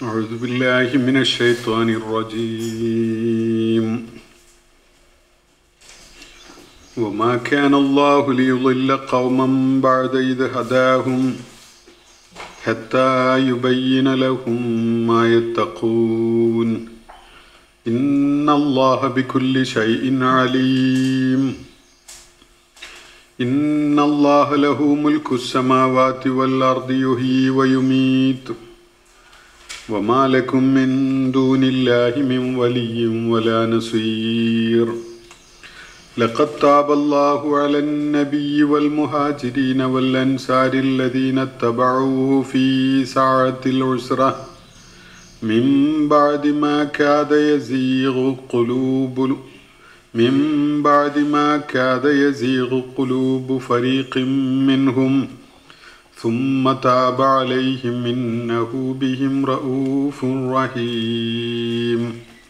أعوذ بالله من الشيطان الرجيم وما كان الله ليضل قوما بعد إذ هداهم حتى يبين لهم ما يتقون إن الله بكل شيء عليم إن الله له ملك السماوات والأرض يحيي ويميت وما لكم من دون الله من ولي ولا نصير لقد تاب الله على النبي والمهاجرين والأنصار الذين اتبعوه في ساعة العسرة من بعد ما كاد يزيغ قلوب من بعد ما كاد يزيغ قلوب فريق منهم ثم تاب عليهم إنه بهم رؤوف رحيم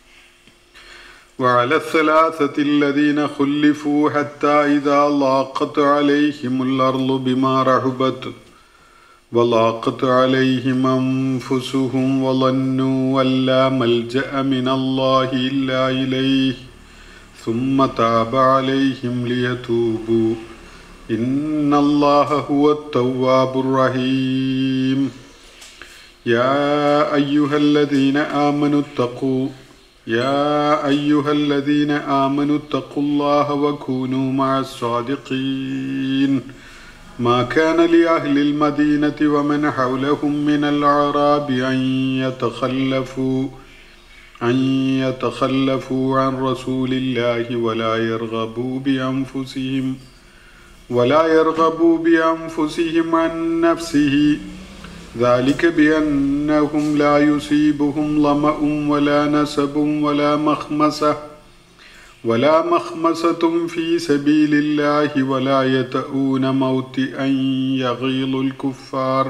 وعلى الثلاثة الذين خلفوا حتى إذا ضاقت عليهم الأرض بما رحبت وضاقت عليهم أنفسهم وظنوا أن لا ملجأ من الله إلا إليه ثم تاب عليهم ليتوبوا إن الله هو التواب الرحيم يا أيها الذين آمنوا اتقوا يا أيها الذين آمنوا اتقوا الله وكونوا مع الصادقين ما كان لأهل المدينة ومن حولهم من الأعراب أن يتخلفوا أن يتخلفوا عن رسول الله ولا يرغبوا بأنفسهم ولا يرغبوا بأنفسهم عن نفسه ذلك بأنهم لا يصيبهم ظمأ ولا نسب ولا مخمسة ولا مخمسة في سبيل الله ولا يتؤون موت أن يغيظ الكفار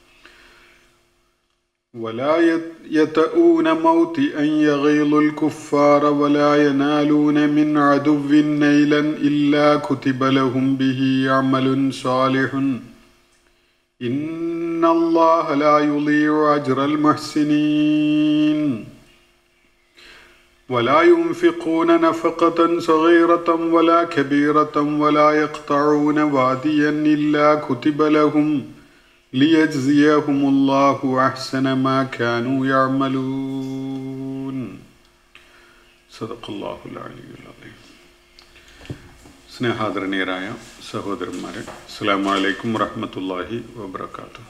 ولا يتؤون موت أن يغيظ الكفار ولا ينالون من عدو نيلا إلا كتب لهم به عمل صالح إن الله لا يضيع أجر المحسنين ولا ينفقون نفقة صغيرة ولا كبيرة ولا يقطعون واديا إلا كتب لهم ليجزيهم الله أحسن ما كانوا يعملون صدق الله العلي العظيم സ്നേഹാദരണീയരായ സഹോദരന്മാരെ അസ്സാം വലൈക്കും വറഹമത്തല്ലാഹി വബർക്കാത്തു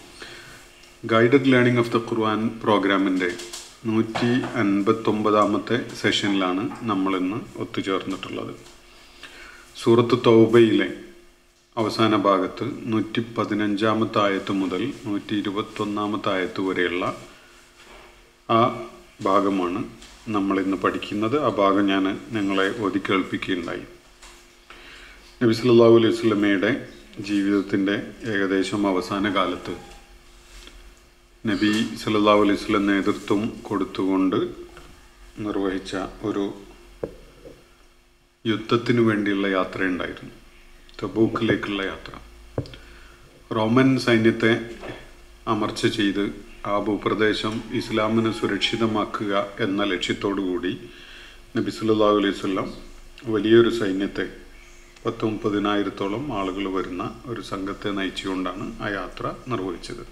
guided learning of the Quran പ്രോഗ്രാമിൻ്റെ നൂറ്റി അൻപത്തൊമ്പതാമത്തെ സെഷനിലാണ് നമ്മളിന്ന് ഒത്തുചേർന്നിട്ടുള്ളത് സൂറത്ത് തൗബയിലെ അവസാന ഭാഗത്ത് നൂറ്റി പതിനഞ്ചാമത്തെ ആയത്ത് മുതൽ നൂറ്റി ഇരുപത്തൊന്നാമത്തെ ആയത്ത് വരെയുള്ള ആ ഭാഗമാണ് നമ്മളിന്ന് പഠിക്കുന്നത് ആ ഭാഗം ഞാൻ നിങ്ങളെ ഓതി കേൾപ്പിക്കുകയുണ്ടായി നബി സല്ലല്ലാഹു അലൈഹി വസല്ലമയുടെ ജീവിതത്തിൻ്റെ ഏകദേശം അവസാന കാലത്ത് നബി സല്ലല്ലാഹു അലൈഹി വസല്ലം നേതൃത്വം കൊടുത്തുകൊണ്ട് നിർവഹിച്ച ഒരു യുദ്ധത്തിനു വേണ്ടിയുള്ള യാത്രയുണ്ടായിരുന്നു തബൂക്കിലേക്കുള്ള യാത്ര റോമൻ സൈന്യത്തെ അമർച്ച ചെയ്ത് ആ ഭൂപ്രദേശം ഇസ്ലാമിന് സുരക്ഷിതമാക്കുക എന്ന ലക്ഷ്യത്തോടു കൂടി നബി സല്ലല്ലാഹു അലൈഹി വസല്ലം വലിയൊരു സൈന്യത്തെ പത്ത് മുപ്പതിനായിരത്തോളം ആളുകൾ വരുന്ന ഒരു സംഘത്തെ നയിച്ചുകൊണ്ടാണ് ആ യാത്ര നിർവഹിച്ചത്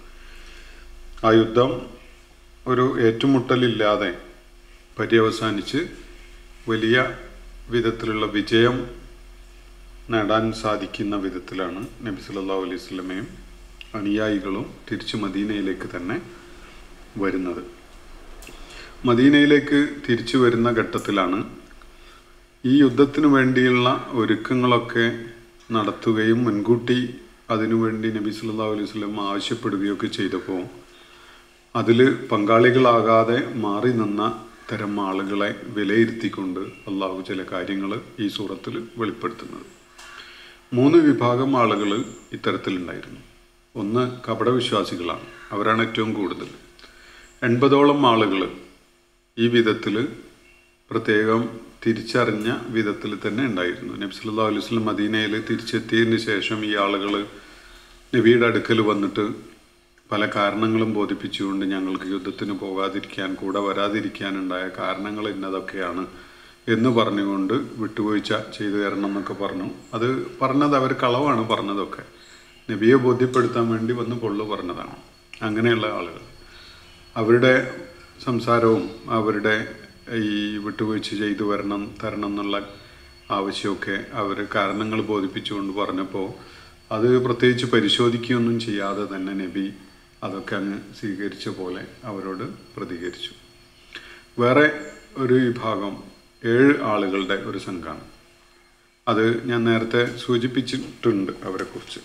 ആ യുദ്ധം ഒരു ഏറ്റുമുട്ടലില്ലാതെ പര്യവസാനിച്ച് വലിയ വിധത്തിലുള്ള വിജയം നേടാൻ സാധിക്കുന്ന വിധത്തിലാണ് നബി സല്ലല്ലാഹു അലൈഹി വസല്ലമയും അനുയായികളും തിരിച്ചു മദീനയിലേക്ക് തന്നെ വരുന്നത് മദീനയിലേക്ക് തിരിച്ചു വരുന്ന ഘട്ടത്തിലാണ് ഈ യുദ്ധത്തിന് വേണ്ടിയുള്ള ഒരുക്കങ്ങളൊക്കെ നടത്തുകയും മുൻകൂട്ടി അതിനുവേണ്ടി നബി സല്ലല്ലാഹു അലൈഹി വസല്ലം ആവശ്യപ്പെടുകയൊക്കെ ചെയ്തപ്പോൾ അതിൽ പങ്കാളികളാകാതെ മാറി നിന്ന തരം ആളുകളെ വിലയിരുത്തിക്കൊണ്ട് അള്ളാഹു ചില കാര്യങ്ങൾ ഈ സൂറത്തിൽ വെളിപ്പെടുത്തുന്നത് മൂന്ന് വിഭാഗം ആളുകൾ ഇത്തരത്തിലുണ്ടായിരുന്നു ഒന്ന് കപടവിശ്വാസികളാണ് അവരാണ് ഏറ്റവും കൂടുതൽ എൺപതോളം ആളുകൾ ഈ വിധത്തിൽ പ്രത്യേകം തിരിച്ചറിഞ്ഞ വിധത്തിൽ തന്നെ ഉണ്ടായിരുന്നു നബി സല്ലല്ലാഹു അലൈഹി വസല്ലം മദീനയിൽ തിരിച്ചെത്തിയതിന് ശേഷം ഈ ആളുകൾ നബിയുടെ അടുക്കൽ വന്നിട്ട് പല കാരണങ്ങളും ബോധിപ്പിച്ചുകൊണ്ട് ഞങ്ങൾക്ക് യുദ്ധത്തിന് പോകാതിരിക്കാൻ കൂടെ വരാതിരിക്കാനുണ്ടായ കാരണങ്ങൾ ഇന്നതൊക്കെയാണ് എന്ന് പറഞ്ഞുകൊണ്ട് വിട്ടുവീഴ്ച ചെയ്തു തരണം എന്നൊക്കെ പറഞ്ഞു അത് പറഞ്ഞത് അവർ കളവാണ് പറഞ്ഞതൊക്കെ നബിയെ ബോധ്യപ്പെടുത്താൻ വേണ്ടി വന്ന് പൊള്ളു പറഞ്ഞതാണ് അങ്ങനെയുള്ള ആളുകൾ അവരുടെ സംസാരവും അവരുടെ ഈ വിട്ടുവീഴ്ച ചെയ്തു വരണം തരണം എന്നുള്ള ആവശ്യമൊക്കെ അവർ കാരണങ്ങൾ ബോധിപ്പിച്ചുകൊണ്ട് പറഞ്ഞപ്പോൾ അത് പ്രത്യേകിച്ച് പരിശോധിക്കുകയൊന്നും ചെയ്യാതെ തന്നെ നബി അതൊക്കെ അങ്ങ് സ്വീകരിച്ച പോലെ അവരോട് പ്രതികരിച്ചു വേറെ ഒരു വിഭാഗം ഏഴ് ആളുകളുടെ ഒരു സംഘമാണ് അത് ഞാൻ നേരത്തെ സൂചിപ്പിച്ചിട്ടുണ്ട് അവരെക്കുറിച്ച്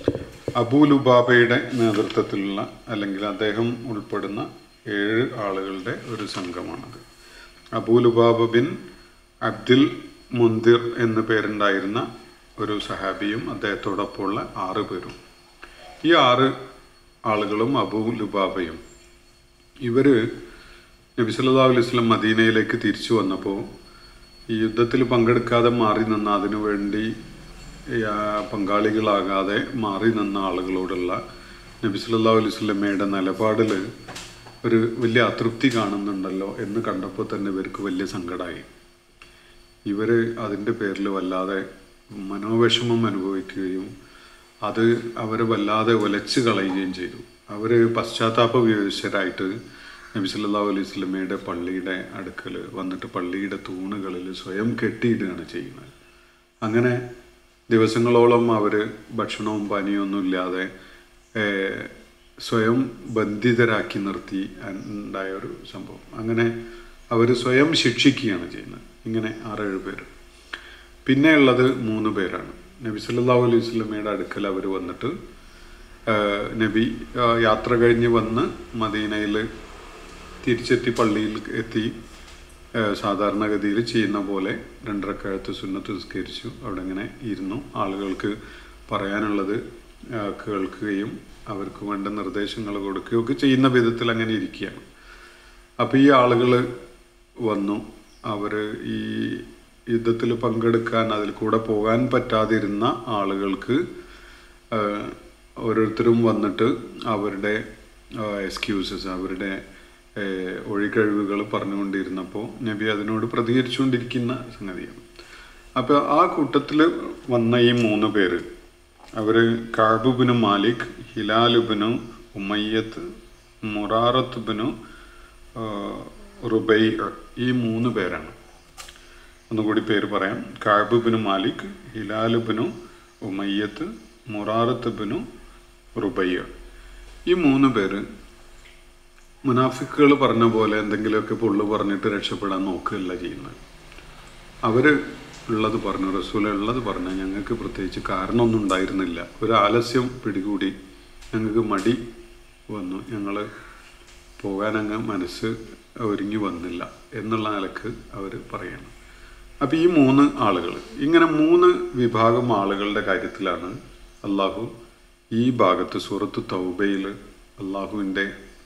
അബൂലുബാബയുടെ നേതൃത്വത്തിലുള്ള അല്ലെങ്കിൽ അദ്ദേഹം ഉൾപ്പെടുന്ന ഏഴ് ആളുകളുടെ ഒരു സംഘമാണത് അബൂലുബാബ ബിൻ അബ്ദുൽ മുന്തിർ എന്ന പേരുണ്ടായിരുന്ന ഒരു സഹാബിയും അദ്ദേഹത്തോടൊപ്പമുള്ള ആറ് പേരും ഈ ആറ് ആളുകളും അബൂ ലുബാബയും ഇവര് നബി സല്ലല്ലാഹു അലൈഹി വസല്ലം മദീനയിലേക്ക് തിരിച്ചു വന്നപ്പോൾ ഈ യുദ്ധത്തിൽ പങ്കെടുക്കാതെ മാറി നിന്ന അതിനു വേണ്ടി ആ, പങ്കാളികളാകാതെ മാറി നിന്ന ആളുകളോടുള്ള നബി സല്ലല്ലാഹു അലൈഹി വസല്ലമയുടെ നിലപാടിൽ ഒരു വലിയ അതൃപ്തി കാണുന്നുണ്ടല്ലോ എന്ന് കണ്ടപ്പോൾ തന്നെ ഇവർക്ക് വലിയ സങ്കടമായി ഇവർ അതിൻ്റെ പേരിൽ വല്ലാതെ മനോവിഷമം അനുഭവിക്കുകയും അത് അവരെ വല്ലാതെ ഒലച്ചു കളയുകയും ചെയ്തു അവർ പശ്ചാത്താപ വിവശരായിട്ട് നബി സല്ലല്ലാഹു അലൈഹി സ്വലമയുടെ പള്ളിയുടെ അടുക്കൽ വന്നിട്ട് പള്ളിയുടെ തൂണുകളിൽ സ്വയം കെട്ടിയിടുകയാണ് ചെയ്യുന്നത് അങ്ങനെ ദിവസങ്ങളോളം അവർ ഭക്ഷണവും പാനീയവും ഒന്നും ഇല്ലാതെ ഏഹ്, സ്വയം ബന്ധിതരാക്കി നിർത്തി ഉണ്ടായ ഒരു സംഭവം അങ്ങനെ അവർ സ്വയം ശിക്ഷിക്കുകയാണ് ചെയ്യുന്നത് ഇങ്ങനെ ആറേഴ് പേര് പിന്നെ ഉള്ളത് മൂന്ന് പേരാണ് നബി സല്ലല്ലാഹു അലൈഹി വസല്ലമയുടെ അടുക്കൽ അവർ വന്നിട്ട് ആ, നബി ആ, യാത്ര കഴിഞ്ഞ് വന്ന് മദീനയിൽ തിരിച്ചെത്തി പള്ളിയിൽ എത്തി ആ, സാധാരണഗതിയിൽ ചെയ്യുന്ന പോലെ രണ്ടരക്കഴത്ത് സുന്നത്ത് നിസ്കരിച്ചു അവിടെ ഇങ്ങനെ ഇരുന്നു ആളുകൾക്ക് പറയാനുള്ളത് ആ, കേൾക്കുകയും അവർക്ക് വേണ്ട നിർദ്ദേശങ്ങൾ കൊടുക്കുകയും ഒക്കെ ചെയ്യുന്ന വിധത്തിൽ അങ്ങനെ ഇരിക്കുകയാണ് അപ്പോൾ ഈ ആളുകൾ വന്നു അവർ ഈ യുദ്ധത്തിൽ പങ്കെടുക്കാൻ അതിൽ കൂടെ പോകാൻ പറ്റാതിരുന്ന ആളുകൾക്ക് ആ, ഓരോരുത്തരും വന്നിട്ട് അവരുടെ എക്സ്ക്യൂസസ് അവരുടെ ആ, ഒഴികഴിവുകൾ പറഞ്ഞുകൊണ്ടിരുന്നപ്പോൾ നബി അതിനോട് പ്രതികരിച്ചുകൊണ്ടിരിക്കുന്ന സംഗതിയാണ് അപ്പോൾ ആ കൂട്ടത്തിൽ വന്ന ഈ മൂന്ന് പേര് അവർ കാബുബിന് മാലിക് ഹിലാലുബിനു ഉമയ്യത്ത് മുറാറത്ത് ബിനു റുബൈ ഈ മൂന്ന് പേരാണ് ഒന്നുകൂടി പേര് പറയാം കാബുബിനു മാലിക് ഹിലാലുബിനു ഉമയ്യത്ത് മുറാറത്ത് ബിനു റുബയ്യ ഈ മൂന്ന് പേര് മുനാഫിക്കുകൾ പറഞ്ഞ പോലെ എന്തെങ്കിലുമൊക്കെ പൊള്ളു പറഞ്ഞിട്ട് രക്ഷപ്പെടാൻ നോക്കുകയല്ല ചെയ്യുന്നത് അവര് ഉള്ളത് പറഞ്ഞു റസൂല ഉള്ളത് പറഞ്ഞു ഞങ്ങൾക്ക് പ്രത്യേകിച്ച് കാരണമൊന്നും ഉണ്ടായിരുന്നില്ല ഒരു ആലസ്യം പിടികൂടി ഞങ്ങൾക്ക് മടി വന്നു ഞങ്ങൾ പോകാൻ അങ്ങ് മനസ്സ് ഒരുങ്ങി വന്നില്ല എന്നുള്ള നിലക്ക് അവർ പറയണം അപ്പം ഈ മൂന്ന് ആളുകൾ ഇങ്ങനെ മൂന്ന് വിഭാഗം ആളുകളുടെ കാര്യത്തിലാണ് അള്ളാഹു ഈ ഭാഗത്ത് സൂറത്ത് തൗബയിൽ അള്ളാഹുവിൻ്റെ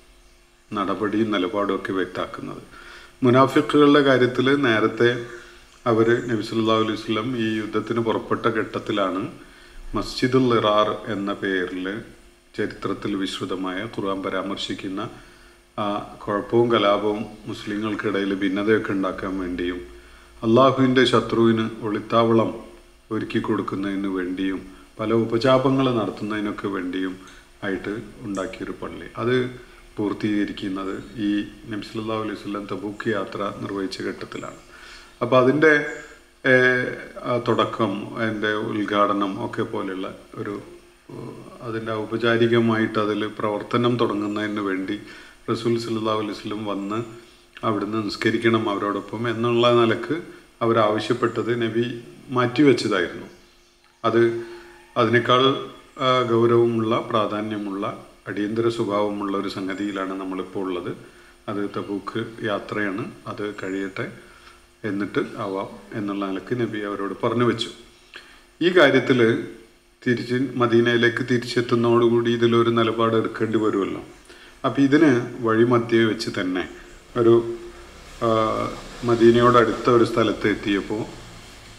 നടപടിയും നിലപാടും ഒക്കെ വ്യക്താക്കുന്നത് മുനാഫിക്കുകളുടെ കാര്യത്തിൽ നേരത്തെ അവർ നബി സല്ലല്ലാഹു അലൈഹി വസല്ലം ഈ യുദ്ധത്തിന് പുറപ്പെട്ട ഘട്ടത്തിലാണ് മസ്ജിദുൽ ഇറാർ എന്ന പേരിൽ ചരിത്രത്തിൽ വിശ്രുതമായ ഖുർആൻ പരാമർശിക്കുന്ന ആ കുഴപ്പവും കലാപവും മുസ്ലിങ്ങൾക്കിടയിൽ ഭിന്നതയൊക്കെ ഉണ്ടാക്കാൻ വേണ്ടിയും അള്ളാഹുവിൻ്റെ ശത്രുവിന് ഒളിത്താവളം ഒരുക്കി കൊടുക്കുന്നതിന് വേണ്ടിയും പല ഉപചാപങ്ങൾ നടത്തുന്നതിനൊക്കെ വേണ്ടിയും ആയിട്ട് ഉണ്ടാക്കിയൊരു പള്ളി അത് പൂർത്തീകരിക്കുന്നത് ഈ നബി സല്ലല്ലാഹു അലൈഹി വസല്ലം തബൂക്ക് യാത്ര നിർവഹിച്ച ഘട്ടത്തിലാണ് അപ്പോൾ അതിൻ്റെ ഏഹ്, ആ തുടക്കം അതിൻ്റെ ഉദ്ഘാടനം ഒക്കെ പോലെയുള്ള ഒരു ഏഹ്, അതിൻ്റെ ഔപചാരികമായിട്ട് അതിൽ പ്രവർത്തനം തുടങ്ങുന്നതിന് വേണ്ടി റസൂൽ സല്ലല്ലാഹു അലൈഹി വസല്ലം വന്ന് അവിടുന്ന് നിസ്കരിക്കണം അവരോടൊപ്പം എന്നുള്ള നിലക്ക് അവരാവശ്യപ്പെട്ടത് നബി മാറ്റിവെച്ചതായിരുന്നു അത് അതിനേക്കാൾ ആ, ഗൗരവമുള്ള പ്രാധാന്യമുള്ള അടിയന്തര സ്വഭാവമുള്ള ഒരു സംഗതിയിലാണ് നമ്മളിപ്പോൾ ഉള്ളത് അത് തബൂക്ക് യാത്രയാണ് അത് കഴിയട്ടെ എന്നിട്ട് ആവാം എന്നുള്ള നിലക്ക് നബി അവരോട് പറഞ്ഞു വെച്ചു ഈ കാര്യത്തിൽ തിരിച്ച് മദീനയിലേക്ക് തിരിച്ചെത്തുന്നതോടുകൂടി ഇതിലൊരു നിലപാട് എടുക്കേണ്ടി വരുമല്ലോ അപ്പം ഇതിന് വഴിമധ്യേ വെച്ച് തന്നെ ഒരു ആ, മദീനയോടടുത്ത ഒരു സ്ഥലത്ത് എത്തിയപ്പോൾ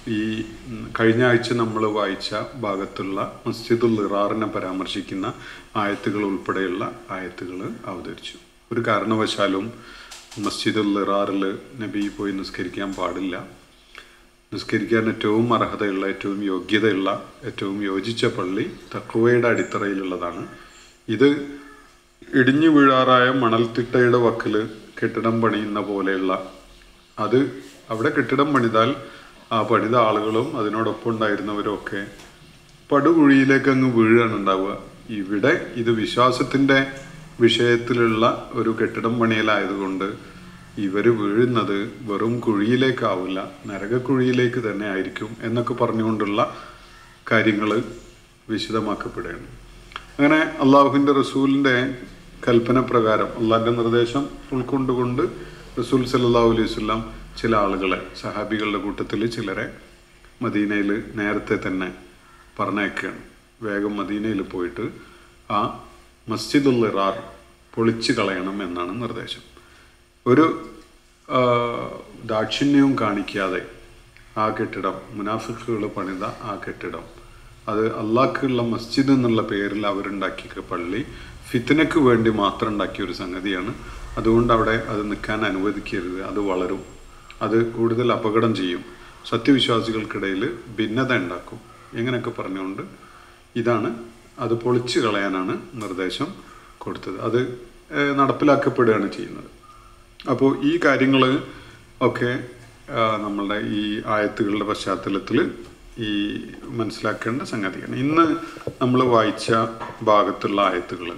ഈ ഉം, കഴിഞ്ഞ ആഴ്ച നമ്മൾ വായിച്ച ഭാഗത്തുള്ള മസ്ജിദുൽ ഇറാറിനെ പരാമർശിക്കുന്ന ആയത്തുകൾ ഉൾപ്പെടെയുള്ള ആയത്തുകൾ അവതരിച്ചു ഒരു കാരണവശാലും മസ്ജിദുൽ ഇറാറിൽ നബി പോയി നിസ്കരിക്കാൻ പാടില്ല നിസ്കരിക്കാൻ ഏറ്റവും അർഹതയുള്ള ഏറ്റവും യോഗ്യതയുള്ള ഏറ്റവും യോജിച്ച പള്ളി തക്കുവയുടെ അടിത്തറയിലുള്ളതാണ് ഇത് ഇടിഞ്ഞു വീഴാറായ മണൽത്തിട്ടയുടെ വക്കിൽ കെട്ടിടം പണിയുന്ന പോലെയുള്ള അത് അവിടെ കെട്ടിടം പണിതാൽ ആ പണിത ആളുകളും അതിനോടൊപ്പം ഉണ്ടായിരുന്നവരും ഒക്കെ പടുകുഴിയിലേക്ക് അങ്ങ് വീഴുകയാണ് ഉണ്ടാവുക ഇവിടെ ഇത് വിശ്വാസത്തിൻ്റെ വിഷയത്തിലുള്ള ഒരു കെട്ടിടം പണിയലായതുകൊണ്ട് ഇവർ വീഴുന്നത് വെറും കുഴിയിലേക്കാവില്ല നരകക്കുഴിയിലേക്ക് തന്നെ ആയിരിക്കും എന്നൊക്കെ പറഞ്ഞുകൊണ്ടുള്ള കാര്യങ്ങൾ വിശദമാക്കപ്പെടുകയാണ് അങ്ങനെ അള്ളാഹുവിൻ്റെ റസൂലിൻ്റെ കൽപ്പന പ്രകാരം അള്ളാഹിൻ്റെ നിർദ്ദേശം ഉൾക്കൊണ്ടുകൊണ്ട് റസൂൽ സല്ലല്ലാഹു അലൈഹി വസല്ലം ചില ആളുകളെ സഹാബികളുടെ കൂട്ടത്തിൽ ചിലരെ മദീനയിൽ നേരത്തെ തന്നെ പറഞ്ഞയക്കുകയാണ് വേഗം മദീനയിൽ പോയിട്ട് ആ മസ്ജിദുൽ ഇറാർ പൊളിച്ചു കളയണം എന്നാണ് നിർദ്ദേശം ഒരു ആ, ദാക്ഷിണ്യവും കാണിക്കാതെ ആ കെട്ടിടം മുനാഫിക്കുകൾ പണിത ആ കെട്ടിടം അത് അള്ളാഹ്ക്കുള്ള മസ്ജിദ് എന്നുള്ള പേരിൽ അവരുണ്ടാക്കിയ പള്ളി ഫിത്തിനക്ക് വേണ്ടി മാത്രം ഉണ്ടാക്കിയ ഒരു സംഗതിയാണ് അതുകൊണ്ട് അവിടെ അത് നിൽക്കാൻ അനുവദിക്കരുത് അത് വളരും അത് കൂടുതൽ അപകടം ചെയ്യും സത്യവിശ്വാസികൾക്കിടയിൽ ഭിന്നത ഉണ്ടാക്കും ഇങ്ങനെയൊക്കെ പറഞ്ഞുകൊണ്ട് ഇതാണ് അത് പൊളിച്ചു കളയാനാണ് നിർദ്ദേശം കൊടുത്തത് അത് ഏഹ്, നടപ്പിലാക്കപ്പെടുകയാണ് ചെയ്യുന്നത് അപ്പോൾ ഈ കാര്യങ്ങൾ ഒക്കെ ആ, നമ്മളുടെ ഈ ആയത്തുകളുടെ പശ്ചാത്തലത്തിൽ ഈ മനസ്സിലാക്കേണ്ട സംഗതിയാണ് ഇന്ന് നമ്മൾ വായിച്ച ഭാഗത്തുള്ള ആയത്തുകൾ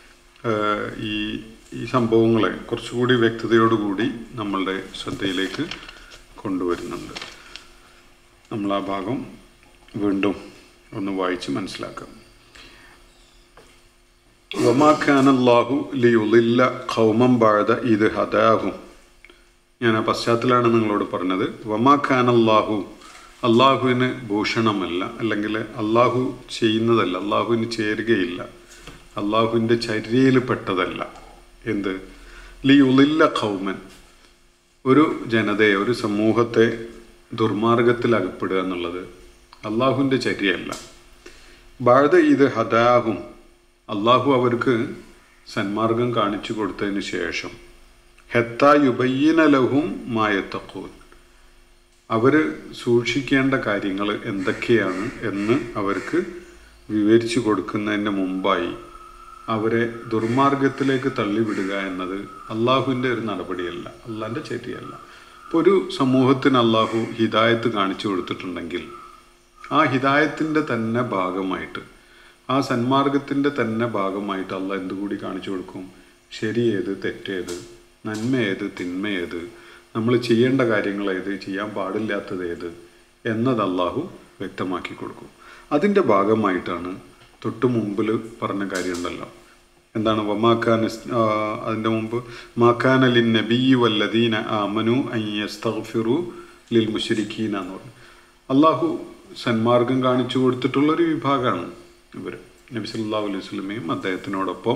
ഈ ഈ സംഭവങ്ങളെ കുറച്ചുകൂടി വ്യക്തതയോടുകൂടി നമ്മളുടെ ശ്രദ്ധയിലേക്ക് കൊണ്ടുവരുന്നുണ്ട് നമ്മൾ ആ ഭാഗം വീണ്ടും ഒന്ന് വായിച്ച് മനസ്സിലാക്കാം വമാ ഖാനല്ലാഹു ലിയുളില്ല ഖൗമം ബാഴത ഇത് ഹദാഹും ഞാൻ ആ പശ്ചാത്തലാണ് നിങ്ങളോട് പറഞ്ഞത് വമാ ഖാനല്ലാഹു അള്ളാഹുവിന് ഭൂഷണമല്ല അല്ലെങ്കിൽ അള്ളാഹു ചെയ്യുന്നതല്ല അള്ളാഹുവിന് ചേരുകയില്ല അള്ളാഹുവിൻ്റെ ചര്യയിൽ പെട്ടതല്ല എന്ത് ലിയുളില്ല ഖൗമൻ ഒരു ജനതയെ ഒരു സമൂഹത്തെ ദുർമാർഗത്തിൽ അകപ്പെടുക എന്നുള്ളത് അള്ളാഹുവിൻ്റെ ചര്യയല്ല ബാഴത ഇത് ഹദാഹും അള്ളാഹു അവർക്ക് സന്മാർഗം കാണിച്ചു കൊടുത്തതിന് ശേഷം ഹെത്ത യുബയ്യന ലഹും മായത്തക്കൂൻ അവർ സൂക്ഷിക്കേണ്ട കാര്യങ്ങൾ എന്തൊക്കെയാണ് എന്ന് അവർക്ക് വിവരിച്ചു കൊടുക്കുന്നതിന് മുമ്പായി അവരെ ദുർമാർഗത്തിലേക്ക് തള്ളിവിടുക എന്നത് അള്ളാഹുവിൻ്റെ ഒരു നടപടിയല്ല അള്ളാഹിൻ്റെ ചര്യയല്ല ഇപ്പോൾ ഒരു സമൂഹത്തിന് അള്ളാഹു ഹിദായത്ത് കാണിച്ചു കൊടുത്തിട്ടുണ്ടെങ്കിൽ ആ ഹിദായത്തിൻ്റെ തന്നെ ഭാഗമായിട്ട് ആ സന്മാർഗത്തിൻ്റെ തന്നെ ഭാഗമായിട്ട് അള്ള എന്തുകൂടി കാണിച്ചു കൊടുക്കും ശരി ഏത് തെറ്റേത് നന്മ ഏത് തിന്മ ഏത് നമ്മൾ ചെയ്യേണ്ട കാര്യങ്ങൾ ഏത് ചെയ്യാൻ പാടില്ലാത്തത് ഏത് എന്നത് അള്ളാഹു വ്യക്തമാക്കി കൊടുക്കും അതിൻ്റെ ഭാഗമായിട്ടാണ് തൊട്ട് മുമ്പിൽ പറഞ്ഞ കാര്യമുണ്ടല്ലോ എന്താണ് വമാക്കാൻ അതിൻ്റെ മുമ്പ് മാക്കാൻ അലിൻ നബി വല്ലദീന ആമനു അയ്യസ്തഗ്ഫിറു ലിൽ മുഷരിക്കീന എന്ന് പറഞ്ഞു അള്ളാഹു സന്മാർഗം കാണിച്ചു കൊടുത്തിട്ടുള്ളൊരു വിഭാഗമാണ് ഇവർ നബി സല്ലല്ലാഹു അലൈഹി വസല്ലമയും അദ്ദേഹത്തിനോടൊപ്പം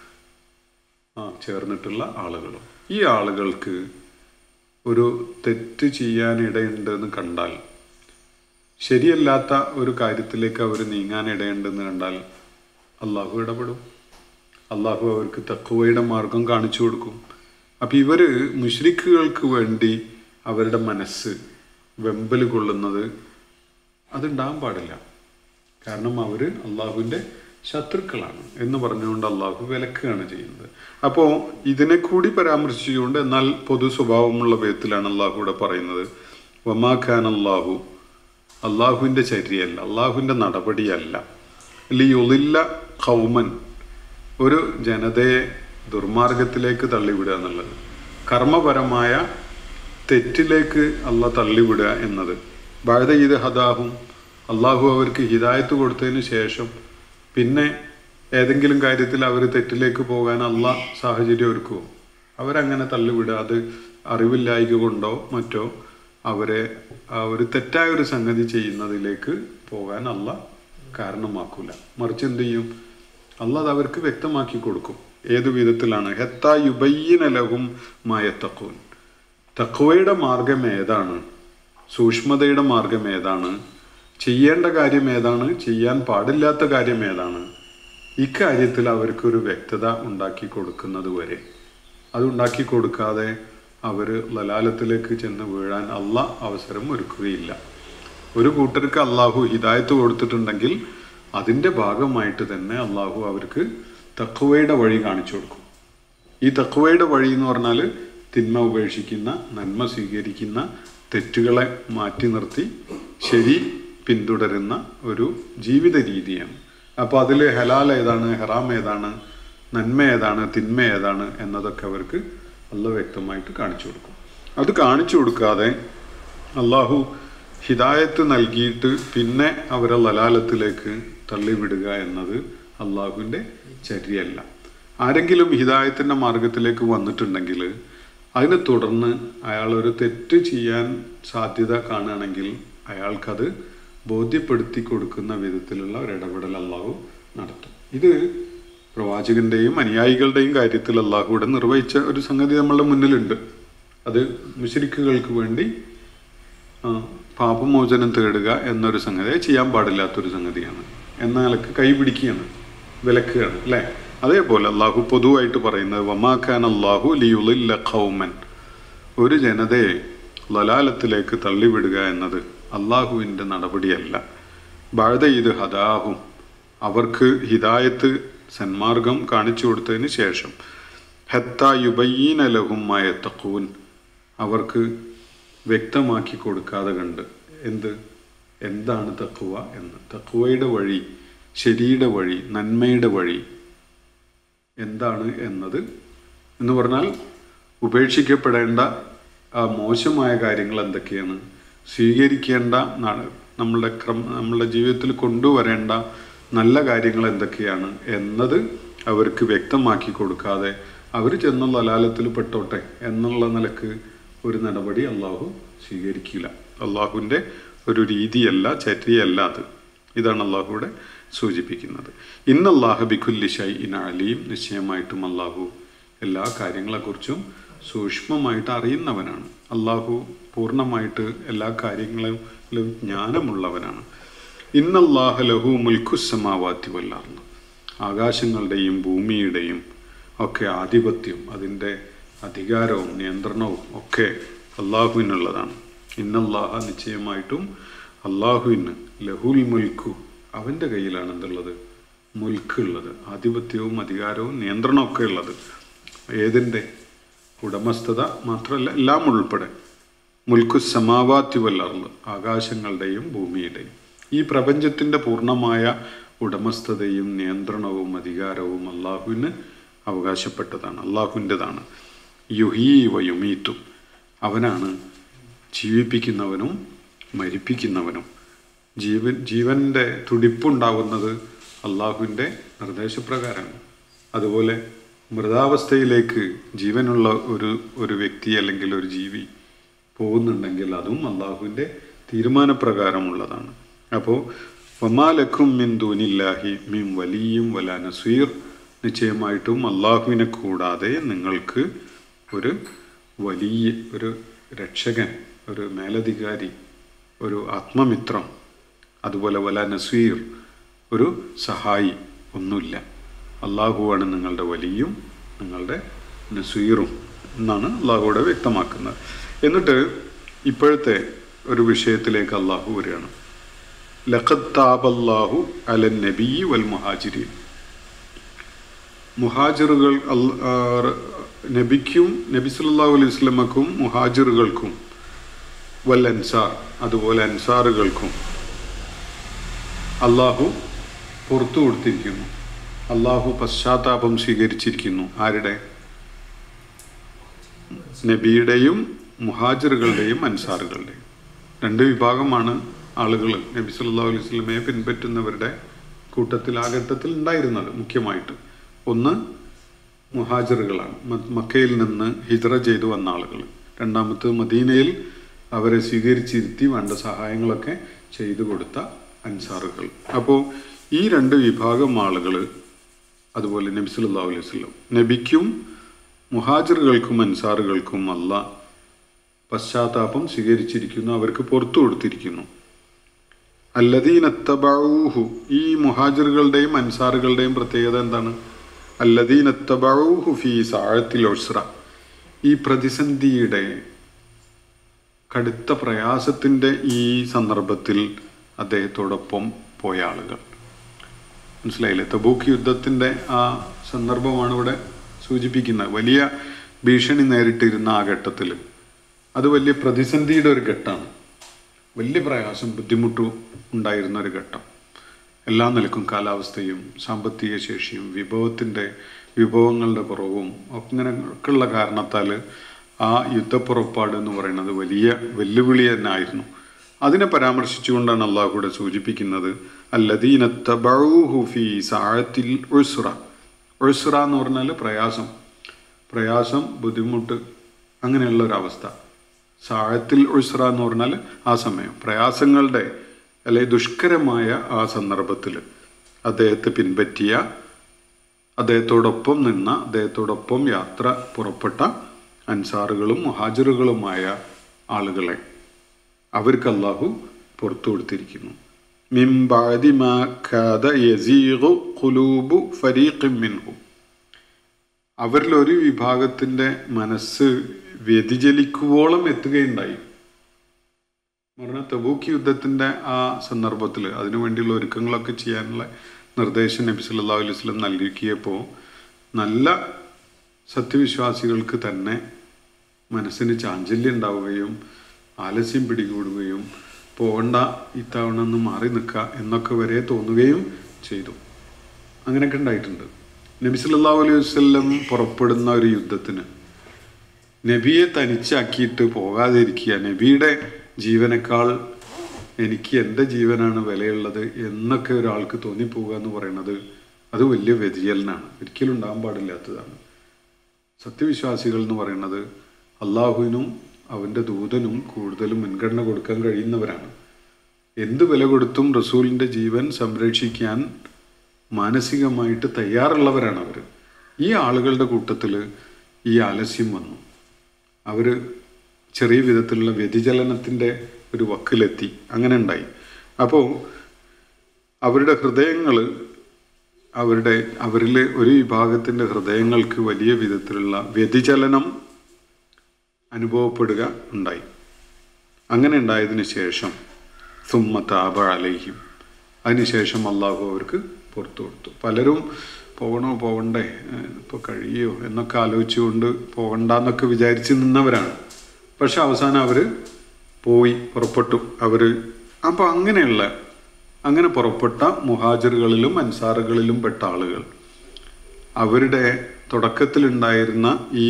ആ ചേർന്നിട്ടുള്ള ആളുകളും ഈ ആളുകൾക്ക് ഒരു തെറ്റ് ചെയ്യാനിടയുണ്ടെന്ന് കണ്ടാൽ ശരിയല്ലാത്ത ഒരു കാര്യത്തിലേക്ക് അവർ നീങ്ങാനിടയുണ്ടെന്ന് കണ്ടാൽ അള്ളാഹു ഇടപെടും അള്ളാഹു അവർക്ക് തക്കുവയുടെ മാർഗം കാണിച്ചു കൊടുക്കും അപ്പം ഇവർ മുഷ്രിഖുകൾക്ക് വേണ്ടി അവരുടെ മനസ്സ് വെമ്പൽ കൊള്ളുന്നത് അതുണ്ടാകാൻ പാടില്ല കാരണം അവർ അള്ളാഹുവിൻ്റെ ശത്രുക്കളാണ് എന്ന് പറഞ്ഞുകൊണ്ട് അള്ളാഹു വിലക്കുകയാണ് ചെയ്യുന്നത് അപ്പോൾ ഇതിനെ കൂടി പരാമർശിച്ചുകൊണ്ട് എന്നാൽ പൊതു സ്വഭാവമുള്ള വിധത്തിലാണ് അള്ളാഹു ഇവിടെ പറയുന്നത് വമാ ഖാൻ അള്ളാഹു അള്ളാഹുവിൻ്റെ ചര്യയല്ല അള്ളാഹുവിൻ്റെ നടപടിയല്ല ലിയൊളില്ല ഖൗമൻ ഒരു ജനതയെ ദുർമാർഗത്തിലേക്ക് തള്ളിവിടുക എന്നുള്ളത് കർമ്മപരമായ തെറ്റിലേക്ക് അല്ല തള്ളിവിടുക എന്നത് ബാധ ഇത് ഹദാഹും അള്ളാഹു അവർക്ക് ഹിദായത്ത് കൊടുത്തതിന് ശേഷം പിന്നെ ഏതെങ്കിലും കാര്യത്തിൽ അവർ തെറ്റിലേക്ക് പോകാൻ അല്ല സാഹചര്യം ഒരുക്കുമോ അവരങ്ങനെ തള്ളിവിടുക അത് അറിവില്ലായ്ക കൊണ്ടോ മറ്റോ അവരെ ആ ഒരു തെറ്റായ ഒരു സംഗതി ചെയ്യുന്നതിലേക്ക് പോകാൻ അല്ല കാരണമാക്കൂല മറിച്ച് എന്ത് ചെയ്യും അല്ല അത് അവർക്ക് വ്യക്തമാക്കി കൊടുക്കും ഏതു വിധത്തിലാണ് ഹെത്ത യുബയ്യന ലഹും മായത്തക്കൂൻ തക്വയുടെ മാർഗം ഏതാണ് സൂക്ഷ്മതയുടെ മാർഗം ഏതാണ് ചെയ്യേണ്ട കാര്യം ഏതാണ് ചെയ്യാൻ പാടില്ലാത്ത കാര്യം ഏതാണ് ഇക്കാര്യത്തിൽ അവർക്കൊരു വ്യക്തത ഉണ്ടാക്കി കൊടുക്കുന്നത് വരെ അത് ഉണ്ടാക്കി കൊടുക്കാതെ അവർ ലലാലത്തിലേക്ക് ചെന്ന് വീഴാൻ അല്ല അവസരം ഒരുക്കുകയില്ല ഒരു കൂട്ടർക്ക് അള്ളാഹു ഹിദായത്ത് കൊടുത്തിട്ടുണ്ടെങ്കിൽ അതിൻ്റെ ഭാഗമായിട്ട് തന്നെ അള്ളാഹു അവർക്ക് തക്കുവയുടെ വഴി കാണിച്ചു കൊടുക്കും ഈ തക്കുവയുടെ വഴി എന്ന് പറഞ്ഞാൽ തിന്മ ഉപേക്ഷിക്കുന്ന നന്മ സ്വീകരിക്കുന്ന തെറ്റുകളെ മാറ്റി നിർത്തി ശരി പിന്തുടരുന്ന ഒരു ജീവിത രീതിയാണ് അപ്പോൾ അതിൽ ഹലാൽ ഏതാണ് ഹറാം ഏതാണ് നന്മ ഏതാണ് തിന്മ ഏതാണ് എന്നതൊക്കെ അവർക്ക് അല്ല വ്യക്തമായിട്ട് കാണിച്ചു കൊടുക്കും അത് കാണിച്ചു കൊടുക്കാതെ അള്ളാഹു ഹിദായത്ത് നൽകിയിട്ട് പിന്നെ അവരെ ലലാലത്തിലേക്ക് തള്ളിവിടുക എന്നത് അള്ളാഹുവിൻ്റെ ചര്യല്ല ആരെങ്കിലും ഹിദായത്തിൻ്റെ മാർഗത്തിലേക്ക് വന്നിട്ടുണ്ടെങ്കിൽ അതിനെ തുടർന്ന് അയാൾ ഒരു തെറ്റ് ചെയ്യാൻ സാധ്യത കാണുകയാണെങ്കിൽ അയാൾക്കത് ബോധ്യപ്പെടുത്തി കൊടുക്കുന്ന വിധത്തിലുള്ള ഒരു ഇടപെടൽ അള്ളാഹു നടത്തും ഇത് പ്രവാചകന്റെയും അനുയായികളുടെയും കാര്യത്തിൽ അള്ളാഹു ഇവിടെ നിർവഹിച്ച ഒരു സംഗതി നമ്മളുടെ മുന്നിലുണ്ട് അത് മുശരിക്കുകൾക്ക് വേണ്ടി ആ, പാപമോചനം തേടുക എന്നൊരു സംഗതി അത് ചെയ്യാൻ പാടില്ലാത്തൊരു സംഗതിയാണ് എന്നാലൊക്കെ കൈപിടിക്കുകയാണ് വിലക്കുകയാണ് അല്ലേ അതേപോലെ അള്ളാഹു പൊതുവായിട്ട് പറയുന്നത് വമാഖാൻ അള്ളാഹു ലിയുലില്ല ഖൗമൻ ഒരു ജനതയെ ലലാലത്തിലേക്ക് തള്ളിവിടുക എന്നത് അള്ളാഹുവിൻ്റെ നടപടിയല്ല ബാഴ്ത ഇത് ഹദാഹും അവർക്ക് ഹിദായത്ത് സന്മാർഗം കാണിച്ചു കൊടുത്തതിന് ശേഷം ഹത്ത യുബയ്യീന ലഹുമായ തക്കൂൻ അവർക്ക് വ്യക്തമാക്കി കൊടുക്കാതെ കണ്ട് എന്ത് എന്താണ് തക്കുവ എന്ന് തക്കുവയുടെ വഴി ശരിയുടെ വഴി നന്മയുടെ വഴി എന്താണ് എന്നത് എന്ന് പറഞ്ഞാൽ ഉപേക്ഷിക്കപ്പെടേണ്ട ആ മോശമായ കാര്യങ്ങൾ എന്തൊക്കെയാണ് സ്വീകരിക്കേണ്ട ന- നമ്മളുടെ ക്രമ നമ്മളുടെ ജീവിതത്തിൽ കൊണ്ടുവരേണ്ട നല്ല കാര്യങ്ങൾ എന്തൊക്കെയാണ് എന്നത് അവർക്ക് വ്യക്തമാക്കി കൊടുക്കാതെ അവർ ചെന്ന ലലാലത്തിൽ പെട്ടോട്ടെ എന്നുള്ള നിലക്ക് ഒരു നടപടി അള്ളാഹു സ്വീകരിക്കില്ല അള്ളാഹുവിൻ്റെ ഒരു രീതിയല്ല ചര്യയല്ല അത് ഇതാണ് അള്ളാഹുവിടെ സൂചിപ്പിക്കുന്നത് ഇന്നല്ലാഹ ബിഖുല്ലി ഷൈ ഇൻ അലീം നിശ്ചയമായിട്ടും അള്ളാഹു എല്ലാ കാര്യങ്ങളെക്കുറിച്ചും സൂക്ഷ്മമായിട്ട് അറിയുന്നവനാണ് അള്ളാഹു പൂർണ്ണമായിട്ട് എല്ലാ കാര്യങ്ങളിലും ജ്ഞാനമുള്ളവനാണ് ഇന്നല്ലാഹ ലഹു മുൽഖുസമാവാത്തി വല്ലാർന്നു ആകാശങ്ങളുടെയും ഭൂമിയുടെയും ഒക്കെ ആധിപത്യം അതിൻ്റെ അധികാരവും നിയന്ത്രണവും ഒക്കെ അള്ളാഹുവിനുള്ളതാണ് ഇന്നല്ലാഹ നിശ്ചയമായിട്ടും അള്ളാഹുവിന് ലഹുൽ മുൽക്കു അവൻ്റെ കയ്യിലാണ് എന്തുള്ളത് മുൽക്ക് ഉള്ളത് ആധിപത്യവും അധികാരവും നിയന്ത്രണവും ഒക്കെ ഉള്ളത് ഏതിൻ്റെ ഉടമസ്ഥത മാത്രമല്ല എല്ലാം ഉൾപ്പെടെ മുൽക്കു സമാവാത്തി വല്ലർന്ന് ആകാശങ്ങളുടെയും ഭൂമിയുടെയും ഈ പ്രപഞ്ചത്തിൻ്റെ പൂർണ്ണമായ ഉടമസ്ഥതയും നിയന്ത്രണവും അധികാരവും അള്ളാഹുവിന് അവകാശപ്പെട്ടതാണ് അള്ളാഹുവിൻ്റെതാണ് യുഹീ വയുമീത്തും അവനാണ് ജീവിപ്പിക്കുന്നവനും മരിപ്പിക്കുന്നവനും ജീവൻ ജീവൻ്റെ തുടിപ്പുണ്ടാവുന്നത് അള്ളാഹുവിൻ്റെ നിർദ്ദേശപ്രകാരമാണ് അതുപോലെ മൃതാവസ്ഥയിലേക്ക് ജീവനുള്ള ഒരു ഒരു വ്യക്തി അല്ലെങ്കിൽ ഒരു ജീവി പോകുന്നുണ്ടെങ്കിൽ അതും അള്ളാഹുവിൻ്റെ തീരുമാനപ്രകാരമുള്ളതാണ് അപ്പോൾ വമാലക്കും മിൻ ദൂനില്ലാഹി മിൻ വലിയും വലാ നസീർ നിശ്ചയമായിട്ടും അള്ളാഹുവിനെ കൂടാതെ നിങ്ങൾക്ക് ഒരു വലിയ ഒരു രക്ഷകൻ ഒരു മേലധികാരി ഒരു ആത്മമിത്രം അതുപോലെ വല നസീർ ഒരു സഹായി ഒന്നുമില്ല അള്ളാഹുവാണ് നിങ്ങളുടെ വലിയും നിങ്ങളുടെ നസീറും എന്നാണ് അള്ളാഹുവിടെ വ്യക്തമാക്കുന്നത് എന്നിട്ട് ഇപ്പോഴത്തെ ഒരു വിഷയത്തിലേക്ക് അള്ളാഹു വരികയാണ് ലഖദ് താബല്ലാഹു അലൻ നബി വൽ മുഹാജിരീൻ മുഹാജിറുകൾ അൽ- ആ, നബിക്കും നബി സല്ലല്ലാഹു അലൈഹി വസല്ലമക്കും മുഹാജിറുകൾക്കും വൽ അൻസാർ അതുപോലെ അൻസാറുകൾക്കും അള്ളാഹു പുറത്തു കൊടുത്തിരിക്കുന്നു അള്ളാഹു പശ്ചാത്താപം സ്വീകരിച്ചിരിക്കുന്നു ആരുടെ നബിയുടെയും മുഹാജിറുകളുടെയും അൻസാറുകളുടെയും രണ്ട് വിഭാഗമാണ് ആളുകൾ നബി സല്ലല്ലാഹു അലൈഹി വസല്ലമയെ പിൻപറ്റുന്നവരുടെ കൂട്ടത്തിൽ ആ ഘട്ടത്തിൽ ഉണ്ടായിരുന്നത് മുഖ്യമായിട്ട് ഒന്ന് മുഹാജിറുകളാണ് മ- മക്കയിൽ നിന്ന് ഹിജ്റ ചെയ്തു വന്ന ആളുകൾ രണ്ടാമത് മദീനയിൽ അവരെ സ്വീകരിച്ചിരുത്തി വേണ്ട സഹായങ്ങളൊക്കെ ചെയ്തു കൊടുത്ത അൻസാറുകൾ അപ്പോൾ ഈ രണ്ട് വിഭാഗം ആളുകൾ അതുപോലെ നബി സല്ലല്ലാഹു അലൈഹി വസല്ലം നബിക്കും മുഹാജിറുകൾക്കും അൻസാറുകൾക്കും അല്ല പശ്ചാത്താപം സ്വീകരിച്ചിരിക്കുന്നു അവർക്ക് പുറത്തു കൊടുത്തിരിക്കുന്നു അല്ലദീനത്തബഊഹു ഈ മുഹാജിറുകളുടെയും അൻസാറുകളുടെയും പ്രത്യേകത എന്താണ് അല്ലദീനത്തബഊഹു ഫീ സാഴത്തിൽ ഒസ്ര ഈ പ്രതിസന്ധിയുടെ കടുത്ത പ്രയാസത്തിൻ്റെ ഈ സന്ദർഭത്തിൽ അദ്ദേഹത്തോടൊപ്പം പോയ ആളുകൾ മനസ്സിലായില്ലേ തബൂക്ക് യുദ്ധത്തിൻ്റെ ആ സന്ദർഭമാണ് ഇവിടെ സൂചിപ്പിക്കുന്നത് വലിയ ഭീഷണി നേരിട്ടിരുന്ന ആ ഘട്ടത്തിൽ അത് വലിയ പ്രതിസന്ധിയുടെ ഒരു ഘട്ടമാണ് വലിയ പ്രയാസം ബുദ്ധിമുട്ടും ഉണ്ടായിരുന്ന ഒരു ഘട്ടം എല്ലാ നിലക്കും കാലാവസ്ഥയും സാമ്പത്തിക ശേഷിയും വിഭവത്തിൻ്റെ വിഭവങ്ങളുടെ കുറവും അങ്ങനെയൊക്കെയുള്ള കാരണത്താൽ ആ യുദ്ധപ്പുറപ്പാട് എന്ന് പറയുന്നത് വലിയ വെല്ലുവിളി തന്നെ ആയിരുന്നു അതിനെ പരാമർശിച്ചുകൊണ്ടാണ് അള്ളാഹു കൂടെ സൂചിപ്പിക്കുന്നത് അല്ലദീനത്തബഊഹു ഫീ സാഴത്തിൽ ഉസ്ര ഉസ്ര എന്ന് പറഞ്ഞാൽ പ്രയാസം പ്രയാസം ബുദ്ധിമുട്ട് അങ്ങനെയുള്ള ഒരവസ്ഥ സാഴത്തിൽ ഉസ്ര എന്ന് പറഞ്ഞാൽ ആ സമയം പ്രയാസങ്ങളുടെ അല്ലെ ദുഷ്കരമായ ആ സന്ദർഭത്തിൽ അദ്ദേഹത്തെ പിൻപറ്റിയ അദ്ദേഹത്തോടൊപ്പം നിന്ന അദ്ദേഹത്തോടൊപ്പം യാത്ര പുറപ്പെട്ട അൻസാറുകളും മുഹാജിറുകളുമായ ആളുകളെ അവർക്ക് അള്ളാഹു പുറത്തു കൊടുത്തിരിക്കുന്നു മിൻ ബഅദി മാ കാദ യസീഗു ഖുലൂബു ഫരീഖിൻ മിൻഹും അവരിൽ ഒരു വിഭാഗത്തിൻ്റെ മനസ്സ് വ്യതിചലിക്കുവോളം എത്തുകയുണ്ടായി പറഞ്ഞ തബൂക്ക് യുദ്ധത്തിൻ്റെ ആ സന്ദർഭത്തിൽ അതിനുവേണ്ടിയുള്ള ഒരുക്കങ്ങളൊക്കെ ചെയ്യാനുള്ള നിർദ്ദേശം നബി സല്ലല്ലാഹു അലൈഹി വസല്ലം നൽകിയപ്പോൾ നല്ല സത്യവിശ്വാസികൾക്ക് തന്നെ മനസ്സിന് ചാഞ്ചല്യം ഉണ്ടാവുകയും ആലസ്യം പിടികൂടുകയും പോകണ്ട ഇത്തവണ ഒന്ന് മാറി നിൽക്കുക എന്നൊക്കെ വരെ തോന്നുകയും ചെയ്തു അങ്ങനെയൊക്കെ ഉണ്ടായിട്ടുണ്ട് നബി സല്ലല്ലാഹു അലൈഹി വസല്ലം പുറപ്പെടുന്ന ഒരു യുദ്ധത്തിന് നബിയെ തനിച്ചാക്കിയിട്ട് പോകാതിരിക്കുക നബിയുടെ ജീവനേക്കാൾ എനിക്ക് എൻ്റെ ജീവനാണ് വിലയുള്ളത് എന്നൊക്കെ ഒരാൾക്ക് തോന്നിപ്പോവുക എന്ന് പറയുന്നത് അത് വലിയ വ്യതിചലനാണ് ഒരിക്കലും ഉണ്ടാകാൻ പാടില്ലാത്തതാണ് സത്യവിശ്വാസികൾ എന്ന് പറയുന്നത് അള്ളാഹുവിനും അവൻ്റെ ദൂതനും കൂടുതലും മുൻഗണന കൊടുക്കാൻ കഴിയുന്നവരാണ് എന്ത് വില കൊടുത്തും റസൂലിൻ്റെ ജീവൻ സംരക്ഷിക്കാൻ മാനസികമായിട്ട് തയ്യാറുള്ളവരാണ് അവർ ഈ ആളുകളുടെ കൂട്ടത്തിൽ ഈ ആലസ്യം വന്നു അവർ ചെറിയ വിധത്തിലുള്ള വ്യതിചലനത്തിൻ്റെ ഒരു വക്കിലെത്തി അങ്ങനെ ഉണ്ടായി അപ്പോൾ അവരുടെ ഹൃദയങ്ങൾ അവരുടെ അവരിലെ ഒരു വിഭാഗത്തിൻ്റെ ഹൃദയങ്ങൾക്ക് വലിയ വിധത്തിലുള്ള വ്യതിചലനം അനുഭവപ്പെടുക ഉണ്ടായി അങ്ങനെ ഉണ്ടായതിനു ശേഷം സുമ്മ താപ അലൈഹിം അതിനുശേഷം അള്ളാഹു അവർക്ക് പുറത്തു കൊടുത്തു പലരും പോകണോ പോകണ്ടേ ഇപ്പോൾ കഴിയോ എന്നൊക്കെ ആലോചിച്ചുകൊണ്ട് പോകണ്ടെന്നൊക്കെ വിചാരിച്ച് നിന്നവരാണ് പക്ഷെ അവസാനം അവർ പോയി പുറപ്പെട്ടു അവർ അപ്പോൾ അങ്ങനെയുള്ള അങ്ങനെ പുറപ്പെട്ട മുഹാജറുകളിലും അൻസാറുകളിലും പെട്ട ആളുകൾ അവരുടെ തുടക്കത്തിലുണ്ടായിരുന്ന ഈ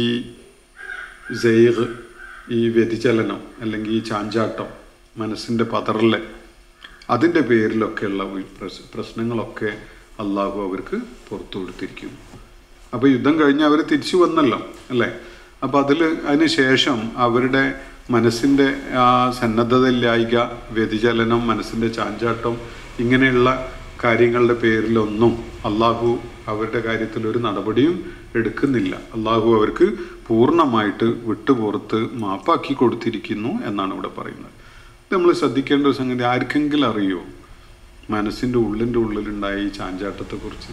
ജയ്ഗ് ഈ വ്യതിചലനം അല്ലെങ്കിൽ ഈ ചാഞ്ചാട്ടം മനസ്സിൻ്റെ പതറല് അതിൻ്റെ പേരിലൊക്കെയുള്ള പ്രശ് പ്രശ്നങ്ങളൊക്കെ അള്ളാഹു അവർക്ക് പുറത്തു കൊടുത്തിരിക്കുന്നു അപ്പോൾ യുദ്ധം കഴിഞ്ഞ് അവർ തിരിച്ചു വന്നല്ലോ അല്ലേ അപ്പോൾ അതിൽ അതിന് ശേഷം അവരുടെ മനസ്സിൻ്റെ ആ സന്നദ്ധതയില്ലായിക വ്യതിചലനം മനസ്സിൻ്റെ ചാഞ്ചാട്ടം ഇങ്ങനെയുള്ള കാര്യങ്ങളുടെ പേരിലൊന്നും അള്ളാഹു അവരുടെ കാര്യത്തിൽ ഒരു നടപടിയും എടുക്കുന്നില്ല അള്ളാഹു അവർക്ക് പൂർണ്ണമായിട്ട് വിട്ടുപുറത്ത് മാപ്പാക്കി കൊടുത്തിരിക്കുന്നു എന്നാണ് ഇവിടെ പറയുന്നത് നമ്മൾ ശ്രദ്ധിക്കേണ്ട ഒരു സംഗതി ആർക്കെങ്കിലും അറിയോ മനസ്സിൻ്റെ ഉള്ളിൻ്റെ ഉള്ളിലുണ്ടായ ഈ ചാഞ്ചാട്ടത്തെക്കുറിച്ച്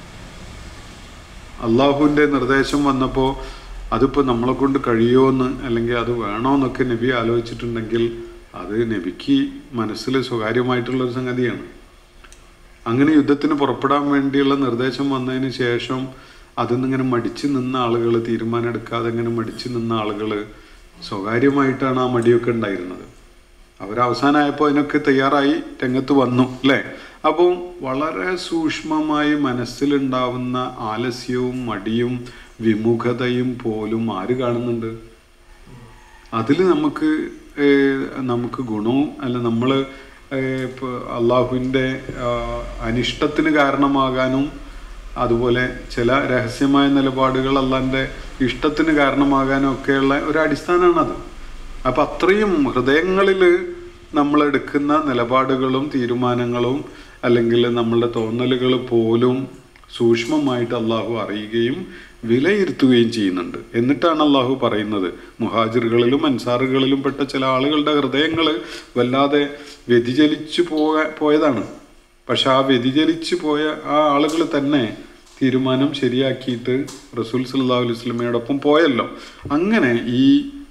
അള്ളാഹുവിൻ്റെ നിർദ്ദേശം വന്നപ്പോൾ അതിപ്പോൾ നമ്മളെ കൊണ്ട് കഴിയുമോയെന്ന് അല്ലെങ്കിൽ അത് വേണമെന്നൊക്കെ നബി ആലോചിച്ചിട്ടുണ്ടെങ്കിൽ അത് നബിക്ക് മനസ്സിൽ സ്വകാര്യമായിട്ടുള്ളൊരു സംഗതിയാണ് അങ്ങനെ യുദ്ധത്തിന് പുറപ്പെടാൻ വേണ്ടിയുള്ള നിർദ്ദേശം വന്നതിന് ശേഷം അതിൽ നിന്നിങ്ങനെ മടിച്ചു നിന്ന ആളുകൾ തീരുമാനം എടുക്കാതെ ഇങ്ങനെ മടിച്ചു നിന്ന ആളുകൾ സ്വകാര്യമായിട്ടാണ് ആ മടിയൊക്കെ ഉണ്ടായിരുന്നത് അവരവസാനമായപ്പോൾ അതിനൊക്കെ തയ്യാറായി രംഗത്ത് വന്നു അല്ലേ അപ്പോൾ വളരെ സൂക്ഷ്മമായി മനസ്സിലുണ്ടാവുന്ന ആലസ്യവും മടിയും വിമുഖതയും പോലും ആര് കാണുന്നുണ്ട് അതിൽ നമുക്ക് നമുക്ക് ഗുണവും അല്ല നമ്മൾ ഇപ്പോൾ അള്ളാഹുവിൻ്റെ അനിഷ്ടത്തിന് കാരണമാകാനും അതുപോലെ ചില രഹസ്യമായ നിലപാടുകൾ അള്ളാൻ്റെ ഇഷ്ടത്തിന് കാരണമാകാനും ഒക്കെയുള്ള ഒരു അടിസ്ഥാനമാണത് അപ്പം അത്രയും ഹൃദയങ്ങളിൽ നമ്മൾ എടുക്കുന്ന നിലപാടുകളും തീരുമാനങ്ങളും അല്ലെങ്കിൽ നമ്മളുടെ തോന്നലുകൾ പോലും സൂക്ഷ്മമായിട്ട് അള്ളാഹു അറിയുകയും വിലയിരുത്തുകയും ചെയ്യുന്നുണ്ട് എന്നിട്ടാണ് അള്ളാഹു പറയുന്നത് മുഹാജിറുകളിലും അൻസാറുകളിലും പെട്ട ചില ആളുകളുടെ ഹൃദയങ്ങൾ വല്ലാതെ വ്യതിചലിച്ചു പോയ പോയതാണ് പക്ഷെ ആ വ്യതിചലിച്ചു പോയ ആ ആളുകൾ തന്നെ തീരുമാനം ശരിയാക്കിയിട്ട് റസൂൽ സല്ലാ അലൈഹി സ്വലമയോടൊപ്പം പോയല്ലോ അങ്ങനെ ഈ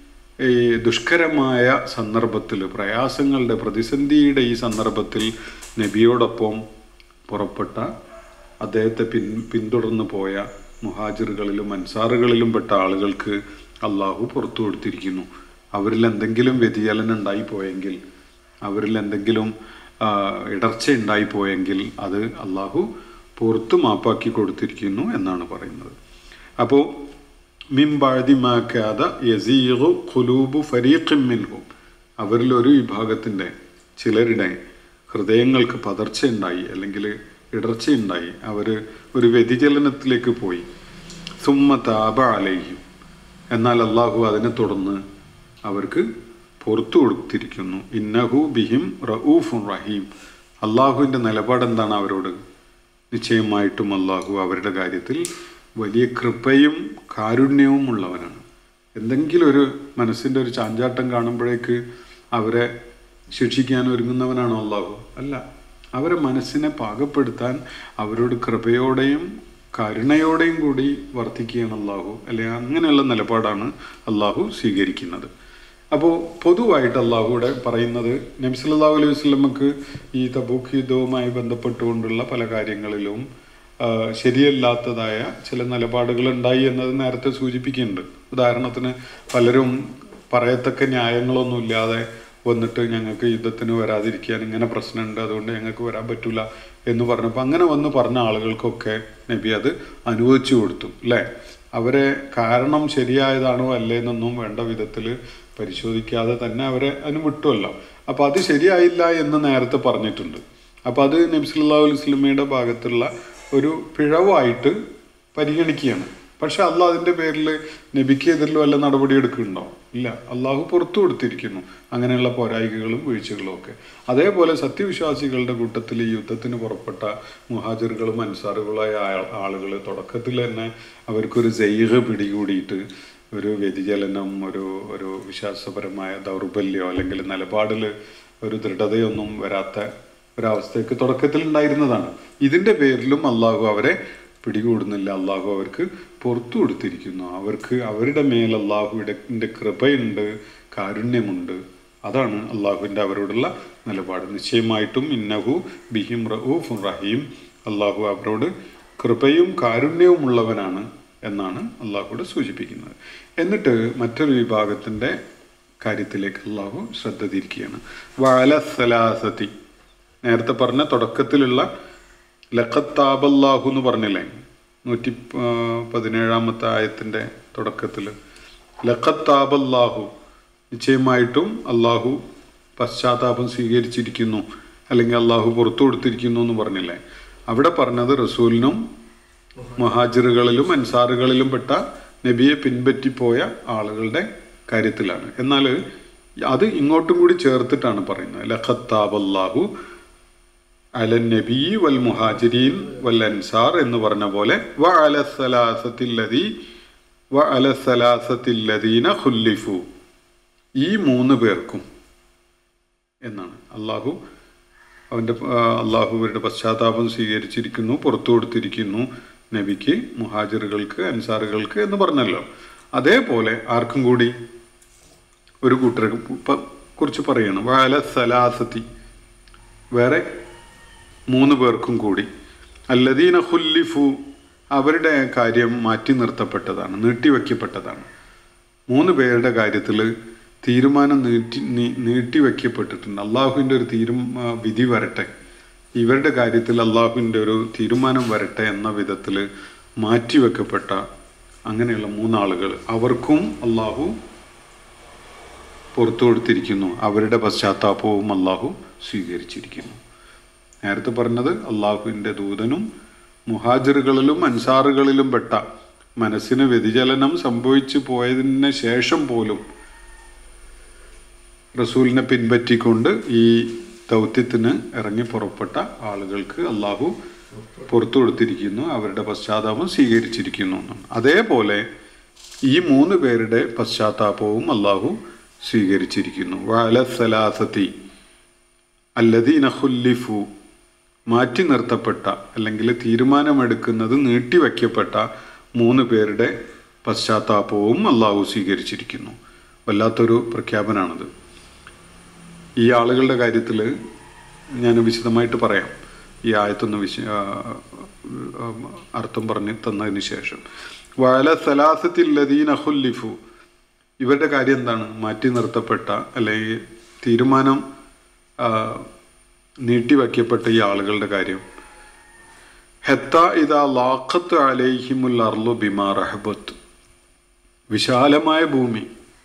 ഈ ദുഷ്കരമായ സന്ദർഭത്തിൽ പ്രയാസങ്ങളുടെ പ്രതിസന്ധിയുടെ ഈ സന്ദർഭത്തിൽ നബിയോടൊപ്പം പുറപ്പെട്ട അദ്ദേഹത്തെ പിൻ പിന്തുടർന്ന് പോയ മുഹാജിറുകളിലും അൻസാറുകളിലും പെട്ട ആളുകൾക്ക് അള്ളാഹു പുറത്തു കൊടുത്തിരിക്കുന്നു അവരിൽ എന്തെങ്കിലും വ്യതിചലനം ഉണ്ടായിപ്പോയെങ്കിൽ അവരിൽ എന്തെങ്കിലും ആ, ഇടർച്ച ഉണ്ടായിപ്പോയെങ്കിൽ അത് അള്ളാഹു പുറത്തു മാപ്പാക്കി കൊടുത്തിരിക്കുന്നു എന്നാണ് പറയുന്നത് അപ്പോൾ മിംബാഴതി മാക്കാത യസീറു ഖുലൂബു ഫരീഖിൻ മിൻഹും അവരിൽ ഒരു വിഭാഗത്തിൻ്റെ ചിലരുടെ ഹൃദയങ്ങൾക്ക് പതർച്ചയുണ്ടായി അല്ലെങ്കിൽ ഇടർച്ചയുണ്ടായി അവർ ഒരു വ്യതിചലനത്തിലേക്ക് പോയി സുമ്മ താപ അലയ്യും എന്നാൽ അള്ളാഹു അതിനെ തുടർന്ന് അവർക്ക് പുറത്തു കൊടുത്തിരിക്കുന്നു ഇന്നഹു ബിഹിം റഊഫുൻ റഹീം അള്ളാഹുവിൻ്റെ നിലപാട് എന്താണ് അവരോട് നിശ്ചയമായിട്ടും അള്ളാഹു അവരുടെ കാര്യത്തിൽ വലിയ കൃപയും കാരുണ്യവും ഉള്ളവനാണ് എന്തെങ്കിലും ഒരു മനസ്സിൻ്റെ ഒരു ചാഞ്ചാട്ടം കാണുമ്പോഴേക്ക് അവരെ ശിക്ഷിക്കാൻ ഒരുങ്ങുന്നവനാണോ അള്ളാഹു അല്ല അവരെ മനസ്സിനെ പാകപ്പെടുത്താൻ അവരോട് കൃപയോടെയും കരുണയോടെയും കൂടി വർത്തിക്കുകയാണ് അള്ളാഹു അല്ലെ അങ്ങനെയുള്ള നിലപാടാണ് അള്ളാഹു സ്വീകരിക്കുന്നത് അപ്പോൾ പൊതുവായിട്ട് അള്ളാഹുവിടെ പറയുന്നത് നബ്സല്ലാഹു അലൈഹി വസ്ലമക്ക് ഈ തബൂക്ക് യുദ്ധവുമായി ബന്ധപ്പെട്ടുകൊണ്ടുള്ള പല കാര്യങ്ങളിലും ആ, ശരിയല്ലാത്തതായ ചില നിലപാടുകൾ ഉണ്ടായി എന്നത് നേരത്തെ സൂചിപ്പിക്കുന്നുണ്ട് ഉദാഹരണത്തിന് പലരും പറയത്തക്ക ന്യായങ്ങളൊന്നും ഇല്ലാതെ വന്നിട്ട് ഞങ്ങൾക്ക് യുദ്ധത്തിന് വരാതിരിക്കാൻ ഇങ്ങനെ പ്രശ്നമുണ്ട് അതുകൊണ്ട് ഞങ്ങൾക്ക് വരാൻ പറ്റൂല എന്ന് പറഞ്ഞപ്പോൾ അങ്ങനെ വന്ന് പറഞ്ഞ ആളുകൾക്കൊക്കെ നബി അത് അനുവദിച്ചു കൊടുത്തു അല്ലേ അവരെ കാരണം ശരിയായതാണോ അല്ലേ എന്നൊന്നും വേണ്ട വിധത്തിൽ പരിശോധിക്കാതെ തന്നെ അവരെ അതിന് വിട്ടുമല്ലോ അപ്പോൾ അത് ശരിയായില്ല എന്ന് നേരത്തെ പറഞ്ഞിട്ടുണ്ട് അപ്പോൾ അത് നബ്സല്ലാ വസ്ലമയുടെ ഭാഗത്തുള്ള ഒരു പിഴവായിട്ട് പരിഗണിക്കുകയാണ് പക്ഷെ അല്ല അതിൻ്റെ പേരിൽ നബിക്കെതിരിൽ വല്ല നടപടി എടുക്കുന്നുണ്ടോ ഇല്ല അള്ളാഹു പുറത്തു കൊടുത്തിരിക്കുന്നു അങ്ങനെയുള്ള പോരായികകളും വീഴ്ചകളും ഒക്കെ അതേപോലെ സത്യവിശ്വാസികളുടെ കൂട്ടത്തിൽ ഈ യുദ്ധത്തിന് പുറപ്പെട്ട മുഹാജിറുകളും അൻസാറുകളായ ആളുകൾ തുടക്കത്തിൽ തന്നെ അവർക്കൊരു ജൈഹ പിടികൂടിയിട്ട് ഒരു വ്യതിചലനം ഒരു ഒരു വിശ്വാസപരമായ ദൗർബല്യമോ അല്ലെങ്കിൽ നിലപാടിൽ ഒരു ദൃഢതയൊന്നും വരാത്ത ഒരവസ്ഥയ്ക്ക് തുടക്കത്തിൽ ഉണ്ടായിരുന്നതാണ് ഇതിൻ്റെ പേരിലും അള്ളാഹു അവരെ പിടികൂടുന്നില്ല അള്ളാഹു അവർക്ക് പുറത്തു കൊടുത്തിരിക്കുന്നു അവർക്ക് അവരുടെ മേൽ അള്ളാഹുവിൻ്റെ കൃപയുണ്ട് കാരുണ്യമുണ്ട് അതാണ് അള്ളാഹുവിൻ്റെ അവരോടുള്ള നിലപാട് നിശ്ചയമായിട്ടും ഇന്നഹു ബിഹിം റഊഫും റഹീം അള്ളാഹു അവരോട് കൃപയും കാരുണ്യവും ഉള്ളവനാണ് എന്നാണ് അള്ളാഹുവിടെ സൂചിപ്പിക്കുന്നത് എന്നിട്ട് മറ്റൊരു വിഭാഗത്തിൻ്റെ കാര്യത്തിലേക്ക് അള്ളാഹു ശ്രദ്ധ തിരിക്കുകയാണ് വാല സലാസതി നേരത്തെ പറഞ്ഞ തുടക്കത്തിലുള്ള ലഖത്താബല്ലാഹു എന്ന് പറഞ്ഞില്ലേ നൂറ്റി ആ, പതിനേഴാമത്തെ ആയത്തിൻ്റെ തുടക്കത്തിൽ ലഖത്താബല്ലാഹു നിശ്ചയമായിട്ടും അള്ളാഹു പശ്ചാത്താപം സ്വീകരിച്ചിരിക്കുന്നു അല്ലെങ്കിൽ അള്ളാഹു പുറത്തു കൊടുത്തിരിക്കുന്നു എന്ന് പറഞ്ഞില്ലേ അവിടെ പറഞ്ഞത് റസൂലിനും മഹാജിറുകളിലും അൻസാറുകളിലും പെട്ട നബിയെ പിൻപറ്റിപ്പോയ ആളുകളുടെ കാര്യത്തിലാണ് എന്നാൽ അത് ഇങ്ങോട്ടും കൂടി ചേർത്തിട്ടാണ് പറയുന്നത് ലഖത്താബല്ലാഹു അലൻ നബി വൽ മുഹാജിരീൻ വൽ അൻസാർ എന്ന് പറഞ്ഞ പോലെ വ അല സലാസത്തില്ലതി വ അല സലാസത്തില്ലദീന ഖുല്ലിഫു ഈ മൂന്ന് പേർക്കും എന്നാണ് അള്ളാഹു അവൻ്റെ അള്ളാഹുവിൻ്റെ പശ്ചാത്താപം സ്വീകരിച്ചിരിക്കുന്നു പുറത്തു കൊടുത്തിരിക്കുന്നു നബിക്ക് മുഹാജിറുകൾക്ക് അൻസാറുകൾക്ക് എന്ന് പറഞ്ഞല്ലോ അതേപോലെ ആർക്കും കൂടി ഒരു കൂട്ടരെ പ- കുറിച്ച് പറയണം വാല സലാസത്തി വേറെ മൂന്ന് പേർക്കും കൂടി അല്ലദീന ഹുല്ലിഫു അവരുടെ കാര്യം മാറ്റി നിർത്തപ്പെട്ടതാണ് നീട്ടിവെക്കപ്പെട്ടതാണ് മൂന്ന് പേരുടെ കാര്യത്തിൽ തീരുമാനം നീട്ടി നീ- നീട്ടിവെക്കപ്പെട്ടിട്ടുണ്ട് അള്ളാഹുവിൻ്റെ ഒരു തീരും ആ, വിധി വരട്ടെ ഇവരുടെ കാര്യത്തിൽ അള്ളാഹുവിൻ്റെ ഒരു തീരുമാനം വരട്ടെ എന്ന വിധത്തിൽ മാറ്റിവെക്കപ്പെട്ട അങ്ങനെയുള്ള മൂന്നാളുകൾ അവർക്കും അള്ളാഹു പുറത്തു കൊടുത്തിരിക്കുന്നു അവരുടെ പശ്ചാത്താപവും അള്ളാഹു സ്വീകരിച്ചിരിക്കുന്നു നേരത്തെ പറഞ്ഞത് അള്ളാഹുവിൻ്റെ ദൂതനും മുഹാജിറുകളിലും അൻസാറുകളിലും പെട്ട മനസ്സിന് വ്യതിചലനം സംഭവിച്ചു പോയതിന് ശേഷം പോലും റസൂലിനെ പിൻപറ്റിക്കൊണ്ട് ഈ ദൗത്യത്തിന് ഇറങ്ങി പുറപ്പെട്ട ആളുകൾക്ക് അള്ളാഹു പുറത്തു കൊടുത്തിരിക്കുന്നു അവരുടെ പശ്ചാത്താപം സ്വീകരിച്ചിരിക്കുന്നു എന്നാണ് അതേപോലെ ഈ മൂന്ന് പേരുടെ പശ്ചാത്താപവും അള്ളാഹു സ്വീകരിച്ചിരിക്കുന്നു വാല സലാസത്തി അല്ലദീന ഖുല്ലിഫു മാറ്റി നിർത്തപ്പെട്ട അല്ലെങ്കിൽ തീരുമാനമെടുക്കുന്നത് നീട്ടിവെക്കപ്പെട്ട മൂന്ന് പേരുടെ പശ്ചാത്താപവും അള്ളാഹു സ്വീകരിച്ചിരിക്കുന്നു വല്ലാത്തൊരു പ്രഖ്യാപനമാണത് ഈ ആളുകളുടെ കാര്യത്തിൽ ഞാൻ വിശദമായിട്ട് പറയാം ഈ ആയത്തൊന്ന് വിശ ആ, ആ, അർത്ഥം പറഞ്ഞ് തന്നതിന് ശേഷം വല സലാസത്തില്ലദീന ഹുല്ലിഫു ഇവരുടെ കാര്യം എന്താണ് മാറ്റി നിർത്തപ്പെട്ട അല്ലെങ്കിൽ തീരുമാനം ആ, നീട്ടിവെക്കപ്പെട്ട ഈ ആളുകളുടെ കാര്യം ഹെത്ത ഇതാ ലാഖത്ത് അലൈഹിമുൽ അർലു ബിമാ റഹബത്ത് വിശാലമായ ഭൂമി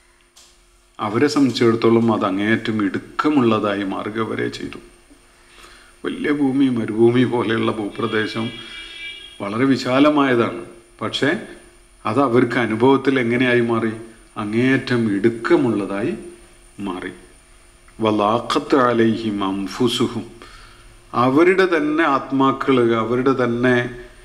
അവരെ സംബന്ധിച്ചിടത്തോളം അത് അങ്ങേയറ്റം ഇടുക്കമുള്ളതായി മാറുക വരെ ചെയ്തു വലിയ ഭൂമി മരുഭൂമി പോലെയുള്ള ഭൂപ്രദേശം വളരെ വിശാലമായതാണ് പക്ഷേ അത് അവർക്ക് അനുഭവത്തിൽ എങ്ങനെയായി മാറി അങ്ങേയറ്റം ഇടുക്കമുള്ളതായി മാറി വലാഖത്ത് അലൈഹിം അംഫുസുഹും അവരുടെ തന്നെ ആത്മാക്കൾ അവരുടെ തന്നെ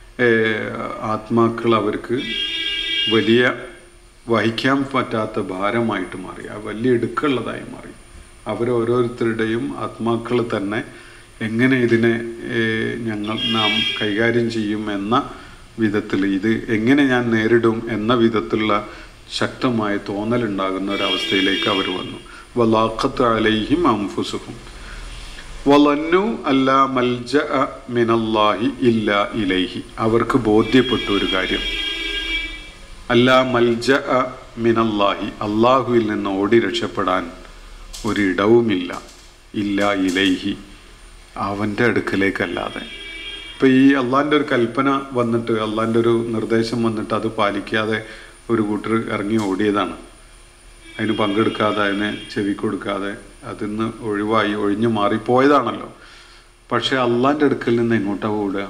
ആത്മാക്കൾ അവർക്ക് വലിയ വഹിക്കാൻ പറ്റാത്ത ഭാരമായിട്ട് മാറി ആ വലിയ ഇടുക്കുള്ളതായി മാറി അവരോരോരുത്തരുടെയും ആത്മാക്കൾ തന്നെ എങ്ങനെ ഇതിനെ ഏഹ്, ഞങ്ങൾ നാം കൈകാര്യം ചെയ്യും എന്ന വിധത്തിൽ ഇത് എങ്ങനെ ഞാൻ നേരിടും എന്ന വിധത്തിലുള്ള ശക്തമായ തോന്നലുണ്ടാകുന്ന ഒരവസ്ഥയിലേക്ക് അവർ വന്നു വലാഖത്ത് അലൈഹിം അംഫുസുഹും വളന്നു അല്ല മൽജ മിനല്ലാഹി ഇല്ല ഇലൈഹി അവർക്ക് ബോധ്യപ്പെട്ട ഒരു കാര്യം അല്ല മൽജ മിനല്ലാഹി അള്ളാഹുവിൽ നിന്ന് ഓടി രക്ഷപ്പെടാൻ ഒരിടവുമില്ല ഇല്ല ഇലൈഹി അവൻ്റെ അടുക്കലേക്കല്ലാതെ ഇപ്പം ഈ അള്ളാൻ്റെ ഒരു കൽപ്പന വന്നിട്ട് അള്ളാൻ്റെ ഒരു നിർദ്ദേശം വന്നിട്ട് അത് പാലിക്കാതെ ഒരു കൂട്ടർ ഇറങ്ങി ഓടിയതാണ് അതിന് പങ്കെടുക്കാതെ അതിനെ ചെവി കൊടുക്കാതെ അതിന്ന് ഒഴിവായി ഒഴിഞ്ഞു മാറിപ്പോയതാണല്ലോ പക്ഷെ അള്ളാൻ്റെ അടുക്കൽ നിന്ന് എങ്ങോട്ടാ ഓടുക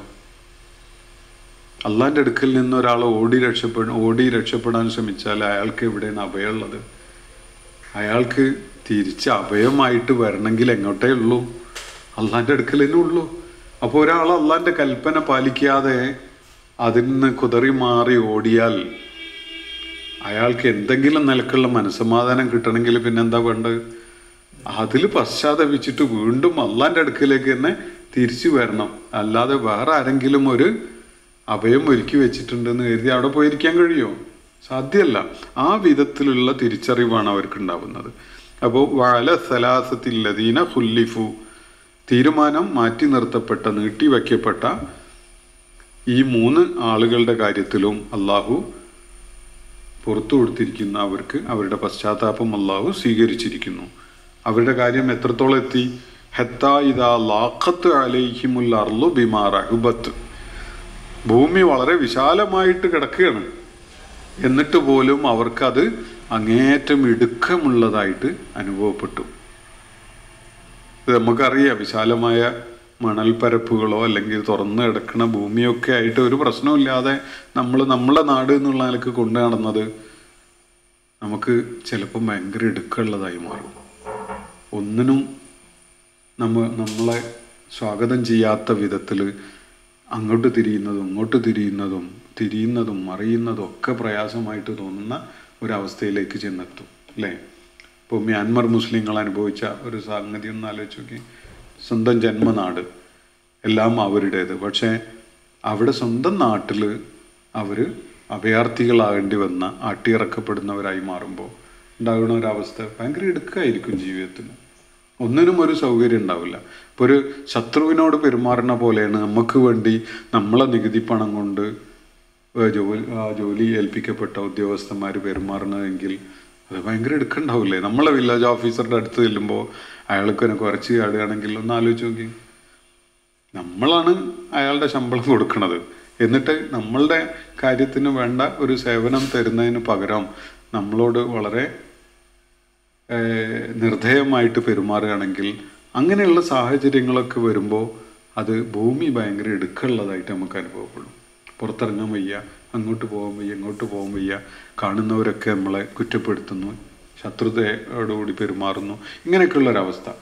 അള്ളാൻ്റെ അടുക്കൽ നിന്ന് ഒരാൾ ഓടി രക്ഷപ്പെടാൻ ഓടി രക്ഷപ്പെടാൻ ശ്രമിച്ചാൽ അയാൾക്ക് എവിടെയാണ് അഭയമുള്ളത് അയാൾക്ക് തിരിച്ച് അഭയമായിട്ട് വരണമെങ്കിൽ എങ്ങോട്ടേ ഉള്ളൂ അള്ളാൻ്റെ അടുക്കൽ തന്നെ ഉള്ളൂ അപ്പോൾ ഒരാൾ അള്ളാൻ്റെ കൽപ്പന പാലിക്കാതെ അതിൽ നിന്ന് കുതറി മാറി ഓടിയാൽ അയാൾക്ക് എന്തെങ്കിലും നിലക്കുള്ള മനസ്സമാധാനം കിട്ടണമെങ്കിൽ പിന്നെന്താ വേണ്ടത് അതിൽ പശ്ചാത്തപിച്ചിട്ട് വീണ്ടും അള്ളാൻ്റെ അടുക്കിലേക്ക് തന്നെ തിരിച്ചു വരണം അല്ലാതെ വേറെ ആരെങ്കിലും ഒരു അഭയം ഒരുക്കി വെച്ചിട്ടുണ്ടെന്ന് കരുതി അവിടെ പോയിരിക്കാൻ കഴിയുമോ സാധ്യമല്ല ആ വിധത്തിലുള്ള തിരിച്ചറിവാണ് അവർക്ക് ഉണ്ടാവുന്നത് അപ്പോൾ വാല സലാസത്തില്ലദീന ഹുല്ലിഫു തീരുമാനം മാറ്റി നിർത്തപ്പെട്ട നീട്ടിവെക്കപ്പെട്ട ഈ മൂന്ന് ആളുകളുടെ കാര്യത്തിലും അള്ളാഹു പുറത്തു കൊടുത്തിരിക്കുന്ന അവർക്ക് അവരുടെ പശ്ചാത്താപം അള്ളാഹു സ്വീകരിച്ചിരിക്കുന്നു അവരുടെ കാര്യം എത്രത്തോളം എത്തി ഹെത്താ ഇതാ ലാഖത്ത് അലൈഹിമുൽ അർലു ബിമാ റഹുബത്ത് ഭൂമി വളരെ വിശാലമായിട്ട് കിടക്കുകയാണ് എന്നിട്ട് പോലും അവർക്കത് അങ്ങേയറ്റം ഇടുക്കമുള്ളതായിട്ട് അനുഭവപ്പെട്ടു ഇത് നമുക്കറിയാം വിശാലമായ മണൽപ്പരപ്പുകളോ അല്ലെങ്കിൽ തുറന്നു കിടക്കുന്ന ഭൂമിയൊക്കെ ആയിട്ട് ഒരു പ്രശ്നമില്ലാതെ നമ്മൾ നമ്മളെ നാട് എന്നുള്ള നിലക്ക് കൊണ്ടു നടന്നത് നമുക്ക് ചിലപ്പം ഭയങ്കര ഇടുക്കമുള്ളതായി മാറും ഒന്നിനും നമ്മ നമ്മളെ സ്വാഗതം ചെയ്യാത്ത വിധത്തിൽ അങ്ങോട്ട് തിരിയുന്നതും ഇങ്ങോട്ട് തിരിയുന്നതും തിരിയുന്നതും മറിയുന്നതും ഒക്കെ പ്രയാസമായിട്ട് തോന്നുന്ന ഒരവസ്ഥയിലേക്ക് ചെന്നെത്തും അല്ലേ ഇപ്പോൾ മ്യാൻമർ മുസ്ലിങ്ങൾ അനുഭവിച്ച ഒരു സംഗതി ഒന്ന് ആലോചിച്ച് നോക്കി സ്വന്തം ജന്മനാട് എല്ലാം അവരുടേത് പക്ഷേ അവിടെ സ്വന്തം നാട്ടിൽ അവർ അഭയാർത്ഥികളാകേണ്ടി വന്ന ആട്ടിയിറക്കപ്പെടുന്നവരായി മാറുമ്പോൾ ഉണ്ടാകുന്ന ഒരവസ്ഥ ഭയങ്കര ഇടുക്കായിരിക്കും ജീവിതത്തിന് ഒന്നിനും ഒരു സൗകര്യം ഉണ്ടാവില്ല ഇപ്പോൾ ഒരു ശത്രുവിനോട് പെരുമാറുന്ന പോലെയാണ് നമുക്ക് വേണ്ടി നമ്മളെ നികുതി പണം കൊണ്ട് ഏഹ് ജോലി ആ ജോലി ഏൽപ്പിക്കപ്പെട്ട ഉദ്യോഗസ്ഥന്മാർ പെരുമാറുന്നതെങ്കിൽ അത് ഭയങ്കര എടുക്കണ്ടാവില്ലേ നമ്മളെ വില്ലേജ് ഓഫീസറുടെ അടുത്ത് ചെല്ലുമ്പോൾ അയാൾക്ക് എന്നെ കുറച്ച് ചാടുകയാണെങ്കിൽ ഒന്ന് ആലോചിച്ച് നോക്കി നമ്മളാണ് അയാളുടെ ശമ്പളം കൊടുക്കുന്നത് എന്നിട്ട് നമ്മളുടെ കാര്യത്തിന് വേണ്ട ഒരു സേവനം തരുന്നതിന് പകരം നമ്മളോട് വളരെ ഏഹ്, നിർദ്ധയമായിട്ട് പെരുമാറുകയാണെങ്കിൽ അങ്ങനെയുള്ള സാഹചര്യങ്ങളൊക്കെ വരുമ്പോൾ അത് ഭൂമി ഭയങ്കര ഇടുക്കുള്ളതായിട്ട് നമുക്ക് അനുഭവപ്പെടും പുറത്തിറങ്ങാൻ വയ്യ അങ്ങോട്ട് പോകാൻ വയ്യ ഇങ്ങോട്ട് പോകാൻ വയ്യ കാണുന്നവരൊക്കെ നമ്മളെ കുറ്റപ്പെടുത്തുന്നു ശത്രുതയോടുകൂടി പെരുമാറുന്നു ഇങ്ങനെയൊക്കെയുള്ളൊരവസ്ഥ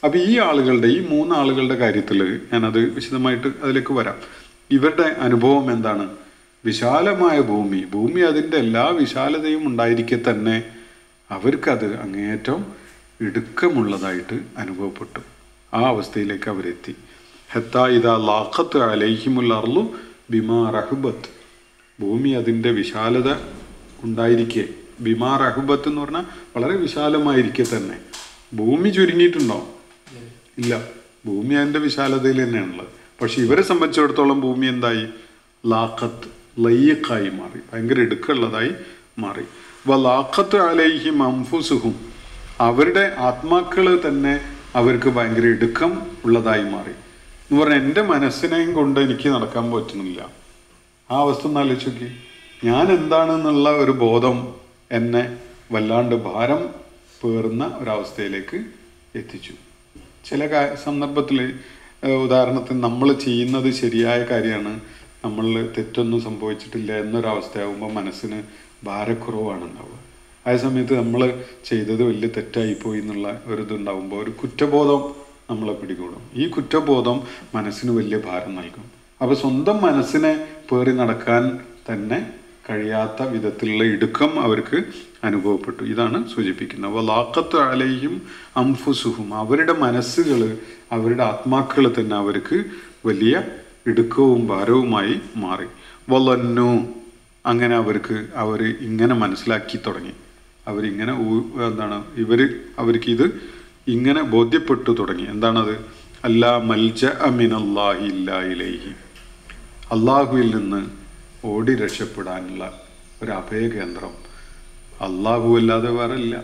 അപ്പം ഈ ആളുകളുടെ ഈ മൂന്ന് ആളുകളുടെ കാര്യത്തിൽ ഞാനത് വിശദമായിട്ട് അതിലേക്ക് വരാം ഇവരുടെ അനുഭവം എന്താണ് വിശാലമായ ഭൂമി ഭൂമി അതിൻ്റെ എല്ലാ വിശാലതയും ഉണ്ടായിരിക്കെ തന്നെ അവർക്കത് അങ്ങേയറ്റം ഇടുക്കമുള്ളതായിട്ട് അനുഭവപ്പെട്ടു ആ അവസ്ഥയിലേക്ക് അവരെത്തി ഹെത്ത ഇതാ ലാഖത്ത് അലൈഹിമുൽ അർലു ബിമാ റഹുബത്ത് ഭൂമി അതിൻ്റെ വിശാലത ഉണ്ടായിരിക്കെ ബിമാ റഹുബത്ത് എന്ന് പറഞ്ഞാൽ വളരെ വിശാലമായിരിക്കെ തന്നെ ഭൂമി ചുരുങ്ങിയിട്ടുണ്ടോ ഇല്ല ഭൂമി അതിൻ്റെ വിശാലതയിൽ തന്നെയാണുള്ളത് പക്ഷെ ഇവരെ സംബന്ധിച്ചിടത്തോളം ഭൂമി എന്തായി ലാഖത്ത് ലയ്യക്കായി മാറി ഭയങ്കര ഇടുക്കുള്ളതായി മാറി വ ലാഖത്ത് അലൈഹിം അംഫുസുഹും അവരുടെ ആത്മാക്കൾ തന്നെ അവർക്ക് ഭയങ്കര ഇടുക്കം ഉള്ളതായി മാറി എന്ന് പറഞ്ഞാൽ എൻ്റെ മനസ്സിനെയും കൊണ്ട് എനിക്ക് നടക്കാൻ പറ്റുന്നില്ല ആ അവസ്ഥ ഒന്ന് ആലോചിച്ച് നോക്കി ഞാൻ എന്താണെന്നുള്ള ഒരു ബോധം എന്നെ വല്ലാണ്ട് ഭാരം പേറുന്ന ഒരവസ്ഥയിലേക്ക് എത്തിച്ചു ചില സന്ദർഭത്തിൽ ഉദാഹരണത്തിന് നമ്മൾ ചെയ്യുന്നത് ശരിയായ കാര്യമാണ് നമ്മൾ തെറ്റൊന്നും സംഭവിച്ചിട്ടില്ല എന്നൊരവസ്ഥയാകുമ്പോൾ മനസ്സിന് ഭാരക്കുറവാണ് ഉണ്ടാവുക ആ സമയത്ത് നമ്മൾ ചെയ്തത് വലിയ തെറ്റായിപ്പോയി എന്നുള്ള ഒരു ഇതുണ്ടാവുമ്പോൾ ഒരു കുറ്റബോധം നമ്മളെ പിടികൂടും ഈ കുറ്റബോധം മനസ്സിന് വലിയ ഭാരം നൽകും അപ്പോൾ സ്വന്തം മനസ്സിനെ പേറി നടക്കാൻ തന്നെ കഴിയാത്ത വിധത്തിലുള്ള ഇടുക്കം അവർക്ക് അനുഭവപ്പെട്ടു ഇതാണ് സൂചിപ്പിക്കുന്നത് വലാക്കത്ത് അലയും അംഫുസുഹും അവരുടെ മനസ്സുകൾ അവരുടെ ആത്മാക്കൾ തന്നെ അവർക്ക് വലിയ ഇടുക്കവും ഭാരവുമായി മാറി വലന്നു അങ്ങനെ അവർക്ക് അവർ ഇങ്ങനെ മനസ്സിലാക്കി തുടങ്ങി അവരിങ്ങനെ എന്താണ് ഇവർ അവർക്ക് ഇത് ഇങ്ങനെ ബോധ്യപ്പെട്ടു തുടങ്ങി എന്താണത് അല്ലാ മൽജ അമിനല്ലാഹി ഇല്ലായിലേഹി അള്ളാഹുവിൽ നിന്ന് ഓടി രക്ഷപ്പെടാനുള്ള ഒരു അഭയകേന്ദ്രം അള്ളാഹു അല്ലാതെ വേറെ ഇല്ല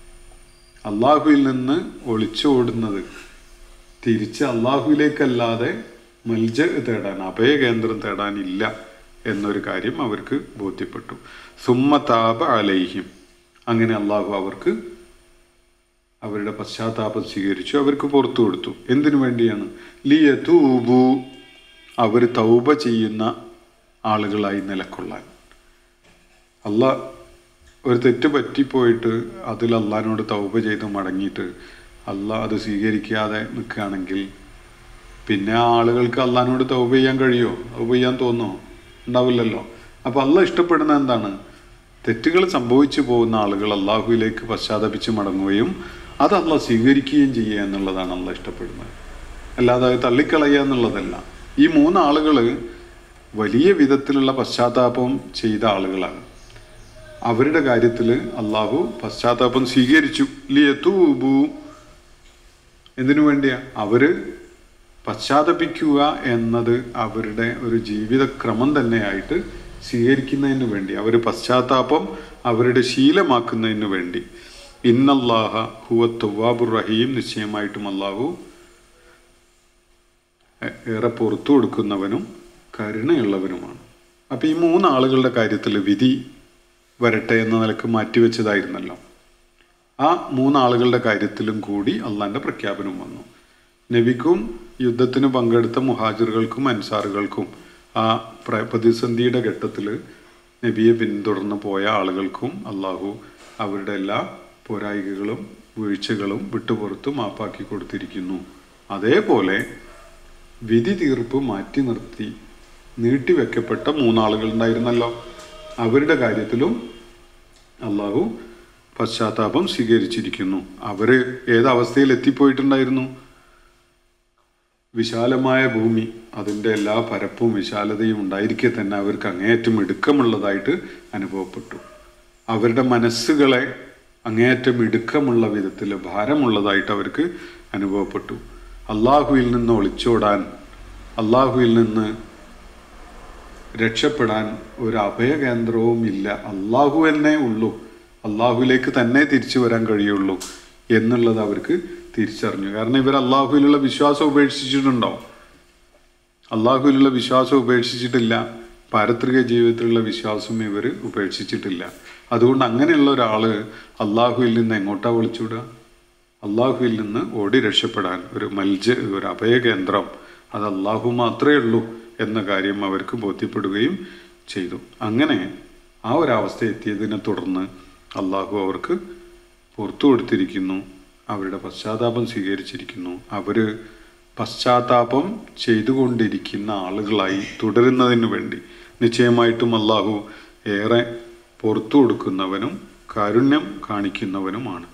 അള്ളാഹുവിൽ നിന്ന് ഒളിച്ചോടുന്നത് തിരിച്ച് അള്ളാഹുവിലേക്കല്ലാതെ മൽജ തേടാൻ അഭയകേന്ദ്രം തേടാനില്ല എന്നൊരു കാര്യം അവർക്ക് ബോധ്യപ്പെട്ടു സുമ്മ താപ അലൈഹിം അങ്ങനെ അള്ളാഹു അവർക്ക് അവരുടെ പശ്ചാത്താപം സ്വീകരിച്ചു അവർക്ക് പുറത്തു കൊടുത്തു എന്തിനു വേണ്ടിയാണ് ലിയതൂബു അവർ തൗബ ചെയ്യുന്ന ആളുകളായി നിലക്കൊള്ളാൻ അല്ല ഒരു തെറ്റ് പറ്റിപ്പോയിട്ട് അതിൽ അള്ളഹാനോട് തൗബ ചെയ്ത് മടങ്ങിയിട്ട് അല്ല അത് സ്വീകരിക്കാതെ നിൽക്കുകയാണെങ്കിൽ പിന്നെ ആ ആളുകൾക്ക് അള്ളഹാനോട് തൗബ ചെയ്യാൻ കഴിയുമോ തൗബ ചെയ്യാൻ തോന്നുമോ ഉണ്ടാവില്ലല്ലോ അപ്പോൾ അല്ല ഇഷ്ടപ്പെടുന്ന എന്താണ് തെറ്റുകൾ സംഭവിച്ചു പോകുന്ന ആളുകൾ അള്ളാഹുവിലേക്ക് പശ്ചാത്തപിച്ച് മടങ്ങുകയും അത് അല്ല സ്വീകരിക്കുകയും ചെയ്യുക എന്നുള്ളതാണ് അല്ല ഇഷ്ടപ്പെടുന്നത് അല്ലാതെ അത് തള്ളിക്കളയുക എന്നുള്ളതല്ല ഈ മൂന്ന് ആളുകൾ വലിയ വിധത്തിലുള്ള പശ്ചാത്താപം ചെയ്ത ആളുകളാണ് അവരുടെ കാര്യത്തിൽ അള്ളാഹു പശ്ചാത്താപം സ്വീകരിച്ചു ലിയത്തൂബു എന്തിനു വേണ്ടിയാ അവര് പശ്ചാത്തപിക്കുക എന്നത് അവരുടെ ഒരു ജീവിതക്രമം തന്നെയായിട്ട് സ്വീകരിക്കുന്നതിന് വേണ്ടി അവർ പശ്ചാത്താപം അവരുടെ ശീലമാക്കുന്നതിന് വേണ്ടി ഇന്നല്ലാഹ ഹുവ തുവാബുർ റഹീം നിശ്ചയമായിട്ടും അള്ളാഹു ഏറെ പുറത്തു കൊടുക്കുന്നവനും കരുണയുള്ളവനുമാണ് അപ്പം ഈ മൂന്ന് ആളുകളുടെ കാര്യത്തിൽ വിധി വരട്ടെ എന്ന നിലക്ക് മാറ്റിവെച്ചതായിരുന്നല്ലോ ആ മൂന്നാളുകളുടെ കാര്യത്തിലും കൂടി അള്ളാന്റെ പ്രഖ്യാപനം വന്നു നബിക്കും യുദ്ധത്തിന് പങ്കെടുത്ത മുഹാജിറുകൾക്കും അൻസാറുകൾക്കും ആ പ്രതിസന്ധിയുടെ ഘട്ടത്തിൽ നബിയെ പിന്തുടർന്ന് പോയ ആളുകൾക്കും അള്ളാഹു അവരുടെ എല്ലാ പോരായികകളും വീഴ്ചകളും വിട്ടുപുറത്ത് മാപ്പാക്കി കൊടുത്തിരിക്കുന്നു അതേപോലെ വിധി തീർപ്പ് മാറ്റി നിർത്തി നീട്ടിവെക്കപ്പെട്ട മൂന്നാളുകൾ ഉണ്ടായിരുന്നല്ലോ അവരുടെ കാര്യത്തിലും അള്ളാഹു പശ്ചാത്താപം സ്വീകരിച്ചിരിക്കുന്നു അവര് ഏതവസ്ഥയിൽ എത്തിപ്പോയിട്ടുണ്ടായിരുന്നു വിശാലമായ ഭൂമി അതിൻ്റെ എല്ലാ പരപ്പും വിശാലതയും ഉണ്ടായിരിക്കെ തന്നെ അവർക്ക് അങ്ങേയറ്റം ഇടുക്കമുള്ളതായിട്ട് അനുഭവപ്പെട്ടു അവരുടെ മനസ്സുകളെ അങ്ങേയറ്റം ഇടുക്കമുള്ള വിധത്തിൽ ഭാരമുള്ളതായിട്ട് അവർക്ക് അനുഭവപ്പെട്ടു അള്ളാഹുവിൽ നിന്ന് ഒളിച്ചോടാൻ അള്ളാഹുവിൽ നിന്ന് രക്ഷപ്പെടാൻ ഒരു അഭയകേന്ദ്രവും ഇല്ല അള്ളാഹു തന്നെ ഉള്ളൂ അള്ളാഹുവിലേക്ക് തന്നെ തിരിച്ചു വരാൻ കഴിയുള്ളൂ എന്നുള്ളത് അവർക്ക് തിരിച്ചറിഞ്ഞു കാരണം ഇവർ അള്ളാഹുവിലുള്ള വിശ്വാസം ഉപേക്ഷിച്ചിട്ടുണ്ടോ അള്ളാഹുവിലുള്ള വിശ്വാസം ഉപേക്ഷിച്ചിട്ടില്ല പാരത്രിക ജീവിതത്തിലുള്ള വിശ്വാസം ഇവർ ഉപേക്ഷിച്ചിട്ടില്ല അതുകൊണ്ട് അങ്ങനെയുള്ള ഒരാൾ അള്ളാഹുവിൽ നിന്ന് എങ്ങോട്ടാ വിളിച്ചുവിടുക അള്ളാഹുവിൽ നിന്ന് ഓടി രക്ഷപ്പെടാൻ ഒരു മൽജ് ഒരു അഭയകേന്ദ്രം അത് അള്ളാഹു മാത്രമേ ഉള്ളൂ എന്ന കാര്യം അവർക്ക് ബോധ്യപ്പെടുകയും ചെയ്തു അങ്ങനെ ആ ഒരവസ്ഥ എത്തിയതിനെ തുടർന്ന് അള്ളാഹു അവർക്ക് പുറത്തു കൊടുത്തിരിക്കുന്നു അവരുടെ പശ്ചാത്താപം സ്വീകരിച്ചിരിക്കുന്നു അവർ പശ്ചാത്താപം ചെയ്തുകൊണ്ടിരിക്കുന്ന ആളുകളായി തുടരുന്നതിന് വേണ്ടി നിശ്ചയമായിട്ടും അള്ളാഹു ഏറെ പുറത്തു കൊടുക്കുന്നവനും കാരുണ്യം കാണിക്കുന്നവനുമാണ്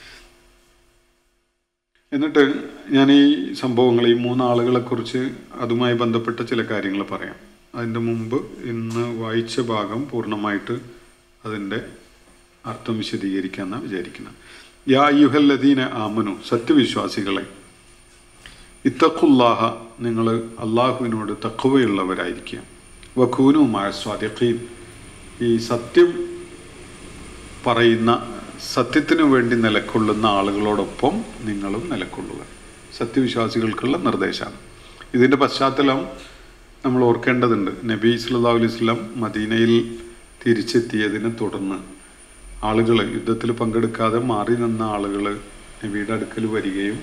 എന്നിട്ട് ഞാൻ ഈ സംഭവങ്ങൾ ഈ മൂന്നാളുകളെ കുറിച്ച് അതുമായി ബന്ധപ്പെട്ട ചില കാര്യങ്ങൾ പറയാം അതിൻ്റെ മുമ്പ് ഇന്ന് വായിച്ച ഭാഗം പൂർണ്ണമായിട്ട് അതിൻ്റെ അർത്ഥം വിശദീകരിക്കാമെന്നാണ് വിചാരിക്കുന്നത് യാ യുഹല്ലദീന ആമനു സത്യവിശ്വാസികളെ ഇത്തഖുല്ലാഹ നിങ്ങൾ അള്ളാഹുവിനോട് തക്കവയുള്ളവരായിരിക്കുക വഖൂനു മായ സ്വാദിഖീൻ ഈ സത്യം പറയുന്ന സത്യത്തിനു വേണ്ടി നിലക്കൊള്ളുന്ന ആളുകളോടൊപ്പം നിങ്ങളും നിലക്കൊള്ളുക സത്യവിശ്വാസികൾക്കുള്ള നിർദ്ദേശമാണ് ഇതിൻ്റെ പശ്ചാത്തലം നമ്മൾ ഓർക്കേണ്ടതുണ്ട് നബി സല്ലല്ലാഹു അലൈഹി വസല്ലം മദീനയിൽ തിരിച്ചെത്തിയതിനെ തുടർന്ന് ആളുകൾ യുദ്ധത്തിൽ പങ്കെടുക്കാതെ മാറി നിന്ന ആളുകൾ നബിയുടെ അടുക്കൽ വരികയും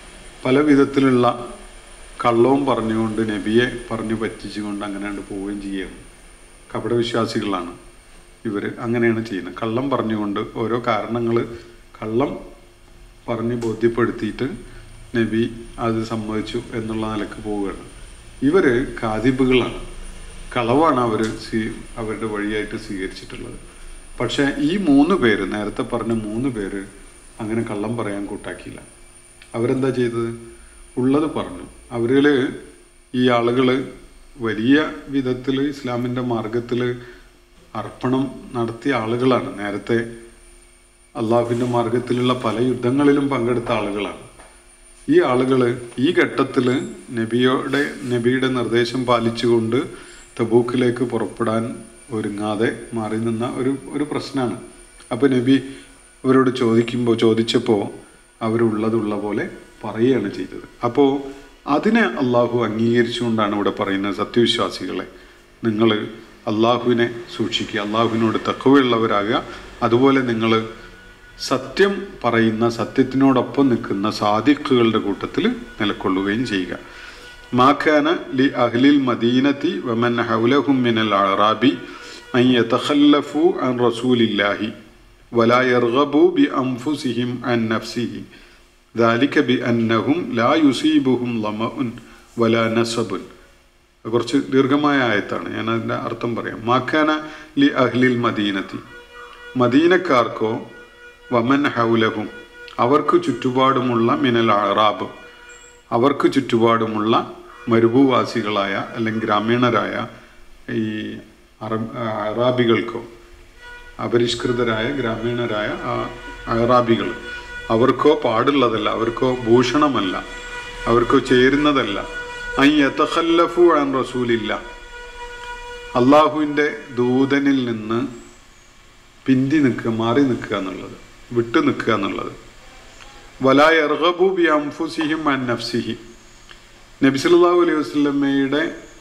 പല വിധത്തിലുള്ള കള്ളവും പറഞ്ഞുകൊണ്ട് നബിയെ പറഞ്ഞു പറ്റിച്ചുകൊണ്ട് അങ്ങനെ കണ്ട് പോവുകയും ചെയ്യുകയാണ് കപടവിശ്വാസികളാണ് ഇവർ അങ്ങനെയാണ് ചെയ്യുന്നത് കള്ളം പറഞ്ഞുകൊണ്ട് ഓരോ കാരണങ്ങൾ കള്ളം പറഞ്ഞ് ബോധ്യപ്പെടുത്തിയിട്ട് നബി അത് സമ്മതിച്ചു എന്നുള്ള നിലക്ക് പോവുകയാണ് ഇവർ കാതിബുകളാണ് കളവാണ് അവർ സ്വീ അവരുടെ വഴിയായിട്ട് സ്വീകരിച്ചിട്ടുള്ളത് പക്ഷേ ഈ മൂന്ന് പേര് നേരത്തെ പറഞ്ഞ മൂന്ന് പേര് അങ്ങനെ കള്ളം പറയാൻ കൂട്ടാക്കിയില്ല അവരെന്താ ചെയ്തത് ഉള്ളത് പറഞ്ഞു അവരിൽ ഈ ആളുകൾ വലിയ വിധത്തിൽ ഇസ്ലാമിൻ്റെ മാർഗത്തിൽ അർപ്പണം നടത്തിയ ആളുകളാണ് നേരത്തെ അള്ളാഹുവിൻ്റെ മാർഗത്തിലുള്ള പല യുദ്ധങ്ങളിലും പങ്കെടുത്ത ആളുകളാണ് ഈ ആളുകൾ ഈ ഘട്ടത്തിൽ നബിയോടെ നബിയുടെ നിർദ്ദേശം പാലിച്ചുകൊണ്ട് തബൂക്കിലേക്ക് പുറപ്പെടാൻ ഒരുങ്ങാതെ മാറി നിന്ന ഒരു ഒരു പ്രശ്നമാണ് അപ്പോൾ നബി അവരോട് ചോദിക്കുമ്പോൾ ചോദിച്ചപ്പോൾ അവരുള്ളതുള്ള പോലെ പറയുകയാണ് ചെയ്തത് അപ്പോൾ അതിനെ അള്ളാഹു അംഗീകരിച്ചുകൊണ്ടാണ് ഇവിടെ പറയുന്നത് സത്യവിശ്വാസികളെ നിങ്ങൾ അള്ളാഹുവിനെ സൂക്ഷിക്കുക അള്ളാഹുവിനോട് തക്കവയുള്ളവരാകുക അതുപോലെ നിങ്ങൾ സത്യം പറയുന്ന സത്യത്തിനോടൊപ്പം നിൽക്കുന്ന സാദിഖുകളുടെ കൂട്ടത്തിൽ നിലക്കൊള്ളുകയും ചെയ്യുക മാഖാന ലി അഹ്ലിൽ മദീനത്തി വമൻ ഹൗലഹും മിനൽ അറാബി അൻ യതഖല്ലഫു അൻ റസൂലില്ലാഹി വലാ യർഗബു ബി അൻഫുസിഹിം അൻ നഫ്സിഹി ذلك بأنهم لا يصيبهم ظمأ ولا نصب കുറച്ച് ദീർഘമായ ആയത്താണ് ഞാൻ അതിൻ്റെ അർത്ഥം പറയാം മാക്കാന ലി അഹ്ലിൽ മദീനത്തി മദീനക്കാർക്കോ വമൻ ഹൗലഹും അവർക്ക് ചുറ്റുപാടുമുള്ള മിനൽ അറാബ് അവർക്ക് ചുറ്റുപാടുമുള്ള മരുഭൂവാസികളായ അല്ലെങ്കിൽ ഗ്രാമീണരായ ഈ അറബ് അറാബികൾക്കോ അപരിഷ്കൃതരായ ഗ്രാമീണരായ ആ അറാബികൾ അവർക്കോ പാടുള്ളതല്ല അവർക്കോ ഭൂഷണമല്ല അവർക്കോ ചേരുന്നതല്ല ഐ യതഖല്ലഫു അൻ റസൂലില്ല അള്ളാഹുവിൻ്റെ ദൂതനിൽ നിന്ന് പിന്തി നിൽക്കുക മാറി നിൽക്കുക എന്നുള്ളത് വിട്ടു നിൽക്കുക എന്നുള്ളത് വലാ എർഹബു ബി അംഫുസിഹിം അൻ നഫ്സിഹി നബി സല്ലല്ലാഹു അലൈഹി വസല്ലമയുടെ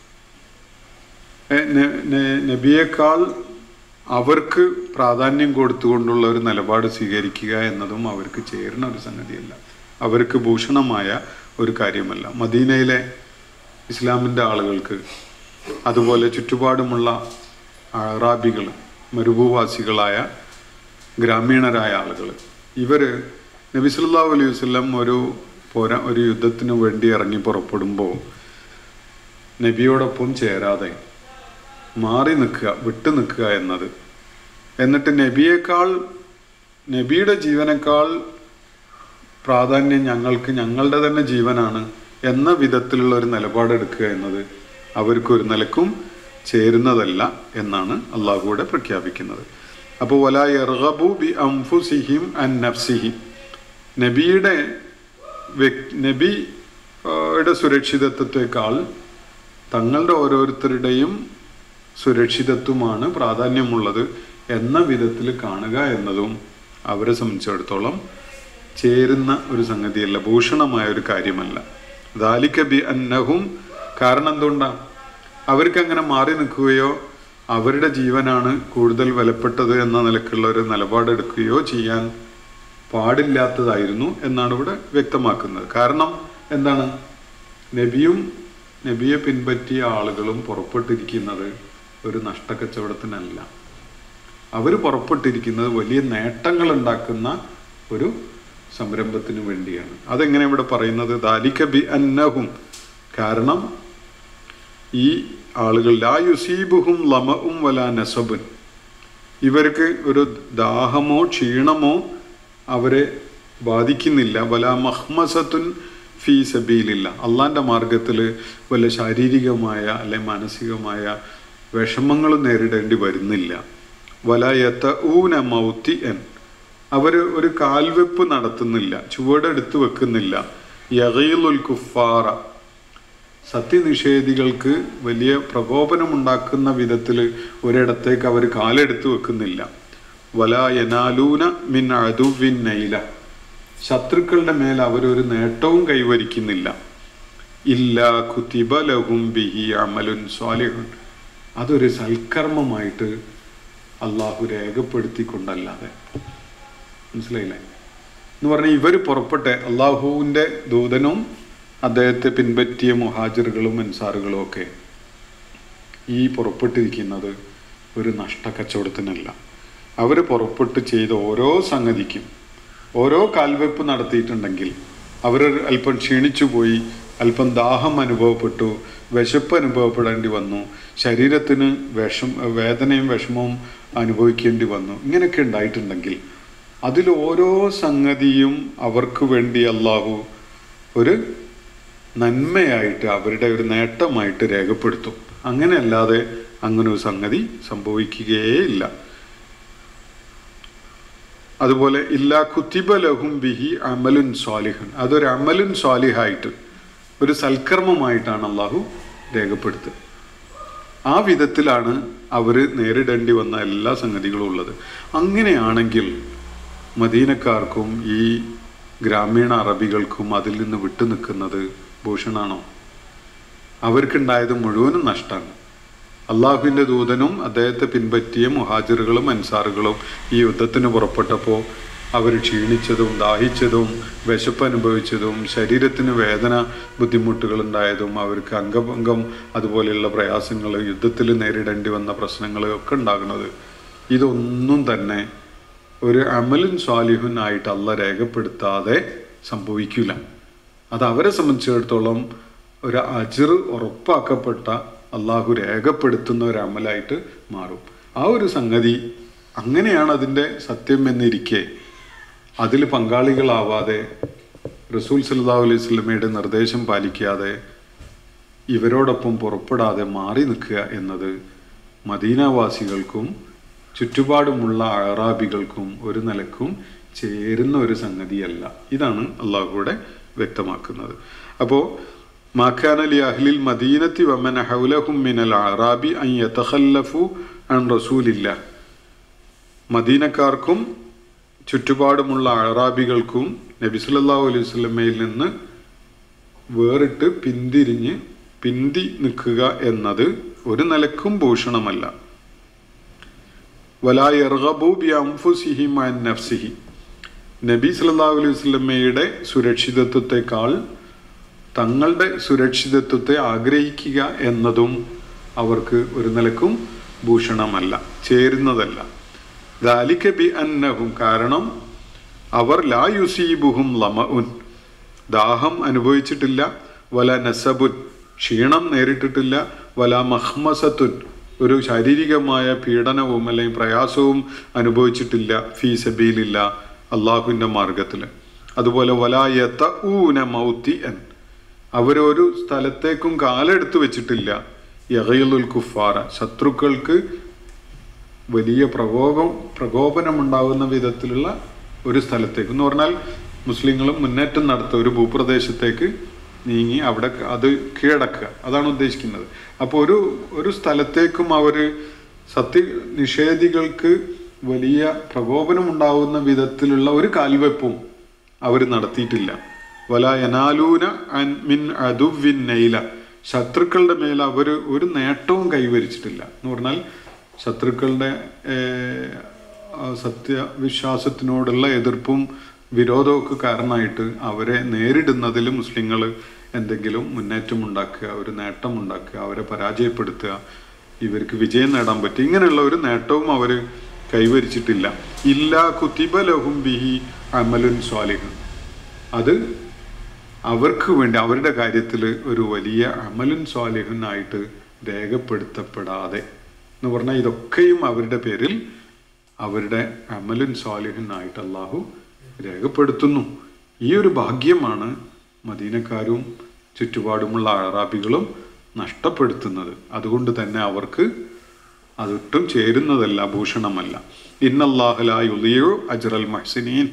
നബിയേക്കാൾ അവർക്ക് പ്രാധാന്യം കൊടുത്തുകൊണ്ടുള്ള ഒരു നിലപാട് സ്വീകരിക്കുക എന്നതും അവർക്ക് ചേരുന്ന ഒരു സംഗതിയല്ല അവർക്ക് ഭൂഷണമായ ഒരു കാര്യമല്ല മദീനയിലെ ഇസ്ലാമിൻ്റെ ആളുകൾക്ക് അതുപോലെ ചുറ്റുപാടുമുള്ള അറാബികൾ മരുഭൂവാസികളായ ഗ്രാമീണരായ ആളുകൾ ഇവർ നബി സല്ലല്ലാഹു അലൈഹി വസല്ലം ഒരു പോരാ ഒരു യുദ്ധത്തിന് വേണ്ടി ഇറങ്ങി പുറപ്പെടുമ്പോൾ നബിയോടൊപ്പം ചേരാതെ മാറി നിൽക്കുക വിട്ടു നിൽക്കുക എന്നത് എന്നിട്ട് നബിയേക്കാൾ നബിയുടെ ജീവനേക്കാൾ പ്രാധാന്യം ഞങ്ങൾക്ക് ഞങ്ങളുടെ തന്നെ ജീവനാണ് എന്ന വിധത്തിലുള്ള ഒരു നിലപാടെടുക്കുക എന്നത് അവർക്കൊരു നിലക്കും ചേരുന്നതല്ല എന്നാണ് അള്ളാഹുവിടെ പ്രഖ്യാപിക്കുന്നത് അപ്പോൾ വല എർഹബു ബി അംഫുസിഹിം അൻ നഫ്സിഹി നബിയുടെ വ്യക് നബിയുടെ സുരക്ഷിതത്വത്തെക്കാൾ തങ്ങളുടെ ഓരോരുത്തരുടെയും സുരക്ഷിതത്വമാണ് പ്രാധാന്യമുള്ളത് എന്ന വിധത്തിൽ കാണുക എന്നതും അവരെ സംബന്ധിച്ചിടത്തോളം ചേരുന്ന ഒരു സംഗതിയല്ല ഭൂഷണമായ ഒരു കാര്യമല്ല ദാലിക്ക ബി അന്നഹും കാരണം എന്തുകൊണ്ടാണ് അവർക്ക് അങ്ങനെ മാറി നിൽക്കുകയോ അവരുടെ ജീവനാണ് കൂടുതൽ വിലപ്പെട്ടത് എന്ന നിലക്കുള്ള ഒരു നിലപാടെടുക്കുകയോ ചെയ്യാൻ പാടില്ലാത്തതായിരുന്നു എന്നാണ് ഇവിടെ വ്യക്തമാക്കുന്നത് കാരണം എന്താണ് നബിയും നബിയെ പിൻപറ്റിയ ആളുകളും പുറപ്പെട്ടിരിക്കുന്നത് ഒരു സംരംഭത്തിന് വേണ്ടിയാണ് അതെങ്ങനെ ഇവിടെ പറയുന്നത് ദാലിക ബി അന്നഹും കാരണം ഈ ആളുകൾ ലാ യുസീബുഹും ലമഉം വലാ നസബുൻ ഇവർക്ക് ഒരു ദാഹമോ ക്ഷീണമോ അവരെ ബാധിക്കുന്നില്ല വല മഹ്മസത്തുൻ ഫീ സബീലില്ല അള്ളാൻ്റെ മാർഗത്തിൽ വല്ല ശാരീരികമായ അല്ലെ മാനസികമായ വിഷമങ്ങൾ നേരിടേണ്ടി വരുന്നില്ല വല യത്ത ഊന മൗത്തി എൻ അവർ ഒരു കാൽവെപ്പ് നടത്തുന്നില്ല ചുവടെടുത്ത് വെക്കുന്നില്ല യഗീലുൽ കുഫാറ സത്യനിഷേധികൾക്ക് വലിയ പ്രകോപനമുണ്ടാക്കുന്ന വിധത്തിൽ ഒരിടത്തേക്ക് അവർ കാലെടുത്ത് വെക്കുന്നില്ല വല യനാലൂന മിൻ അതുവിൻ നൈല ശത്രുക്കളുടെ മേൽ അവരൊരു നേട്ടവും കൈവരിക്കുന്നില്ല ഇല്ല കുത്തിബ ലഹും ബിഹി അമലുൻ സ്വാലിഹുൻ അതൊരു സൽക്കർമ്മമായിട്ട് അള്ളാഹു രേഖപ്പെടുത്തിക്കൊണ്ടല്ലാതെ മനസ്സിലായില്ലേ എന്ന് പറഞ്ഞാൽ ഇവർ പുറപ്പെട്ടെ അള്ളാഹുവിൻ്റെ ദൂതനും അദ്ദേഹത്തെ പിൻപറ്റിയ മുഹാജിറുകളും അൻസാറുകളും ഒക്കെ ഈ പുറപ്പെട്ടിരിക്കുന്നത് ഒരു നഷ്ടക്കച്ചവടത്തിനല്ല അവർ പുറപ്പെട്ട് ചെയ്ത ഓരോ സംഗതിക്കും ഓരോ കാൽവെപ്പ് നടത്തിയിട്ടുണ്ടെങ്കിൽ അവർ അല്പം ക്ഷീണിച്ചു പോയി അല്പം ദാഹം അനുഭവപ്പെട്ടു വിശപ്പ് അനുഭവപ്പെടേണ്ടി വന്നു ശരീരത്തിന് വിഷം വേദനയും വിഷമവും അനുഭവിക്കേണ്ടി വന്നു ഇങ്ങനെയൊക്കെ ഉണ്ടായിട്ടുണ്ടെങ്കിൽ അതിൽ ഓരോ സംഗതിയും അവർക്ക് വേണ്ടി അള്ളാഹു ഒരു നന്മയായിട്ട് അവരുടെ ഒരു നേട്ടമായിട്ട് രേഖപ്പെടുത്തും അങ്ങനെയല്ലാതെ അങ്ങനെ ഒരു സംഗതി സംഭവിക്കുകയേ ഇല്ല അതുപോലെ ഇല്ലാ കുത്തിബ ലഹും ബിഹി അമലുൻ സ്വാലിഹൻ അതൊരു അമലുൻ സ്വാലിഹായിട്ട് ഒരു സൽക്കർമ്മമായിട്ടാണ് അള്ളാഹു രേഖപ്പെടുത്തുക ആ വിധത്തിലാണ് അവർ നേരിടേണ്ടി വന്ന എല്ലാ സംഗതികളും ഉള്ളത് അങ്ങനെയാണെങ്കിൽ മദീനക്കാർക്കും ഈ ഗ്രാമീണ അറബികൾക്കും അതിൽ നിന്ന് വിട്ടു നിൽക്കുന്നത് ഭൂഷണാണോ അവർക്കുണ്ടായത് മുഴുവനും നഷ്ടമാണ് അള്ളാഹുവിൻ്റെ ദൂതനും അദ്ദേഹത്തെ പിൻപറ്റിയ മുഹാജിറുകളും അൻസാറുകളും ഈ യുദ്ധത്തിന് പുറപ്പെട്ടപ്പോൾ അവർ ക്ഷീണിച്ചതും ദാഹിച്ചതും വിശപ്പ് അനുഭവിച്ചതും ശരീരത്തിന് വേദന ബുദ്ധിമുട്ടുകൾ ഉണ്ടായതും അവർക്ക് അംഗഭംഗം അതുപോലെയുള്ള പ്രയാസങ്ങൾ യുദ്ധത്തിൽ നേരിടേണ്ടി വന്ന പ്രശ്നങ്ങൾ ഒക്കെ ഉണ്ടാകുന്നത് ഇതൊന്നും തന്നെ ഒരു അമലുൻ സ്വാലിഹുൻ ആയിട്ട് അല്ല രേഖപ്പെടുത്താതെ സംഭവിക്കില്ല അത് അവരെ സംബന്ധിച്ചിടത്തോളം ഒരു അജിർ ഉറപ്പാക്കപ്പെട്ട അള്ളാഹു രേഖപ്പെടുത്തുന്ന ഒരു അമലായിട്ട് മാറും ആ ഒരു സംഗതി അങ്ങനെയാണ് അതിൻ്റെ സത്യം എന്നിരിക്കെ അതിൽ പങ്കാളികളാവാതെ റസൂൽ സല്ലാ അലൈഹി സ്വലമയുടെ നിർദ്ദേശം പാലിക്കാതെ ഇവരോടൊപ്പം പുറപ്പെടാതെ മാറി നിൽക്കുക എന്നത് മദീനവാസികൾക്കും ചുറ്റുപാടുമുള്ള അറാബികൾക്കും ഒരു നിലക്കും ചേരുന്ന ഒരു സംഗതിയല്ല ഇതാണ് അള്ളാഹുവിടെ വ്യക്തമാക്കുന്നത് അപ്പോൾ മാഖാനലി അഹ്ലിൽ മദീനത്തി വമന ഹൗലഹും മിനൽ അറാബി അൻ യതഖല്ലഫു അൻ റസൂലില്ല മദീനക്കാർക്കും ചുറ്റുപാടുമുള്ള അറാബികൾക്കും നബി സല്ലല്ലാഹു അലൈഹി വസല്ലമയിൽ നിന്ന് വേറിട്ട് പിന്തിരിഞ്ഞ് പിന്തി നിൽക്കുക എന്നത് ഒരു നിലക്കും ഭൂഷണമല്ല നഫ്സിഹി നബി സല്ലല്ലാഹു അലൈഹി വസല്ലമയുടെ സുരക്ഷിതത്വത്തെക്കാൾ തങ്ങളുടെ സുരക്ഷിതത്വത്തെ ആഗ്രഹിക്കുക എന്നതും അവർക്ക് ഒരു നിലക്കും ഭൂഷണമല്ല ചേരുന്നതല്ല ദാലിക ബി അന്നഹും കാരണം അവർ ലാ യുസീബുഹും ലമഉൻ ദാഹം അനുഭവിച്ചിട്ടില്ല വല നസബുൻ ക്ഷീണം നേരിട്ടിട്ടില്ല വല മഹ്മസത്തുൻ ഒരു ശാരീരികമായ പീഡനവും അല്ലെങ്കിൽ പ്രയാസവും അനുഭവിച്ചിട്ടില്ല ഫീ സബീലില്ല അള്ളാഹുവിൻ്റെ മാർഗത്തിൽ അതുപോലെ വലായത്ത ഊന മൗത്തി എൻ അവരൊരു സ്ഥലത്തേക്കും കാലെടുത്ത് വെച്ചിട്ടില്ല യഹയുൽ കുഫാറ ശത്രുക്കൾക്ക് വലിയ പ്രകോപം പ്രകോപനമുണ്ടാകുന്ന വിധത്തിലുള്ള ഒരു സ്ഥലത്തേക്ക് എന്ന് പറഞ്ഞാൽ മുസ്ലിങ്ങളും മുന്നേറ്റം നടത്തുക ഒരു ഭൂപ്രദേശത്തേക്ക് നീങ്ങി അവിടെ അത് കീഴടക്കുക അതാണ് ഉദ്ദേശിക്കുന്നത് അപ്പോൾ ഒരു ഒരു സ്ഥലത്തേക്കും അവർ സത്യ നിഷേധികൾക്ക് വലിയ പ്രകോപനമുണ്ടാകുന്ന വിധത്തിലുള്ള ഒരു കാൽവെപ്പും അവർ നടത്തിയിട്ടില്ല വല യനാലൂന അൻ മിൻ അതുവിൻ നൈല ശത്രുക്കളുടെ മേൽ അവർ ഒരു നേട്ടവും കൈവരിച്ചിട്ടില്ല എന്ന് പറഞ്ഞാൽ ശത്രുക്കളുടെ സത്യവിശ്വാസത്തിനോടുള്ള എതിർപ്പും വിരോധമൊക്കെ കാരണമായിട്ട് അവരെ നേരിടുന്നതിൽ മുസ്ലിങ്ങൾ എന്തെങ്കിലും മുന്നേറ്റം ഉണ്ടാക്കുക ഒരു നേട്ടം ഉണ്ടാക്കുക അവരെ പരാജയപ്പെടുത്തുക ഇവർക്ക് വിജയം നേടാൻ പറ്റും ഇങ്ങനെയുള്ള ഒരു നേട്ടവും അവർ കൈവരിച്ചിട്ടില്ല ഇല്ലാ കുത്തിബ ലഹും ബിഹി അമലുൻ സ്വാലിഹൻ അത് അവർക്ക് വേണ്ടി അവരുടെ കാര്യത്തിൽ ഒരു വലിയ അമലുൻ സ്വാലിഹനായിട്ട് രേഖപ്പെടുത്തപ്പെടാതെ എന്ന് പറഞ്ഞാൽ ഇതൊക്കെയും അവരുടെ പേരിൽ അവരുടെ അമലുൻ സ്വാലിഹനായിട്ട് അള്ളാഹു രേഖപ്പെടുത്തുന്നു ഈ ഒരു ഭാഗ്യമാണ് മദീനക്കാരും ചുറ്റുപാടുമുള്ള അറാബികളും നഷ്ടപ്പെടുത്തുന്നത് അതുകൊണ്ട് തന്നെ അവർക്ക് അതൊട്ടും ചേരുന്നതല്ല ഭൂഷണമല്ല ഇന്നല്ലാഹലായുലിയോ അജ്റൽ മഹ്സിനീൻ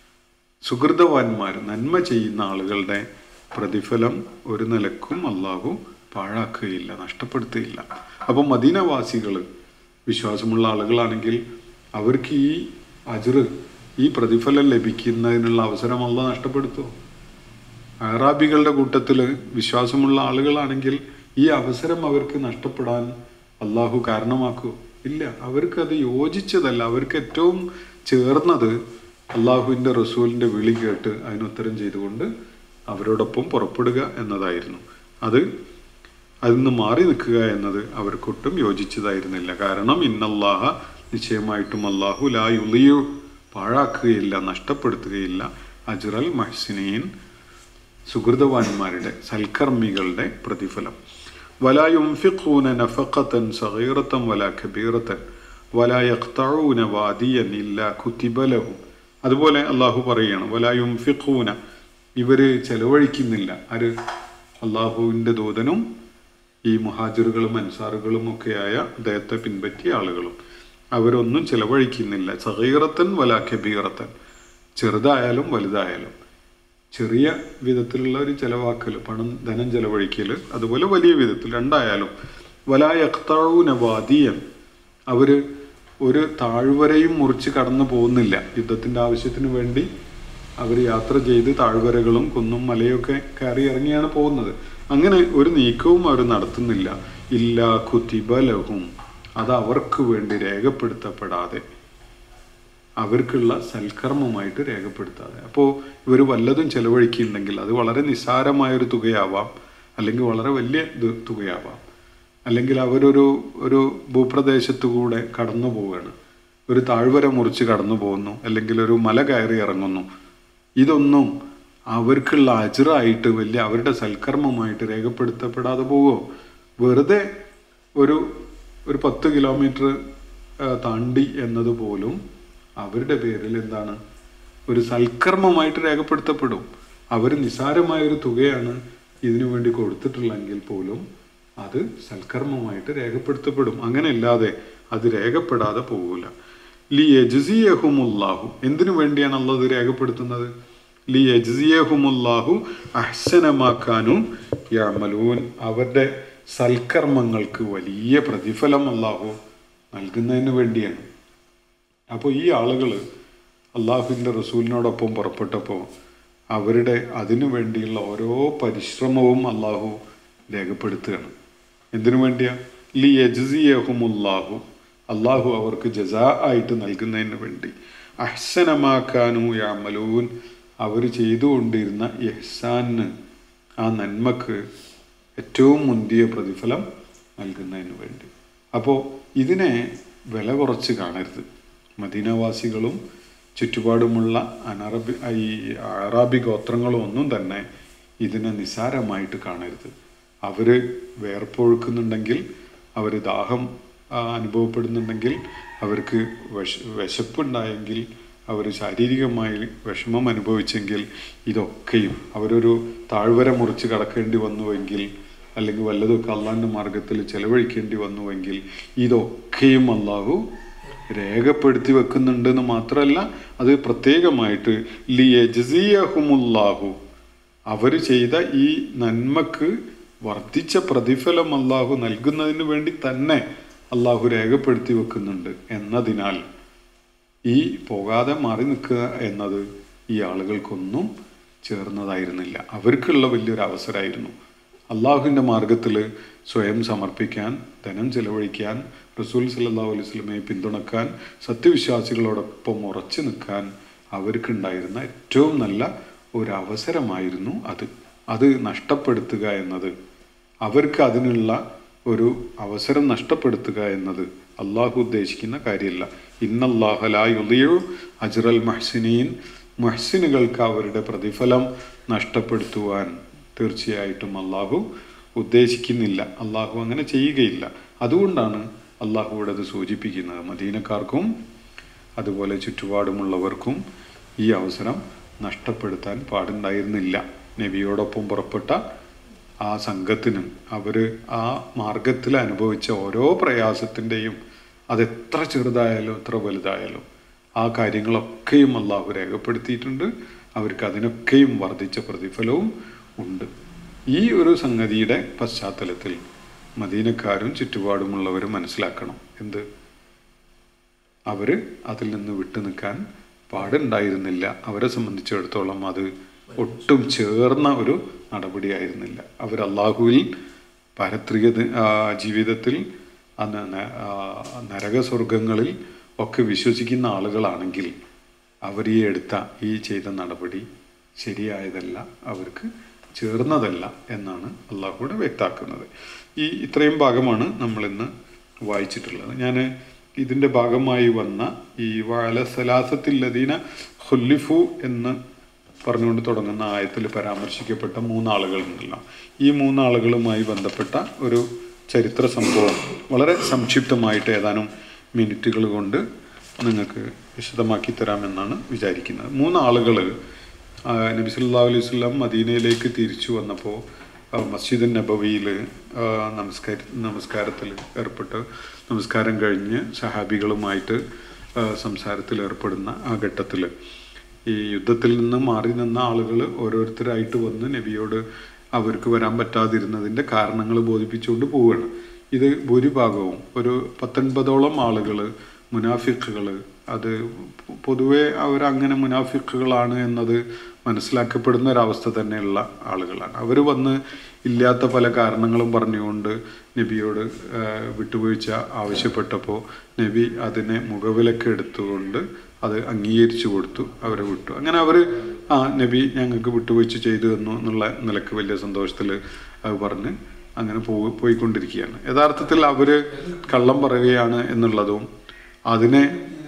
സുഹൃതവാന്മാർ നന്മ ചെയ്യുന്ന ആളുകളുടെ പ്രതിഫലം ഒരു നിലക്കും അള്ളാഹു പാഴാക്കുകയില്ല നഷ്ടപ്പെടുത്തുകയില്ല അപ്പം മദീനവാസികൾ വിശ്വാസമുള്ള ആളുകളാണെങ്കിൽ അവർക്ക് ഈ അജറ് ഈ പ്രതിഫലം ലഭിക്കുന്നതിനുള്ള അവസരം അല്ല നഷ്ടപ്പെടുത്തുമോ അറാബികളുടെ കൂട്ടത്തിൽ വിശ്വാസമുള്ള ആളുകളാണെങ്കിൽ ഈ അവസരം അവർക്ക് നഷ്ടപ്പെടാൻ അള്ളാഹു കാരണമാക്കൂ ഇല്ല അവർക്കത് യോജിച്ചതല്ല അവർക്ക് ഏറ്റവും ചേർന്നത് അള്ളാഹുവിൻ്റെ റസൂലിൻ്റെ വിളി കേട്ട് അതിനുത്തരം ചെയ്തുകൊണ്ട് അവരോടൊപ്പം പുറപ്പെടുക എന്നതായിരുന്നു അത് അതിൽ നിന്ന് മാറി നിൽക്കുക എന്നത് അവർക്കൊട്ടും യോജിച്ചതായിരുന്നില്ല കാരണം ഇന്നല്ലാഹ നിശ്ചയമായിട്ടും അള്ളാഹു ലാ യുലിയു പാഴാക്കുകയില്ല നഷ്ടപ്പെടുത്തുകയില്ല അജ്റൽ മഹ്സിനീൻ സുഹൃതവാന്മാരുടെ സൽക്കർമ്മികളുടെ പ്രതിഫലം വലാ യുംഫിഖൂന നഫഖത്തൻ സഗീറത്തൻ വലാ കബീറത്തൻ വലാ യഖ്തഊന വാദിയൻ ഇല്ലാ കുതിബ ലഹും അതുപോലെ അള്ളാഹു പറയുകയാണ് വലാ യുംഫിഖൂന ഇവർ ചെലവഴിക്കുന്നില്ല ആര് അള്ളാഹുവിൻ്റെ ദൂതനും ഈ മുഹാജിറുകളും അൻസാറുകളും ഒക്കെയായ അദ്ദേഹത്തെ പിൻപറ്റിയ ആളുകളും അവരൊന്നും ചെലവഴിക്കുന്നില്ല സഹീറത്തൻ വലാ കബീറത്തൻ ചെറുതായാലും വലുതായാലും ചെറിയ വിധത്തിലുള്ള ഒരു ചെലവാക്കൽ പണം ധനം ചെലവഴിക്കൽ അതുപോലെ വലിയ വിധത്തിൽ രണ്ടായാലും വലായക്താവൂന വാദിയൻ അവർ ഒരു താഴ്വരയും മുറിച്ച് കടന്നു പോകുന്നില്ല യുദ്ധത്തിൻ്റെ ആവശ്യത്തിന് വേണ്ടി അവർ യാത്ര ചെയ്ത് താഴ്വരകളും കുന്നും മലയൊക്കെ കയറി ഇറങ്ങിയാണ് പോകുന്നത് അങ്ങനെ ഒരു നീക്കവും അവർ നടത്തുന്നില്ല ഇല്ല കുതിബലഹും അത് അവർക്ക് വേണ്ടി രേഖപ്പെടുത്തപ്പെടാതെ അവർക്കുള്ള സൽക്കർമ്മമായിട്ട് രേഖപ്പെടുത്താതെ അപ്പോൾ ഇവർ വല്ലതും ചെലവഴിക്കുന്നുണ്ടെങ്കിൽ അത് വളരെ നിസ്സാരമായൊരു തുകയാവാം അല്ലെങ്കിൽ വളരെ വലിയ ഇത് തുകയാവാം അല്ലെങ്കിൽ അവരൊരു ഒരു ഭൂപ്രദേശത്തു കൂടെ കടന്നു പോവുകയാണ് ഒരു താഴ്വര മുറിച്ച് കടന്നു പോകുന്നു അല്ലെങ്കിൽ ഒരു മല കയറി ഇറങ്ങുന്നു ഇതൊന്നും അവർക്കുള്ള അജറായിട്ട് വലിയ അവരുടെ സൽക്കർമ്മമായിട്ട് രേഖപ്പെടുത്തപ്പെടാതെ പോവോ വെറുതെ ഒരു ഒരു പത്ത് കിലോമീറ്റർ താണ്ടി എന്നതുപോലും അവരുടെ പേരിൽ എന്താണ് ഒരു സൽക്കർമ്മമായിട്ട് രേഖപ്പെടുത്തപ്പെടും അവർ നിസാരമായ ഒരു തുകയാണ് ഇതിനു വേണ്ടി കൊടുത്തിട്ടുള്ളെങ്കിൽ പോലും അത് സൽക്കർമ്മമായിട്ട് രേഖപ്പെടുത്തപ്പെടും അങ്ങനെ അല്ലാതെ അത് രേഖപ്പെടാതെ പോകൂല ലി യജ്സിയഹുമുല്ലാഹു എന്തിനു വേണ്ടിയാണ് അള്ളത് രേഖപ്പെടുത്തുന്നത് ലി യജ്സിയഹുമുല്ലാഹു അഹ്സനമാക്കാനും യമലൂൻ അവരുടെ സൽക്കർമ്മങ്ങൾക്ക് വലിയ പ്രതിഫലം അല്ലാഹു നൽകുന്നതിന് വേണ്ടിയാണ് അപ്പോൾ ഈ ആളുകൾ അള്ളാഹുവിൻ്റെ റസൂലിനോടൊപ്പം പുറപ്പെട്ടപ്പോൾ അവരുടെ അതിനു വേണ്ടിയുള്ള ഓരോ പരിശ്രമവും അള്ളാഹു രേഖപ്പെടുത്തുകയാണ് എന്തിനു വേണ്ടിയാ ലി യജ്സിയഹുമുല്ലാഹു അള്ളാഹു അവർക്ക് ജസാ ആയിട്ട് നൽകുന്നതിന് വേണ്ടി അഹ്സനമാക്കാനു യാമലൂൻ അവർ ചെയ്തുകൊണ്ടിരുന്ന യഹ്സാന് ആ നന്മക്ക് ഏറ്റവും മുന്തിയ പ്രതിഫലം നൽകുന്നതിന് വേണ്ടി അപ്പോൾ ഇതിനെ വില കുറച്ച് കാണരുത് മദീനവാസികളും ചുറ്റുപാടുമുള്ള അനറബി ഈ അറാബി ഗോത്രങ്ങളും ഒന്നും തന്നെ ഇതിനെ നിസാരമായിട്ട് കാണരുത് അവർ വേർപ്പൊഴുക്കുന്നുണ്ടെങ്കിൽ അവർ ദാഹം അനുഭവപ്പെടുന്നുണ്ടെങ്കിൽ അവർക്ക് വിഷ വിശപ്പുണ്ടായെങ്കിൽ അവർ ശാരീരികമായി വിഷമം അനുഭവിച്ചെങ്കിൽ ഇതൊക്കെയും അവരൊരു താഴ്വര മുറിച്ച് കടക്കേണ്ടി വന്നുവെങ്കിൽ അല്ലെങ്കിൽ വല്ലതൊക്കെ അള്ളാഹിൻ്റെ മാർഗത്തിൽ ചെലവഴിക്കേണ്ടി വന്നുവെങ്കിൽ ഇതൊക്കെയും അള്ളാഹു രേഖപ്പെടുത്തി വെക്കുന്നുണ്ടെന്ന് മാത്രമല്ല അത് പ്രത്യേകമായിട്ട് ലി യജ്സിയഹുമുല്ലാഹു അവർ ചെയ്ത ഈ നന്മക്ക് വർദ്ധിച്ച പ്രതിഫലം അള്ളാഹു നൽകുന്നതിന് വേണ്ടി തന്നെ അള്ളാഹു രേഖപ്പെടുത്തി വെക്കുന്നുണ്ട് എന്നതിനാൽ ഈ പോകാതെ മാറി നിൽക്കുക എന്നത് ഈ ആളുകൾക്കൊന്നും ചേർന്നതായിരുന്നില്ല അവർക്കുള്ള വലിയൊരു അവസരമായിരുന്നു അള്ളാഹുവിൻ്റെ മാർഗത്തിൽ സ്വയം സമർപ്പിക്കാൻ ധനം ചെലവഴിക്കാൻ റസൂൽ സല്ലാഹു അലൈഹി സ്വലമയെ പിന്തുണക്കാൻ സത്യവിശ്വാസികളോടൊപ്പം ഉറച്ചു നിൽക്കാൻ അവർക്കുണ്ടായിരുന്ന ഏറ്റവും നല്ല ഒരു അവസരമായിരുന്നു അത് അത് നഷ്ടപ്പെടുത്തുക എന്നത് അവർക്ക് അതിനുള്ള ഒരു അവസരം നഷ്ടപ്പെടുത്തുക എന്നത് അള്ളാഹു ഉദ്ദേശിക്കുന്ന കാര്യമല്ല ഇന്നല്ലാഹലായുലിയോ അജ്റൽ മഹ്സിനീൻ മഹ്സിനുകൾക്ക് അവരുടെ പ്രതിഫലം നഷ്ടപ്പെടുത്തുവാൻ തീർച്ചയായിട്ടും അള്ളാഹു ഉദ്ദേശിക്കുന്നില്ല അള്ളാഹു അങ്ങനെ ചെയ്യുകയില്ല അതുകൊണ്ടാണ് അള്ളാഹു ഇവിടെ അത് സൂചിപ്പിക്കുന്നത് മദീനക്കാർക്കും അതുപോലെ ചുറ്റുപാടുമുള്ളവർക്കും ഈ അവസരം നഷ്ടപ്പെടുത്താൻ പാടുണ്ടായിരുന്നില്ല നബിയോടൊപ്പം പുറപ്പെട്ട ആ സംഘത്തിനും അവർ ആ മാർഗത്തിൽ അനുഭവിച്ച ഓരോ പ്രയാസത്തിൻ്റെയും അതെത്ര ചെറുതായാലും എത്ര വലുതായാലും ആ കാര്യങ്ങളൊക്കെയും അള്ളാഹു രേഖപ്പെടുത്തിയിട്ടുണ്ട് അവർക്ക് അതിനൊക്കെയും വർദ്ധിച്ച പ്രതിഫലവും ഉണ്ട് ഈ ഒരു സംഗതിയുടെ പശ്ചാത്തലത്തിൽ മദീനക്കാരും ചുറ്റുപാടുമുള്ളവരും മനസ്സിലാക്കണം എന്ത് അവർ അതിൽ നിന്ന് വിട്ടു നിൽക്കാൻ പാടുണ്ടായിരുന്നില്ല അവരെ സംബന്ധിച്ചിടത്തോളം അത് ഒട്ടും ചേർന്ന ഒരു നടപടിയായിരുന്നില്ല അവർ അള്ളാഹുവിൽ പാരത്രിക ദി- ആ, ജീവിതത്തിൽ അന്ന് ന- ആ, നരകസ്വർഗങ്ങളിൽ ഒക്കെ വിശ്വസിക്കുന്ന ആളുകളാണെങ്കിൽ അവർ ഈ എടുത്ത ഈ ചെയ്ത നടപടി ശരിയായതല്ല അവർക്ക് ചേർന്നതല്ല എന്നാണ് അള്ളാഹുവിടെ വ്യക്താക്കുന്നത് ഈ ഇത്രയും ഭാഗമാണ് നമ്മളിന്ന് വായിച്ചിട്ടുള്ളത് ഞാൻ ഇതിൻ്റെ ഭാഗമായി വന്ന ഈ വാല സലാസത്തില്ലദീന ഹുല്ലിഫു എന്ന് പറഞ്ഞുകൊണ്ട് തുടങ്ങുന്ന ആയത്തിൽ പരാമർശിക്കപ്പെട്ട മൂന്നാളുകളുണ്ടല്ലോ ഈ മൂന്നാളുകളുമായി ബന്ധപ്പെട്ട ഒരു ചരിത്ര സംഭവം വളരെ സംക്ഷിപ്തമായിട്ട് ഏതാനും മിനിറ്റുകൾ കൊണ്ട് നിങ്ങൾക്ക് വിശദമാക്കി തരാമെന്നാണ് വിചാരിക്കുന്നത് മൂന്നാളുകൾ നബി സല്ലല്ലാഹു അലൈഹി വസല്ലം മദീനയിലേക്ക് തിരിച്ചു വന്നപ്പോൾ മസ്ജിദ് നബവിയിൽ നമസ്കാര നമസ്കാരത്തിൽ ഏർപ്പെട്ട് നമസ്കാരം കഴിഞ്ഞ് സഹാബികളുമായിട്ട് ആ, സംസാരത്തിൽ ഏർപ്പെടുന്ന ആ ഘട്ടത്തിൽ ഈ യുദ്ധത്തിൽ നിന്ന് മാറി നിന്ന ആളുകൾ ഓരോരുത്തരായിട്ട് വന്ന് നബിയോട് അവർക്ക് വരാൻ പറ്റാതിരുന്നതിൻ്റെ കാരണങ്ങൾ ബോധിപ്പിച്ചുകൊണ്ട് പോവുകയാണ് ഇത് ഭൂരിഭാഗവും ഒരു പത്തൊൻപതോളം ആളുകൾ മുനാഫിക്കുകൾ അത് പൊതുവെ അവരങ്ങനെ മുനാഫിക്കുകളാണ് എന്നത് മനസ്സിലാക്കപ്പെടുന്ന ഒരവസ്ഥ തന്നെയുള്ള ആളുകളാണ് അവർ വന്ന് ഇല്ലാത്ത പല കാരണങ്ങളും പറഞ്ഞുകൊണ്ട് നബിയോട് ആ, വിട്ടുവീഴ്ച ആവശ്യപ്പെട്ടപ്പോൾ നബി അതിനെ മുഖവിലക്ക് എടുത്തുകൊണ്ട് അത് അംഗീകരിച്ചു കൊടുത്തു അവരെ വിട്ടു അങ്ങനെ അവർ ആ നബി ഞങ്ങൾക്ക് വിട്ടുവീഴ്ച ചെയ്തു തന്നു എന്നുള്ള നിലക്ക് വലിയ സന്തോഷത്തിൽ അത് പറഞ്ഞ് അങ്ങനെ പോ പോയിക്കൊണ്ടിരിക്കുകയാണ് യഥാർത്ഥത്തിൽ അവർ കള്ളം പറയുകയാണ് എന്നുള്ളതും അതിനെ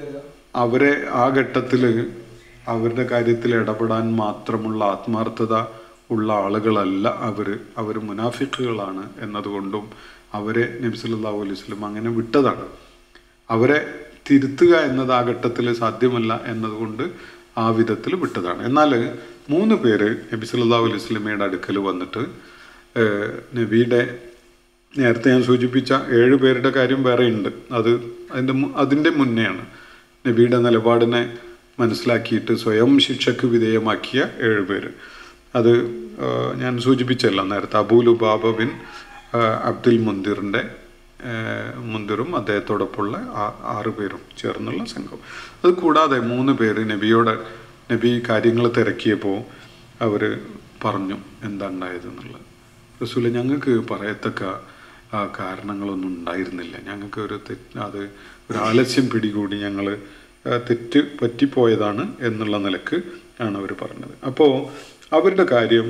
അവരെ ആ ഘട്ടത്തിൽ അവരുടെ കാര്യത്തിൽ ഇടപെടാൻ മാത്രമുള്ള ആത്മാർത്ഥത ഉള്ള ആളുകളല്ല അവർ അവർ മുനാഫിക്കുകളാണ് എന്നതുകൊണ്ടും അവരെ നബി സല്ലല്ലാഹു അലൈഹി വസല്ലം അങ്ങനെ വിട്ടതാണ് അവരെ തിരുത്തുക എന്നത് ആ ഘട്ടത്തിൽ സാധ്യമല്ല എന്നതുകൊണ്ട് ആ വിധത്തിൽ വിട്ടതാണ് എന്നാൽ മൂന്ന് പേര് നബി സല്ലല്ലാഹു അലൈഹി വസല്ലമയുടെ അടുക്കൽ വന്നിട്ട് ഏഹ്, നബിയുടെ നേരത്തെ ഞാൻ സൂചിപ്പിച്ച ഏഴ് പേരുടെ കാര്യം വേറെ ഉണ്ട് അത് അതിൻ്റെ മു- അതിൻ്റെ മുന്നെയാണ് നബിയുടെ നിലപാടിനെ മനസ്സിലാക്കിയിട്ട് സ്വയം ശിക്ഷയ്ക്ക് വിധേയമാക്കിയ ഏഴ് പേര് അത് ആ, ഞാൻ സൂചിപ്പിച്ചല്ല നേരത്തെ അബൂലുബാബ ബിൻ ആ, അബ്ദുൽ മുന്തിറിൻ്റെ മുന്തിറും അദ്ദേഹത്തോടൊപ്പമുള്ള ആ- ആറ് പേരും ചേർന്നുള്ള സംഘം അത് കൂടാതെ മൂന്ന് പേര് നബിയോട് നബി കാര്യങ്ങൾ തിരക്കിയപ്പോൾ അവർ പറഞ്ഞു എന്താ ഉണ്ടായതെന്നുള്ളത് റസൂല ഞങ്ങൾക്ക് പറയത്തക്ക ആ, കാരണങ്ങളൊന്നും ഉണ്ടായിരുന്നില്ല ഞങ്ങൾക്ക് ഒരു തെറ്റ് അത് ഒരു ആലസ്യം പിടികൂടി ഞങ്ങൾ തെറ്റ് പറ്റിപ്പോയതാണ് എന്നുള്ള നിലക്ക് ആണ് അവർ പറഞ്ഞത് അപ്പോൾ അവരുടെ കാര്യം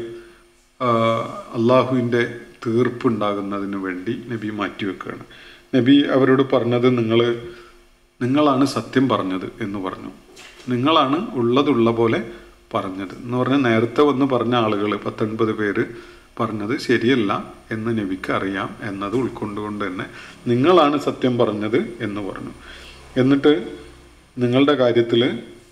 അള്ളാഹുവിൻ്റെ തീർപ്പുണ്ടാകുന്നതിന് വേണ്ടി നബി മാറ്റിവെക്കുകയാണ് നബി അവരോട് പറഞ്ഞത് നിങ്ങൾ നിങ്ങളാണ് സത്യം പറഞ്ഞത് എന്ന് പറഞ്ഞു നിങ്ങളാണ് ഉള്ളതുള്ള പോലെ പറഞ്ഞത് എന്ന് പറഞ്ഞാൽ നേരത്തെ വന്ന് പറഞ്ഞ ആളുകൾ പത്തൊൻപത് പേര് പറഞ്ഞത് ശരിയല്ല എന്ന് നബിക്ക് അറിയാം എന്നത് ഉൾക്കൊണ്ടുകൊണ്ട് തന്നെ നിങ്ങളാണ് സത്യം പറഞ്ഞത് എന്ന് പറഞ്ഞു എന്നിട്ട് നിങ്ങളുടെ കാര്യത്തിൽ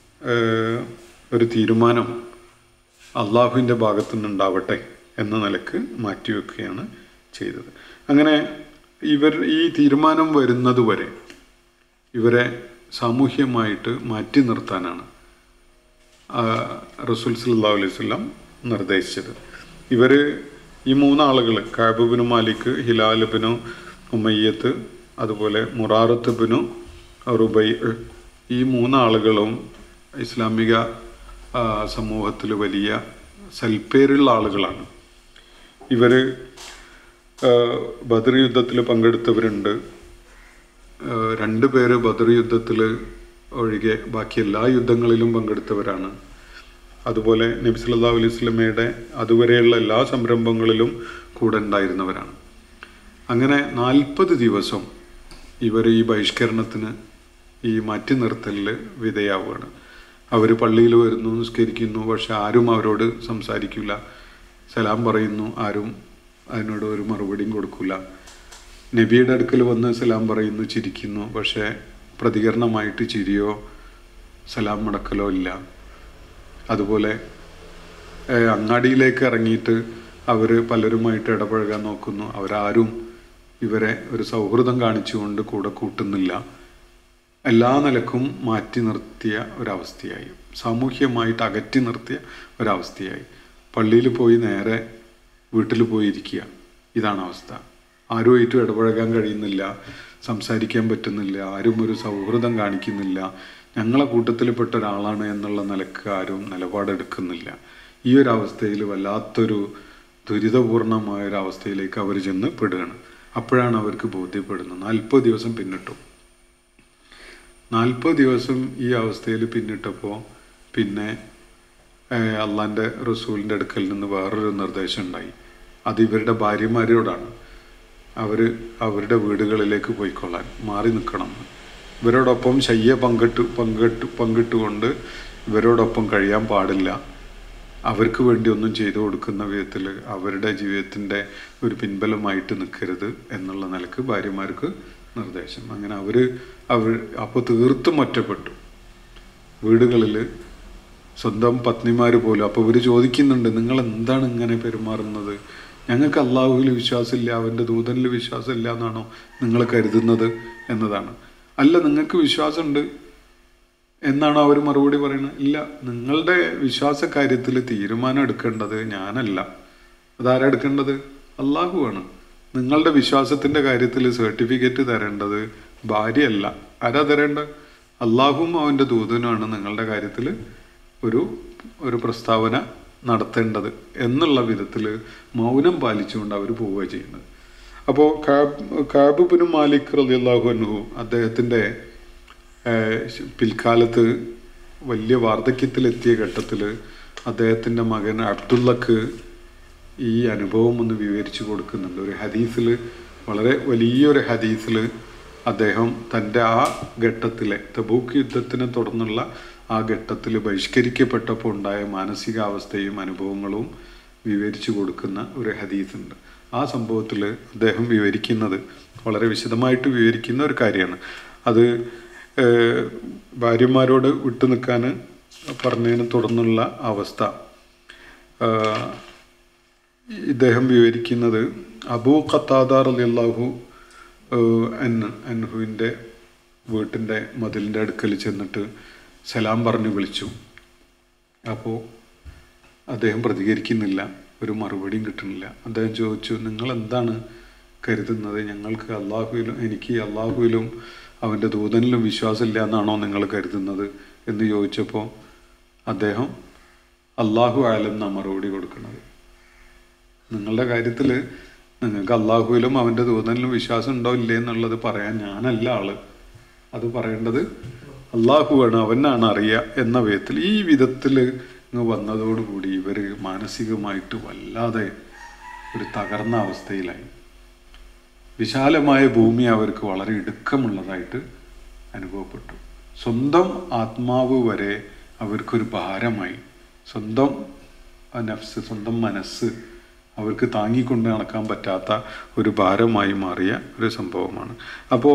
ഒരു തീരുമാനം അള്ളാഹുവിൻ്റെ ഭാഗത്തു നിന്നുണ്ടാവട്ടെ എന്ന നിലക്ക് മാറ്റിവെക്കുകയാണ് ചെയ്തത് അങ്ങനെ ഇവർ ഈ തീരുമാനം വരുന്നത് വരെ ഇവരെ സാമൂഹ്യമായിട്ട് മാറ്റി നിർത്താനാണ് ആ, റസൂൽ സല്ലല്ലാഹു അലൈഹി വസല്ലം നിർദ്ദേശിച്ചത് ഇവർ ഈ മൂന്നാളുകൾ കാബുബിനു മാലിക് ഹിലാലുബിനു ഉമയ്യത്ത് അതുപോലെ മുറാറത്ത് ബിനു റുബൈ ഈ മൂന്നാളുകളും ഇസ്ലാമിക സമൂഹത്തിൽ വലിയ സൽപ്പേരുള്ള ആളുകളാണ് ഇവർ ബദർ യുദ്ധത്തിൽ പങ്കെടുത്തവരുണ്ട് ഏഹ് രണ്ട് പേര് ബദർ യുദ്ധത്തിൽ ഒഴികെ ബാക്കി എല്ലാ യുദ്ധങ്ങളിലും പങ്കെടുത്തവരാണ് അതുപോലെ നബി സല്ലല്ലാഹു അലൈഹി വസല്ലമയുടെ അതുവരെയുള്ള എല്ലാ സംരംഭങ്ങളിലും കൂടെ ഉണ്ടായിരുന്നവരാണ് അങ്ങനെ നാൽപ്പത് ദിവസം ഇവർ ഈ ബഹിഷ്കരണത്തിന് ഈ മാറ്റി നിർത്തലിൽ വിധേയാവുകയാണ് അവർ പള്ളിയിൽ വരുന്നു നിസ്കരിക്കുന്നു പക്ഷെ ആരും അവരോട് സംസാരിക്കില്ല സലാം പറയുന്നു ആരും അതിനോട് ഒരു മറുപടിയും കൊടുക്കില്ല നബിയുടെ അടുക്കൽ വന്ന് സലാം പറയുന്നു ചിരിക്കുന്നു പക്ഷേ പ്രതികരണമായിട്ട് ചിരിയോ സലാം മടക്കലോ ഇല്ല അതുപോലെ ഏഹ്, അങ്ങാടിയിലേക്ക് ഇറങ്ങിയിട്ട് അവർ പലരുമായിട്ട് ഇടപഴകാൻ നോക്കുന്നു അവരാരും ഇവരെ ഒരു സൗഹൃദം കാണിച്ചുകൊണ്ട് കൂടെ കൂട്ടുന്നില്ല എല്ലാ നിലക്കും മാറ്റി നിർത്തിയ ഒരവസ്ഥയായി സാമൂഹ്യമായിട്ട് അകറ്റി നിർത്തിയ ഒരവസ്ഥയായി പള്ളിയിൽ പോയി നേരെ വീട്ടിൽ പോയി ഇരിക്കുക ഇതാണ് അവസ്ഥ ആരുമായിട്ടും ഇടപഴകാൻ കഴിയുന്നില്ല സംസാരിക്കാൻ പറ്റുന്നില്ല ആരും ഒരു സൗഹൃദം കാണിക്കുന്നില്ല ഞങ്ങളെ കൂട്ടത്തിൽപ്പെട്ട ഒരാളാണ് എന്നുള്ള നിലക്ക് ആരും നിലപാടെടുക്കുന്നില്ല ഈ ഒരു അവസ്ഥയിൽ വല്ലാത്തൊരു ദുരിതപൂർണമായ ഒരു അവസ്ഥയിലേക്ക് അവർ ചെന്ന് പെടുകയാണ് അപ്പോഴാണ് അവർക്ക് ബോധ്യപ്പെടുന്നത് നാൽപ്പത് ദിവസം പിന്നിട്ടു നാൽപ്പത് ദിവസം ഈ അവസ്ഥയിൽ പിന്നിട്ടപ്പോൾ പിന്നെ അള്ളാൻ്റെ റസൂലിൻ്റെ അടുക്കൽ നിന്ന് വേറൊരു നിർദ്ദേശം ഉണ്ടായി അത് ഇവരുടെ ഭാര്യമാരോടാണ് അവർ അവരുടെ വീടുകളിലേക്ക് പോയിക്കൊള്ളാൻ മാറി നിൽക്കണം ഇവരോടൊപ്പം ശയ്യ പങ്കിട്ട് പങ്കിട്ട് പങ്കിട്ടുകൊണ്ട് ഇവരോടൊപ്പം കഴിയാൻ പാടില്ല അവർക്ക് വേണ്ടി ഒന്നും ചെയ്തു കൊടുക്കുന്ന വിധത്തിൽ അവരുടെ ജീവിതത്തിൻ്റെ ഒരു പിൻബലമായിട്ട് നിൽക്കരുത് എന്നുള്ള നിലക്ക് ഭാര്യമാർക്ക് നിർദ്ദേശം അങ്ങനെ അവർ അവർ അപ്പോൾ തീർത്തും ഒറ്റപ്പെട്ടു വീടുകളിൽ സ്വന്തം പത്നിമാർ പോലും അപ്പോൾ ഇവർ ചോദിക്കുന്നുണ്ട് നിങ്ങൾ എന്താണ് ഇങ്ങനെ പെരുമാറുന്നത് ഞങ്ങൾക്ക് അള്ളാഹുവിൽ വിശ്വാസമില്ല അവൻ്റെ ദൂതനിൽ വിശ്വാസമില്ല എന്നാണോ നിങ്ങൾ കരുതുന്നത് എന്നതാണ് അല്ല നിങ്ങൾക്ക് വിശ്വാസമുണ്ട് എന്നാണോ അവർ മറുപടി പറയുന്നത് ഇല്ല നിങ്ങളുടെ വിശ്വാസ കാര്യത്തിൽ തീരുമാനം എടുക്കേണ്ടത് ഞാനല്ല അതാരാ എടുക്കേണ്ടത് അള്ളാഹുവാണ് നിങ്ങളുടെ വിശ്വാസത്തിന്റെ കാര്യത്തിൽ സർട്ടിഫിക്കറ്റ് തരേണ്ടത് ഭാര്യയല്ല ആരാ തരേണ്ടത് അള്ളാഹുവും അവൻ്റെ ദൂതനുമാണ് നിങ്ങളുടെ കാര്യത്തിൽ ഒരു ഒരു പ്രസ്താവന നടത്തേണ്ടത് എന്നുള്ള വിധത്തിൽ മൗനം പാലിച്ചുകൊണ്ട് അവർ പോവുക ചെയ്യുന്നത് അപ്പോൾ കാബുബിന് മാലിക് റലി അള്ളാഹു അനുഹു അദ്ദേഹത്തിൻ്റെ ഏഹ് പിൽക്കാലത്ത് വലിയ വാർദ്ധക്യത്തിലെത്തിയ ഘട്ടത്തിൽ അദ്ദേഹത്തിൻ്റെ മകൻ അബ്ദുള്ളക്ക് ഈ അനുഭവം ഒന്ന് വിവരിച്ചു കൊടുക്കുന്നുണ്ട് ഒരു ഹദീസിൽ വളരെ വലിയൊരു ഹദീസിൽ അദ്ദേഹം തൻ്റെ ആ ഘട്ടത്തിലെ തബൂക്ക് യുദ്ധത്തിനെ തുടർന്നുള്ള ആ ഘട്ടത്തിൽ ബഹിഷ്കരിക്കപ്പെട്ടപ്പോൾ ഉണ്ടായ മാനസികാവസ്ഥയും അനുഭവങ്ങളും വിവരിച്ചു കൊടുക്കുന്ന ഒരു ഹദീസുണ്ട് ആ സംഭവത്തിൽ അദ്ദേഹം വിവരിക്കുന്നത് വളരെ വിശദമായിട്ട് വിവരിക്കുന്ന ഒരു കാര്യമാണ് അത് ഏഹ്, ഭാര്യമാരോട് വിട്ടു നിൽക്കാൻ പറഞ്ഞതിനെ തുടർന്നുള്ള അവസ്ഥ ആഹ്, ഇദ്ദേഹം വിവരിക്കുന്നത് അബൂ ഖത്താദാർ അലിയല്ലാഹു അൻഹുവിൻ്റെ വീട്ടിൻ്റെ മതിലിൻ്റെ അടുക്കൽ ചെന്നിട്ട് സലാം പറഞ്ഞ് വിളിച്ചു അപ്പോൾ അദ്ദേഹം പ്രതികരിക്കുന്നില്ല ഒരു മറുപടിയും കിട്ടുന്നില്ല അദ്ദേഹം ചോദിച്ചു നിങ്ങൾ എന്താണ് കരുതുന്നത് ഞങ്ങൾക്ക് അള്ളാഹുവിലും എനിക്ക് അള്ളാഹുവിലും അവൻ്റെ ദൂതനിലും വിശ്വാസമില്ല എന്നാണോ നിങ്ങൾ കരുതുന്നത് എന്ന് ചോദിച്ചപ്പോൾ അദ്ദേഹം അള്ളാഹു ആയാലും നാം മറുപടി കൊടുക്കുന്നത് നിങ്ങളുടെ കാര്യത്തിൽ നിങ്ങൾക്ക് അള്ളാഹുവിലും അവൻ്റെ ദൂതനിലും വിശ്വാസം ഉണ്ടോ ഇല്ലേ എന്നുള്ളത് പറയാൻ ഞാനല്ല ആള് അത് പറയേണ്ടത് അള്ളാഹുവാണ് അവനാണ് അറിയുക എന്ന വിധത്തിൽ ഈ വിധത്തിൽ ഇങ്ങ് വന്നതോടുകൂടി ഇവർ മാനസികമായിട്ട് വല്ലാതെ ഒരു തകർന്ന അവസ്ഥയിലായി വിശാലമായ ഭൂമി അവർക്ക് വളരെ ഇടുക്കമുള്ളതായിട്ട് അനുഭവപ്പെട്ടു സ്വന്തം ആത്മാവ് വരെ അവർക്കൊരു ഭാരമായി സ്വന്തം നഫ്സ് സ്വന്തം മനസ്സ് അവർക്ക് താങ്ങിക്കൊണ്ട് നടക്കാൻ പറ്റാത്ത ഒരു ഭാരമായി മാറിയ ഒരു സംഭവമാണ് അപ്പോൾ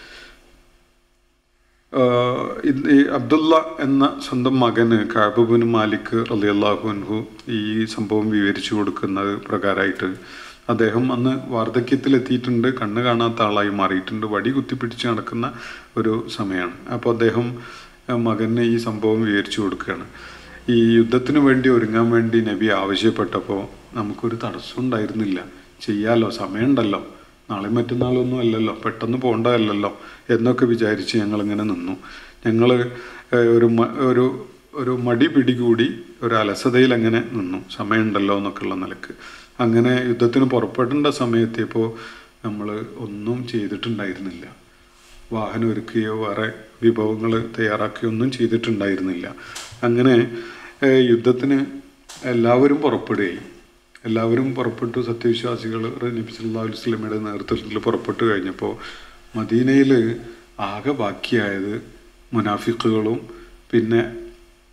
ഈ അബ്ദുള്ള എന്ന സ്വന്തം മകന് കാബുബിൻ മാലിക് റലിയല്ലാഹു അൻഹു ഈ സംഭവം വിവരിച്ചു കൊടുക്കുന്നത് പ്രകാരമായിട്ട് അദ്ദേഹം അന്ന് വാർദ്ധക്യത്തിലെത്തിയിട്ടുണ്ട് കണ്ണ് കാണാത്ത ആളായി മാറിയിട്ടുണ്ട് വടി കുത്തിപ്പിടിച്ച് നടക്കുന്ന ഒരു സമയമാണ് അപ്പോൾ അദ്ദേഹം അഹ് മകന് ഈ സംഭവം വിവരിച്ചു കൊടുക്കുകയാണ് ഈ യുദ്ധത്തിന് വേണ്ടി ഒരുങ്ങാൻ വേണ്ടി നബി ആവശ്യപ്പെട്ടപ്പോൾ നമുക്കൊരു തടസ്സം ഉണ്ടായിരുന്നില്ല ചെയ്യാലോ സമയമുണ്ടല്ലോ നാളെ മറ്റന്നാളൊന്നും അല്ലല്ലോ പെട്ടെന്ന് പോകേണ്ടതല്ലല്ലോ എന്നൊക്കെ വിചാരിച്ച് ഞങ്ങളിങ്ങനെ നിന്നു ഞങ്ങൾ ഒരു മ- ഒരു ഒരു മടി പിടികൂടി ഒരു അലസതയിൽ അങ്ങനെ നിന്നു സമയമുണ്ടല്ലോ എന്നൊക്കെയുള്ള നിലക്ക് അങ്ങനെ യുദ്ധത്തിന് പുറപ്പെടേണ്ട സമയത്തിയപ്പോൾ നമ്മൾ ഒന്നും ചെയ്തിട്ടുണ്ടായിരുന്നില്ല വാഹനം ഒരുക്കുകയോ വേറെ വിഭവങ്ങൾ തയ്യാറാക്കുകയോ ഒന്നും ചെയ്തിട്ടുണ്ടായിരുന്നില്ല അങ്ങനെ ഏഹ്, യുദ്ധത്തിന് എല്ലാവരും പുറപ്പെടുകയും എല്ലാവരും പുറപ്പെട്ടു സത്യവിശ്വാസികൾ നബി സല്ലല്ലാഹു അലൈഹി വസല്ലമയുടെ നേതൃത്വത്തിൽ പുറപ്പെട്ടു കഴിഞ്ഞപ്പോൾ മദീനയിൽ ആകെ ബാക്കിയായത് മുനാഫിക്കുകളും പിന്നെ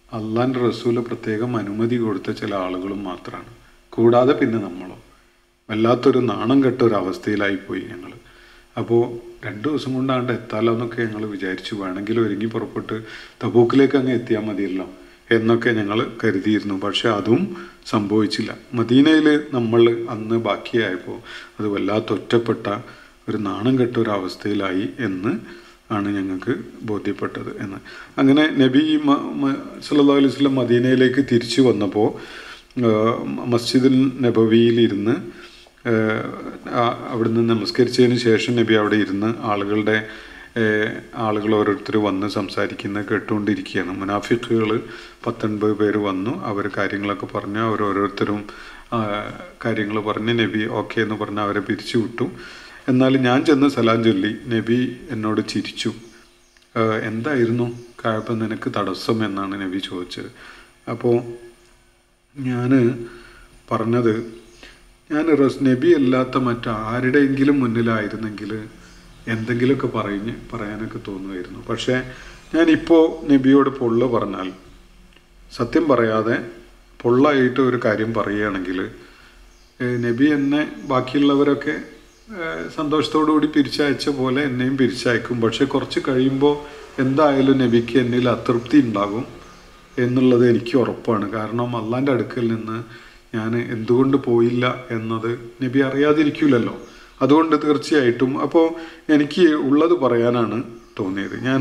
അള്ളാൻ്റെ റസൂല് പ്രത്യേകം അനുമതി കൊടുത്ത ചില ആളുകളും മാത്രമാണ് കൂടാതെ പിന്നെ നമ്മളോ വല്ലാത്തൊരു നാണം കെട്ട ഒരു അവസ്ഥയിലായിപ്പോയി ഞങ്ങൾ അപ്പോൾ രണ്ട് ദിവസം കൊണ്ടാണ്ട് എത്താലോ എന്നൊക്കെ ഞങ്ങൾ വിചാരിച്ചു വേണമെങ്കിൽ ഒരുങ്ങി പുറപ്പെട്ട് തബൂക്കിലേക്ക് അങ്ങ് എത്തിയാൽ മതിയല്ലോ എന്നൊക്കെ ഞങ്ങൾ കരുതിയിരുന്നു പക്ഷെ അതും സംഭവിച്ചില്ല മദീനയിൽ നമ്മൾ അന്ന് ബാക്കിയായപ്പോൾ അത് വല്ലാത്ത ഒറ്റപ്പെട്ട ഒരു നാണം കെട്ട ഒരു അവസ്ഥയിലായി എന്ന് ആണ് ഞങ്ങൾക്ക് ബോധ്യപ്പെട്ടത് എന്ന് അങ്ങനെ നബി സല്ലാ അലൈഹി വസല്ലം മദീനയിലേക്ക് തിരിച്ചു വന്നപ്പോൾ മസ്ജിദുൽ നബവിയിലിരുന്ന് അവിടുന്ന് നമസ്കരിച്ചതിന് ശേഷം നബി അവിടെ ഇരുന്ന് ആളുകളുടെ ആളുകൾ ഓരോരുത്തർ വന്ന് സംസാരിക്കുന്ന കേട്ടുകൊണ്ടിരിക്കുകയാണ് മുനാഫിക്കുകൾ പത്തൊൻപത് പേര് വന്നു അവർ കാര്യങ്ങളൊക്കെ പറഞ്ഞു അവർ ഓരോരുത്തരും കാര്യങ്ങൾ പറഞ്ഞ് നബി ഓക്കെ എന്ന് പറഞ്ഞ് അവരെ പിരിച്ചു വിട്ടു എന്നാൽ ഞാൻ ചെന്ന് സലാം ചൊല്ലി നബി എന്നോട് ചിരിച്ചു എന്തായിരുന്നു കായപ്പം നിനക്ക് തടസ്സം എന്നാണ് നബി ചോദിച്ചത് അപ്പോൾ ഞാൻ പറഞ്ഞത് ഞാൻ റസ് നബി അല്ലാത്ത മറ്റാരുടെയെങ്കിലും മുന്നിലായിരുന്നെങ്കിൽ എന്തെങ്കിലുമൊക്കെ പറഞ്ഞ് പറയാനൊക്കെ തോന്നുമായിരുന്നു പക്ഷേ ഞാനിപ്പോൾ നബിയോട് പൊള്ള പറഞ്ഞാൽ സത്യം പറയാതെ പൊള്ളായിട്ട് ഒരു കാര്യം പറയുകയാണെങ്കിൽ നബി എന്നെ ബാക്കിയുള്ളവരൊക്കെ സന്തോഷത്തോടു കൂടി പിരിച്ചയച്ച പോലെ എന്നെയും പിരിച്ചയക്കും പക്ഷെ കുറച്ച് കഴിയുമ്പോൾ എന്തായാലും നബിക്ക് എന്നിൽ അതൃപ്തി ഉണ്ടാകും എന്നുള്ളത് എനിക്ക് ഉറപ്പാണ് കാരണം അള്ളാൻ്റെ അടുക്കൽ നിന്ന് ഞാൻ എന്തുകൊണ്ട് പോയില്ല എന്നത് നബി അറിയാതിരിക്കില്ലല്ലോ അതുകൊണ്ട് തീർച്ചയായിട്ടും അപ്പോൾ എനിക്ക് ഉള്ളത് പറയാനാണ് തോന്നിയത് ഞാൻ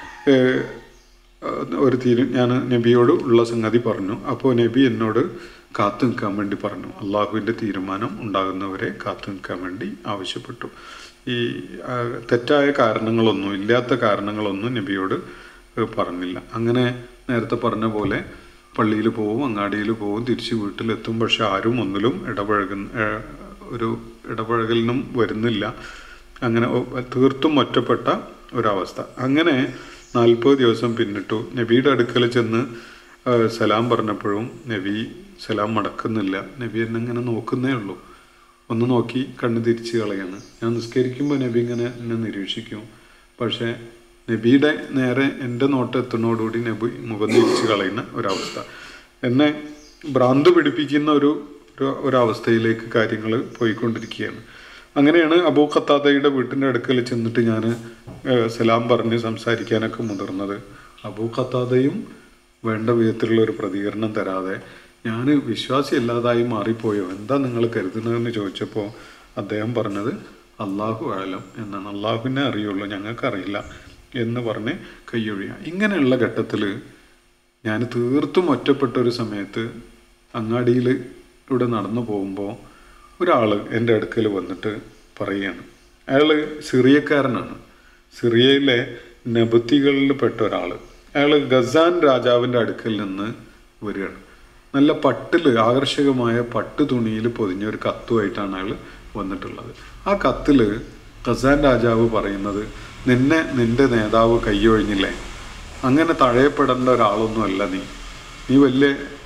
ഒരു തീരു ഞാൻ നബിയോട് ഉള്ള സംഗതി പറഞ്ഞു അപ്പോൾ നബി എന്നോട് കാത്തു നിൽക്കാൻ വേണ്ടി പറഞ്ഞു അള്ളാഹുവിൻ്റെ തീരുമാനം ഉണ്ടാകുന്നവരെ കാത്തു നിൽക്കാൻ വേണ്ടി ആവശ്യപ്പെട്ടു ഈ തെറ്റായ കാരണങ്ങളൊന്നും ഇല്ലാത്ത കാരണങ്ങളൊന്നും നബിയോട് പറഞ്ഞില്ല അങ്ങനെ നേരത്തെ പറഞ്ഞ പോലെ പള്ളിയിൽ പോവും അങ്ങാടിയിൽ പോവും തിരിച്ച് വീട്ടിലെത്തും പക്ഷെ ആരും ഒന്നിലും ഇടപഴകുന്ന ഒരു ഇടപഴകലിനും വരുന്നില്ല അങ്ങനെ തീർത്തും ഒറ്റപ്പെട്ട ഒരവസ്ഥ അങ്ങനെ നാൽപ്പത് ദിവസം പിന്നിട്ടു നബിയുടെ അടുക്കൽ ചെന്ന് സലാം പറഞ്ഞപ്പോഴും നബി സലാം മടക്കുന്നില്ല നബി എന്നെ ഇങ്ങനെ നോക്കുന്നേ ഉള്ളൂ ഒന്ന് നോക്കി കണ്ണ് തിരിച്ച് കളയാണ് ഞാൻ നിസ്കരിക്കുമ്പോൾ നബി ഇങ്ങനെ എന്നെ നിരീക്ഷിക്കും പക്ഷേ നബിയുടെ നേരെ എൻ്റെ നോട്ട് എത്തുന്നതോടുകൂടി നബി മുഖം തിരിച്ച് കളയുന്ന ഒരവസ്ഥ എന്നെ ഭ്രാന്ത് പിടിപ്പിക്കുന്ന ഒരു ഒരവസ്ഥയിലേക്ക് കാര്യങ്ങൾ പോയിക്കൊണ്ടിരിക്കുകയാണ് അങ്ങനെയാണ് അബൂ ഖത്താദയുടെ വീട്ടിൻ്റെ അടുക്കൽ ചെന്നിട്ട് ഞാൻ സലാം പറഞ്ഞ് സംസാരിക്കാനൊക്കെ മുതിർന്നത് അബൂ ഖത്താദയും വേണ്ട വിധത്തിലുള്ള ഒരു പ്രതികരണം തരാതെ ഞാൻ വിശ്വാസിയല്ലാതായി മാറിപ്പോയോ എന്താ നിങ്ങൾ കരുതുന്നതെന്ന് ചോദിച്ചപ്പോൾ അദ്ദേഹം പറഞ്ഞത് അള്ളാഹു ആലം എന്നാണ് അള്ളാഹുവിനെ അറിയുള്ളൂ ഞങ്ങൾക്കറിയില്ല എന്ന് പറഞ്ഞ് കയ്യൊഴിയുക ഇങ്ങനെയുള്ള ഘട്ടത്തിൽ ഞാൻ തീർത്തും ഒറ്റപ്പെട്ട ഒരു സമയത്ത് അങ്ങാടിയിൽ ഇവിടെ നടന്നു പോകുമ്പോൾ ഒരാൾ എൻ്റെ അടുക്കൽ വന്നിട്ട് പറയുകയാണ് അയാൾ സിറിയക്കാരനാണ് സിറിയയിലെ നബത്തികളിൽ പെട്ട ഒരാൾ അയാൾ ഗസാൻ രാജാവിൻ്റെ അടുക്കൽ നിന്ന് വരികയാണ് നല്ല പട്ടിൽ ആകർഷകമായ പട്ട് തുണിയിൽ പൊതിഞ്ഞ ഒരു കത്തുമായിട്ടാണ് അയാൾ വന്നിട്ടുള്ളത് ആ കത്തിൽ ഖസാൻ രാജാവ് പറയുന്നത് നിന്നെ നിന്റെ നേതാവ് കൈയൊഴിഞ്ഞില്ലേ അങ്ങനെ തഴയപ്പെടേണ്ട ഒരാളൊന്നുമല്ല നീ നീ വലിയ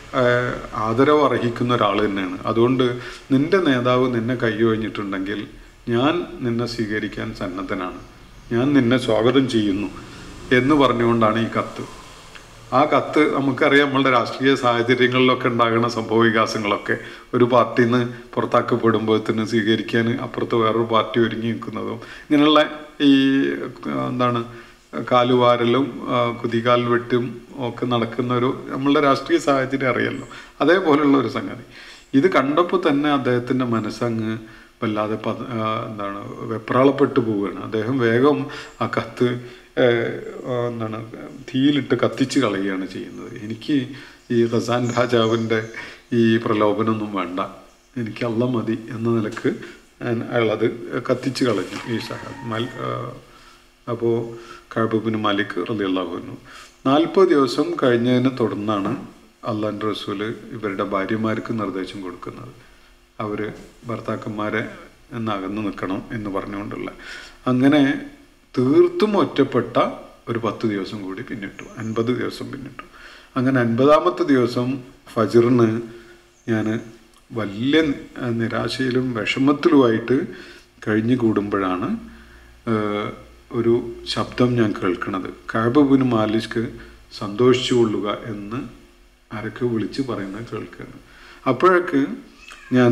ആദരവ് അർഹിക്കുന്ന ഒരാൾ തന്നെയാണ് അതുകൊണ്ട് നിന്റെ നേതാവ് നിന്നെ കൈയൊഴിഞ്ഞിട്ടുണ്ടെങ്കിൽ ഞാൻ നിന്നെ സ്വീകരിക്കാൻ സന്നദ്ധനാണ് ഞാൻ നിന്നെ സ്വാഗതം ചെയ്യുന്നു എന്ന് പറഞ്ഞുകൊണ്ടാണ് ഈ കത്ത് ആ കത്ത് നമുക്കറിയാം നമ്മളുടെ രാഷ്ട്രീയ സാഹചര്യങ്ങളിലൊക്കെ ഉണ്ടാകുന്ന സംഭവ വികാസങ്ങളൊക്കെ ഒരു പാർട്ടിയിൽ നിന്ന് പുറത്താക്കപ്പെടുമ്പോഴത്തിന് സ്വീകരിക്കാൻ അപ്പുറത്ത് വേറൊരു പാർട്ടി ഒരുങ്ങി നിൽക്കുന്നതും ഇങ്ങനെയുള്ള ഈ എന്താണ് കാലുവാരലും കുതികാൽ വെട്ടും ഒക്കെ നടക്കുന്ന ഒരു നമ്മളുടെ രാഷ്ട്രീയ സാഹചര്യം അറിയാമല്ലോ അതേപോലെയുള്ള ഒരു സംഗതി ഇത് കണ്ടപ്പോൾ തന്നെ അദ്ദേഹത്തിൻ്റെ മനസ്സങ്ങ് വല്ലാതെ പത എന്താണ് വെപ്രാളപ്പെട്ടു പോവുകയാണ് അദ്ദേഹം വേഗം ആ കത്ത് എന്താണ് തീയിലിട്ട് കത്തിച്ച് കളയുകയാണ് ചെയ്യുന്നത് എനിക്ക് ഈ ഖസാൻ രാജാവിൻ്റെ ഈ പ്രലോഭനമൊന്നും വേണ്ട എനിക്ക് അല്ല മതി എന്ന നിലക്ക് അയാളത് കത്തിച്ച് കളഞ്ഞു ഈ സഹാബ് മൽ അപ്പോൾ കഴബുബിന് മാലിക് റലി അള്ളാഹുവിനു നാൽപ്പത് ദിവസം കഴിഞ്ഞതിനെ തുടർന്നാണ് അള്ളാൻ റസൂല് ഇവരുടെ ഭാര്യമാർക്ക് നിർദ്ദേശം കൊടുക്കുന്നത് അവർ ഭർത്താക്കന്മാരെ എന്നകന്ന് നിൽക്കണം എന്ന് പറഞ്ഞുകൊണ്ടുള്ള അങ്ങനെ തീർത്തും ഒറ്റപ്പെട്ട ഒരു പത്ത് ദിവസം കൂടി പിന്നിട്ടു അൻപത് ദിവസം പിന്നിട്ടു അങ്ങനെ അൻപതാമത്തെ ദിവസം ഫജറിന് ഞാൻ വലിയ നിരാശയിലും വിഷമത്തിലുമായിട്ട് കഴിഞ്ഞു കൂടുമ്പോഴാണ് ഒരു ശബ്ദം ഞാൻ കേൾക്കുന്നത് കാബുബിന് മാലിഷ്ക്ക് സന്തോഷിച്ചു കൊള്ളുക എന്ന് ആരൊക്കെ വിളിച്ച് പറയുന്നത് കേൾക്കുകയാണ് അപ്പോഴേക്ക് ഞാൻ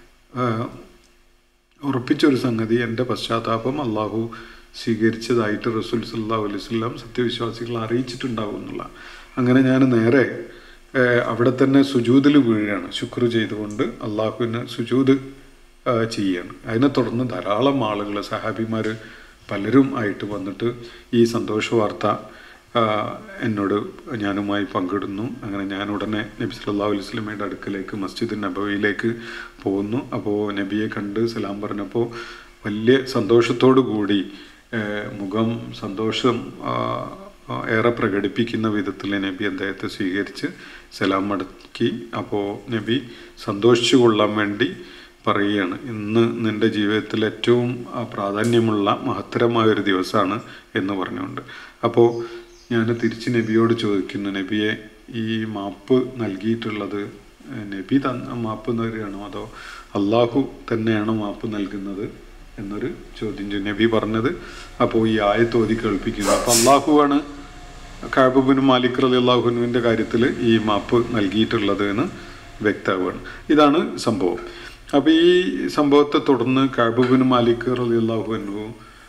ഉറപ്പിച്ചൊരു സംഗതി എൻ്റെ പശ്ചാത്താപം അള്ളാഹു സ്വീകരിച്ചതായിട്ട് റസൂൽ സല്ലാഹു അലൈഹി സ്വല്ലാം സത്യവിശ്വാസികളെ അറിയിച്ചിട്ടുണ്ടാവും എന്നുള്ള അങ്ങനെ ഞാൻ നേരെ ഏഹ്, അവിടെ തന്നെ സുജൂതിൽ വീഴുകയാണ് ശുക്ർ ചെയ്തുകൊണ്ട് അള്ളാഹുവിന് സുജൂത് ഏഹ്, ചെയ്യാണ് അതിനെ തുടർന്ന് ധാരാളം ആളുകൾ സഹാബിമാർ പലരും ആയിട്ട് വന്നിട്ട് ഈ സന്തോഷ വാർത്ത ആ, എന്നോട് ഞാനുമായി പങ്കിടുന്നു അങ്ങനെ ഞാൻ ഉടനെ നബി സല്ലല്ലാഹു അലൈഹി വസല്ലമയുടെ അടുക്കലേക്ക് മസ്ജിദ് നബവിയിലേക്ക് പോകുന്നു അപ്പോൾ നബിയെ കണ്ട് സലാം പറഞ്ഞപ്പോൾ വലിയ സന്തോഷത്തോടു കൂടി ഏ, മുഖം സന്തോഷം ആ, ആ, ഏറെ പ്രകടിപ്പിക്കുന്ന വിധത്തിൽ നബി അദ്ദേഹത്തെ സ്വീകരിച്ച് സലാം മടക്കി അപ്പോൾ നബി സന്തോഷിച്ചു കൊള്ളാൻ വേണ്ടി പറയുകയാണ് ഇന്ന് നിൻ്റെ ജീവിതത്തിൽ ഏറ്റവും ആ, പ്രാധാന്യമുള്ള മഹത്തരമായ ഒരു ദിവസമാണ് എന്ന് പറഞ്ഞുകൊണ്ട് അപ്പോൾ ഞാൻ തിരിച്ച് നബിയോട് ചോദിക്കുന്നു നബിയെ ഈ മാപ്പ് നൽകിയിട്ടുള്ളത് ഏഹ്, നബി തന്ന മാപ്പ് തരികയാണോ അതോ അള്ളാഹു തന്നെയാണോ മാപ്പ് നൽകുന്നത് എന്നൊരു ചോദ്യം ചെയ്തു നബി പറഞ്ഞത് അപ്പോൾ ഈ ആയത്ത് ഓതി കേൾപ്പിക്കുന്നു അപ്പോൾ അള്ളാഹുവാണ് കാബുബിന് മാലിക് റലി അള്ളാഹുനുവിൻ്റെ കാര്യത്തിൽ ഈ മാപ്പ് നൽകിയിട്ടുള്ളത് എന്ന് വ്യക്തമാവുകയാണ് ഇതാണ് സംഭവം അപ്പോൾ ഈ സംഭവത്തെ തുടർന്ന് കാബുബിന് മാലിക് റലി അള്ളാഹുനു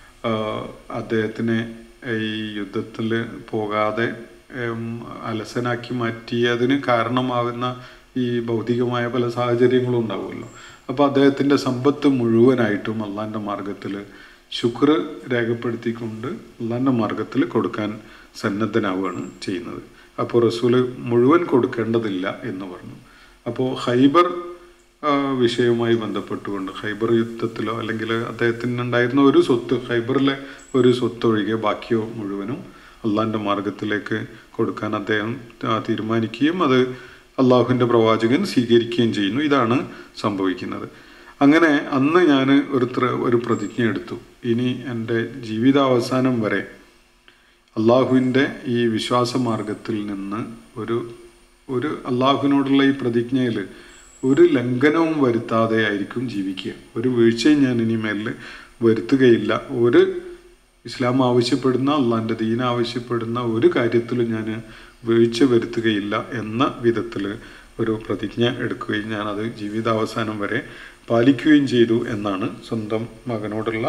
അദ്ദേഹത്തിനെ ഈ യുദ്ധത്തിൽ പോകാതെ ഉം, അലസനാക്കി മാറ്റിയതിന് കാരണമാകുന്ന ഈ ഭൗതികമായ പല സാഹചര്യങ്ങളും ഉണ്ടാവുമല്ലോ അപ്പോൾ അദ്ദേഹത്തിൻ്റെ സമ്പത്ത് മുഴുവനായിട്ടും അള്ളാൻ്റെ മാർഗത്തിൽ ശുക്ർ രേഖപ്പെടുത്തിക്കൊണ്ട് അള്ളാൻ്റെ മാർഗത്തിൽ കൊടുക്കാൻ സന്നദ്ധനാവുകയാണ് ചെയ്യുന്നത് അപ്പോൾ റസൂല് മുഴുവൻ കൊടുക്കേണ്ടതില്ല എന്ന് പറഞ്ഞു അപ്പോൾ ഹൈബർ ആ, വിഷയവുമായി ബന്ധപ്പെട്ടുകൊണ്ട് ഹൈബർ യുദ്ധത്തിലോ അല്ലെങ്കിൽ അദ്ദേഹത്തിന് ഉണ്ടായിരുന്ന ഒരു സ്വത്ത് ഹൈബറിലെ ഒരു സ്വത്ത് ഒഴികെ ബാക്കിയോ മുഴുവനും അള്ളാഹിൻ്റെ മാർഗത്തിലേക്ക് കൊടുക്കാൻ അദ്ദേഹം ആ, തീരുമാനിക്കുകയും അത് അള്ളാഹുവിൻ്റെ പ്രവാചകൻ സ്വീകരിക്കുകയും ചെയ്യുന്നു ഇതാണ് സംഭവിക്കുന്നത് അങ്ങനെ അന്ന് ഞാൻ ഒരു ത്ര- ഒരു പ്രതിജ്ഞ എടുത്തു ഇനി എൻ്റെ ജീവിതാവസാനം വരെ അള്ളാഹുവിൻ്റെ ഈ വിശ്വാസ മാർഗത്തിൽ നിന്ന് ഒരു ഒരു അള്ളാഹുവിനോടുള്ള ഈ പ്രതിജ്ഞയിൽ ഒരു ലംഘനവും വരുത്താതെ ആയിരിക്കും ജീവിക്കുക ഒരു വീഴ്ചയും ഞാൻ ഇനി മേലിൽ വരുത്തുകയില്ല ഒരു ഇസ്ലാം ആവശ്യപ്പെടുന്ന അള്ളാഹിൻ്റെ ദീൻ ആവശ്യപ്പെടുന്ന ഒരു കാര്യത്തിലും ഞാൻ വീഴ്ച വരുത്തുകയില്ല എന്ന വിധത്തിൽ ഒരു പ്രതിജ്ഞ എടുക്കുകയും ഞാനത് ജീവിതാവസാനം വരെ പാലിക്കുകയും ചെയ്തു എന്നാണ് സ്വന്തം മകനോടുള്ള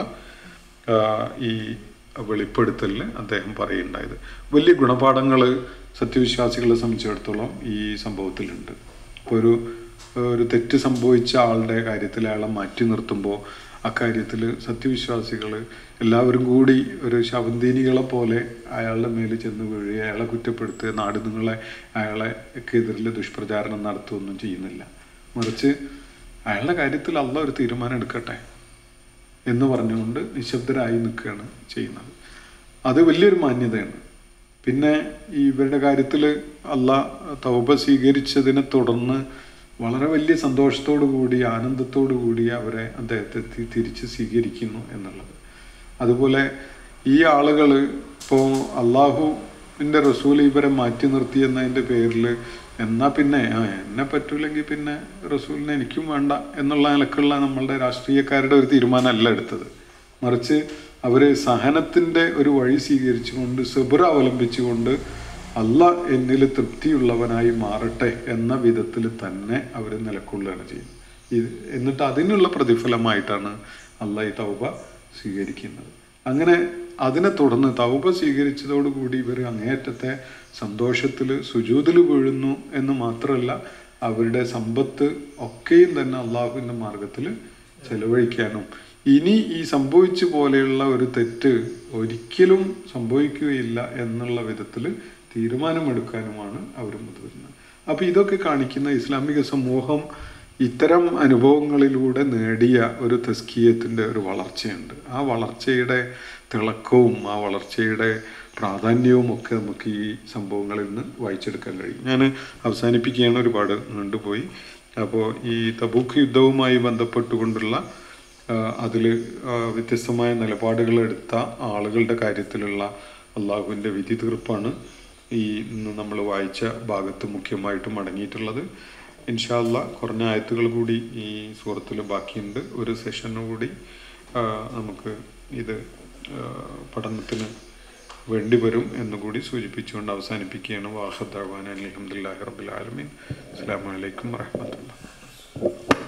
ആ, ഈ വെളിപ്പെടുത്തലിൽ അദ്ദേഹം പറയുണ്ടായത് വലിയ ഗുണപാഠങ്ങൾ സത്യവിശ്വാസികളെ സംബന്ധിച്ചിടത്തോളം ഈ സംഭവത്തിലുണ്ട് ഇപ്പോൾ ഒരു ഒരു തെറ്റ് സംഭവിച്ച ആളുടെ കാര്യത്തിൽ അയാളെ മാറ്റി നിർത്തുമ്പോൾ അക്കാര്യത്തിൽ സത്യവിശ്വാസികൾ എല്ലാവരും കൂടി ഒരു ശവന്തീനികളെ പോലെ അയാളുടെ മേൽ ചെന്ന് വീഴുക അയാളെ കുറ്റപ്പെടുത്തുക നാട് നിങ്ങളെ അയാളെ എതിരിൽ ദുഷ്പ്രചാരണം നടത്തുകയൊന്നും ചെയ്യുന്നില്ല മറിച്ച് അയാളുടെ കാര്യത്തിൽ അള്ള ഒരു തീരുമാനം എടുക്കട്ടെ എന്ന് പറഞ്ഞുകൊണ്ട് നിശബ്ദരായി നിൽക്കുകയാണ് ചെയ്യുന്നത് അത് വലിയൊരു മാന്യതയാണ് പിന്നെ ഈ ഇവരുടെ കാര്യത്തിൽ അല്ല തൗബ സ്വീകരിച്ചതിനെ തുടർന്ന് വളരെ വലിയ സന്തോഷത്തോടു കൂടി ആനന്ദത്തോടു കൂടി അവരെ അദ്ദേഹത്തെ തി- തിരിച്ച് സ്വീകരിക്കുന്നു എന്നുള്ളത് അതുപോലെ ഈ ആളുകൾ ഇപ്പോൾ അള്ളാഹുവിൻ്റെ റസൂൽ ഇവരെ മാറ്റി നിർത്തി എന്നതിൻ്റെ പേരിൽ എന്നാ പിന്നെ ആ എന്നെ പറ്റൂലെങ്കിൽ പിന്നെ റസൂലിനെ എനിക്കും വേണ്ട എന്നുള്ള നിലക്കുള്ള നമ്മളുടെ രാഷ്ട്രീയക്കാരുടെ ഒരു തീരുമാനമല്ല എടുത്തത് മറിച്ച് അവർ സഹനത്തിൻ്റെ ഒരു വഴി സ്വീകരിച്ചുകൊണ്ട് സെബുറ അവലംബിച്ചുകൊണ്ട് അല്ല എന്നിൽ തൃപ്തിയുള്ളവനായി മാറട്ടെ എന്ന വിധത്തിൽ തന്നെ അവർ നിലക്കൊള്ളുകയാണ് ചെയ്യുന്നത് ഇത് എന്നിട്ട് അതിനുള്ള പ്രതിഫലമായിട്ടാണ് അല്ല ഈ തൗബ സ്വീകരിക്കുന്നത് അങ്ങനെ അതിനെ തുടർന്ന് തൗബ സ്വീകരിച്ചതോടുകൂടി ഇവർ അങ്ങേയറ്റത്തെ സന്തോഷത്തിൽ സുജൂതിൽ വീഴുന്നു എന്ന് മാത്രമല്ല അവരുടെ സമ്പത്ത് ഒക്കെയും തന്നെ അള്ളാഹുവിൻ്റെ മാർഗത്തിൽ ചെലവഴിക്കാനും ഇനി ഈ സംഭവിച്ച പോലെയുള്ള ഒരു തെറ്റ് ഒരിക്കലും സംഭവിക്കുകയില്ല എന്നുള്ള വിധത്തിൽ തീരുമാനമെടുക്കാനുമാണ് അവർ മുതിർന്നത് അപ്പോൾ ഇതൊക്കെ കാണിക്കുന്ന ഇസ്ലാമിക സമൂഹം ഇത്തരം അനുഭവങ്ങളിലൂടെ നേടിയ ഒരു തസ്കീയത്തിൻ്റെ ഒരു വളർച്ചയുണ്ട് ആ വളർച്ചയുടെ തിളക്കവും ആ വളർച്ചയുടെ പ്രാധാന്യവും ഒക്കെ നമുക്ക് ഈ സംഭവങ്ങളിൽ നിന്ന് വായിച്ചെടുക്കാൻ കഴിയും ഞാൻ അവസാനിപ്പിക്കുകയാണ് ഒരുപാട് നീണ്ടുപോയി അപ്പോൾ ഈ തബൂക്ക് യുദ്ധവുമായി ബന്ധപ്പെട്ടുകൊണ്ടുള്ള അതിൽ വ്യത്യസ്തമായ നിലപാടുകൾ എടുത്ത ആളുകളുടെ കാര്യത്തിലുള്ള അള്ളാഹുവിൻ്റെ വിധി തീർപ്പാണ് ഈ ഇന്ന് നമ്മൾ വായിച്ച ഭാഗത്ത് മുഖ്യമായിട്ടും അടങ്ങിയിട്ടുള്ളത് ഇൻഷാല്ല കുറഞ്ഞ ആയത്തുകൾ കൂടി ഈ സൂറത്തിൽ ബാക്കിയുണ്ട് ഒരു സെഷന് കൂടി ആ, നമുക്ക് ഇത് ആ, പഠനത്തിന് വേണ്ടിവരും എന്നുകൂടി സൂചിപ്പിച്ചുകൊണ്ട് അവസാനിപ്പിക്കുകയാണ് വാഹദ്ദാൻ അലഹമുല്ലാ റബ്ബുൽ ആലമീൻ അസ്സാം വലൈക്കും വാഹമത്തുള്ള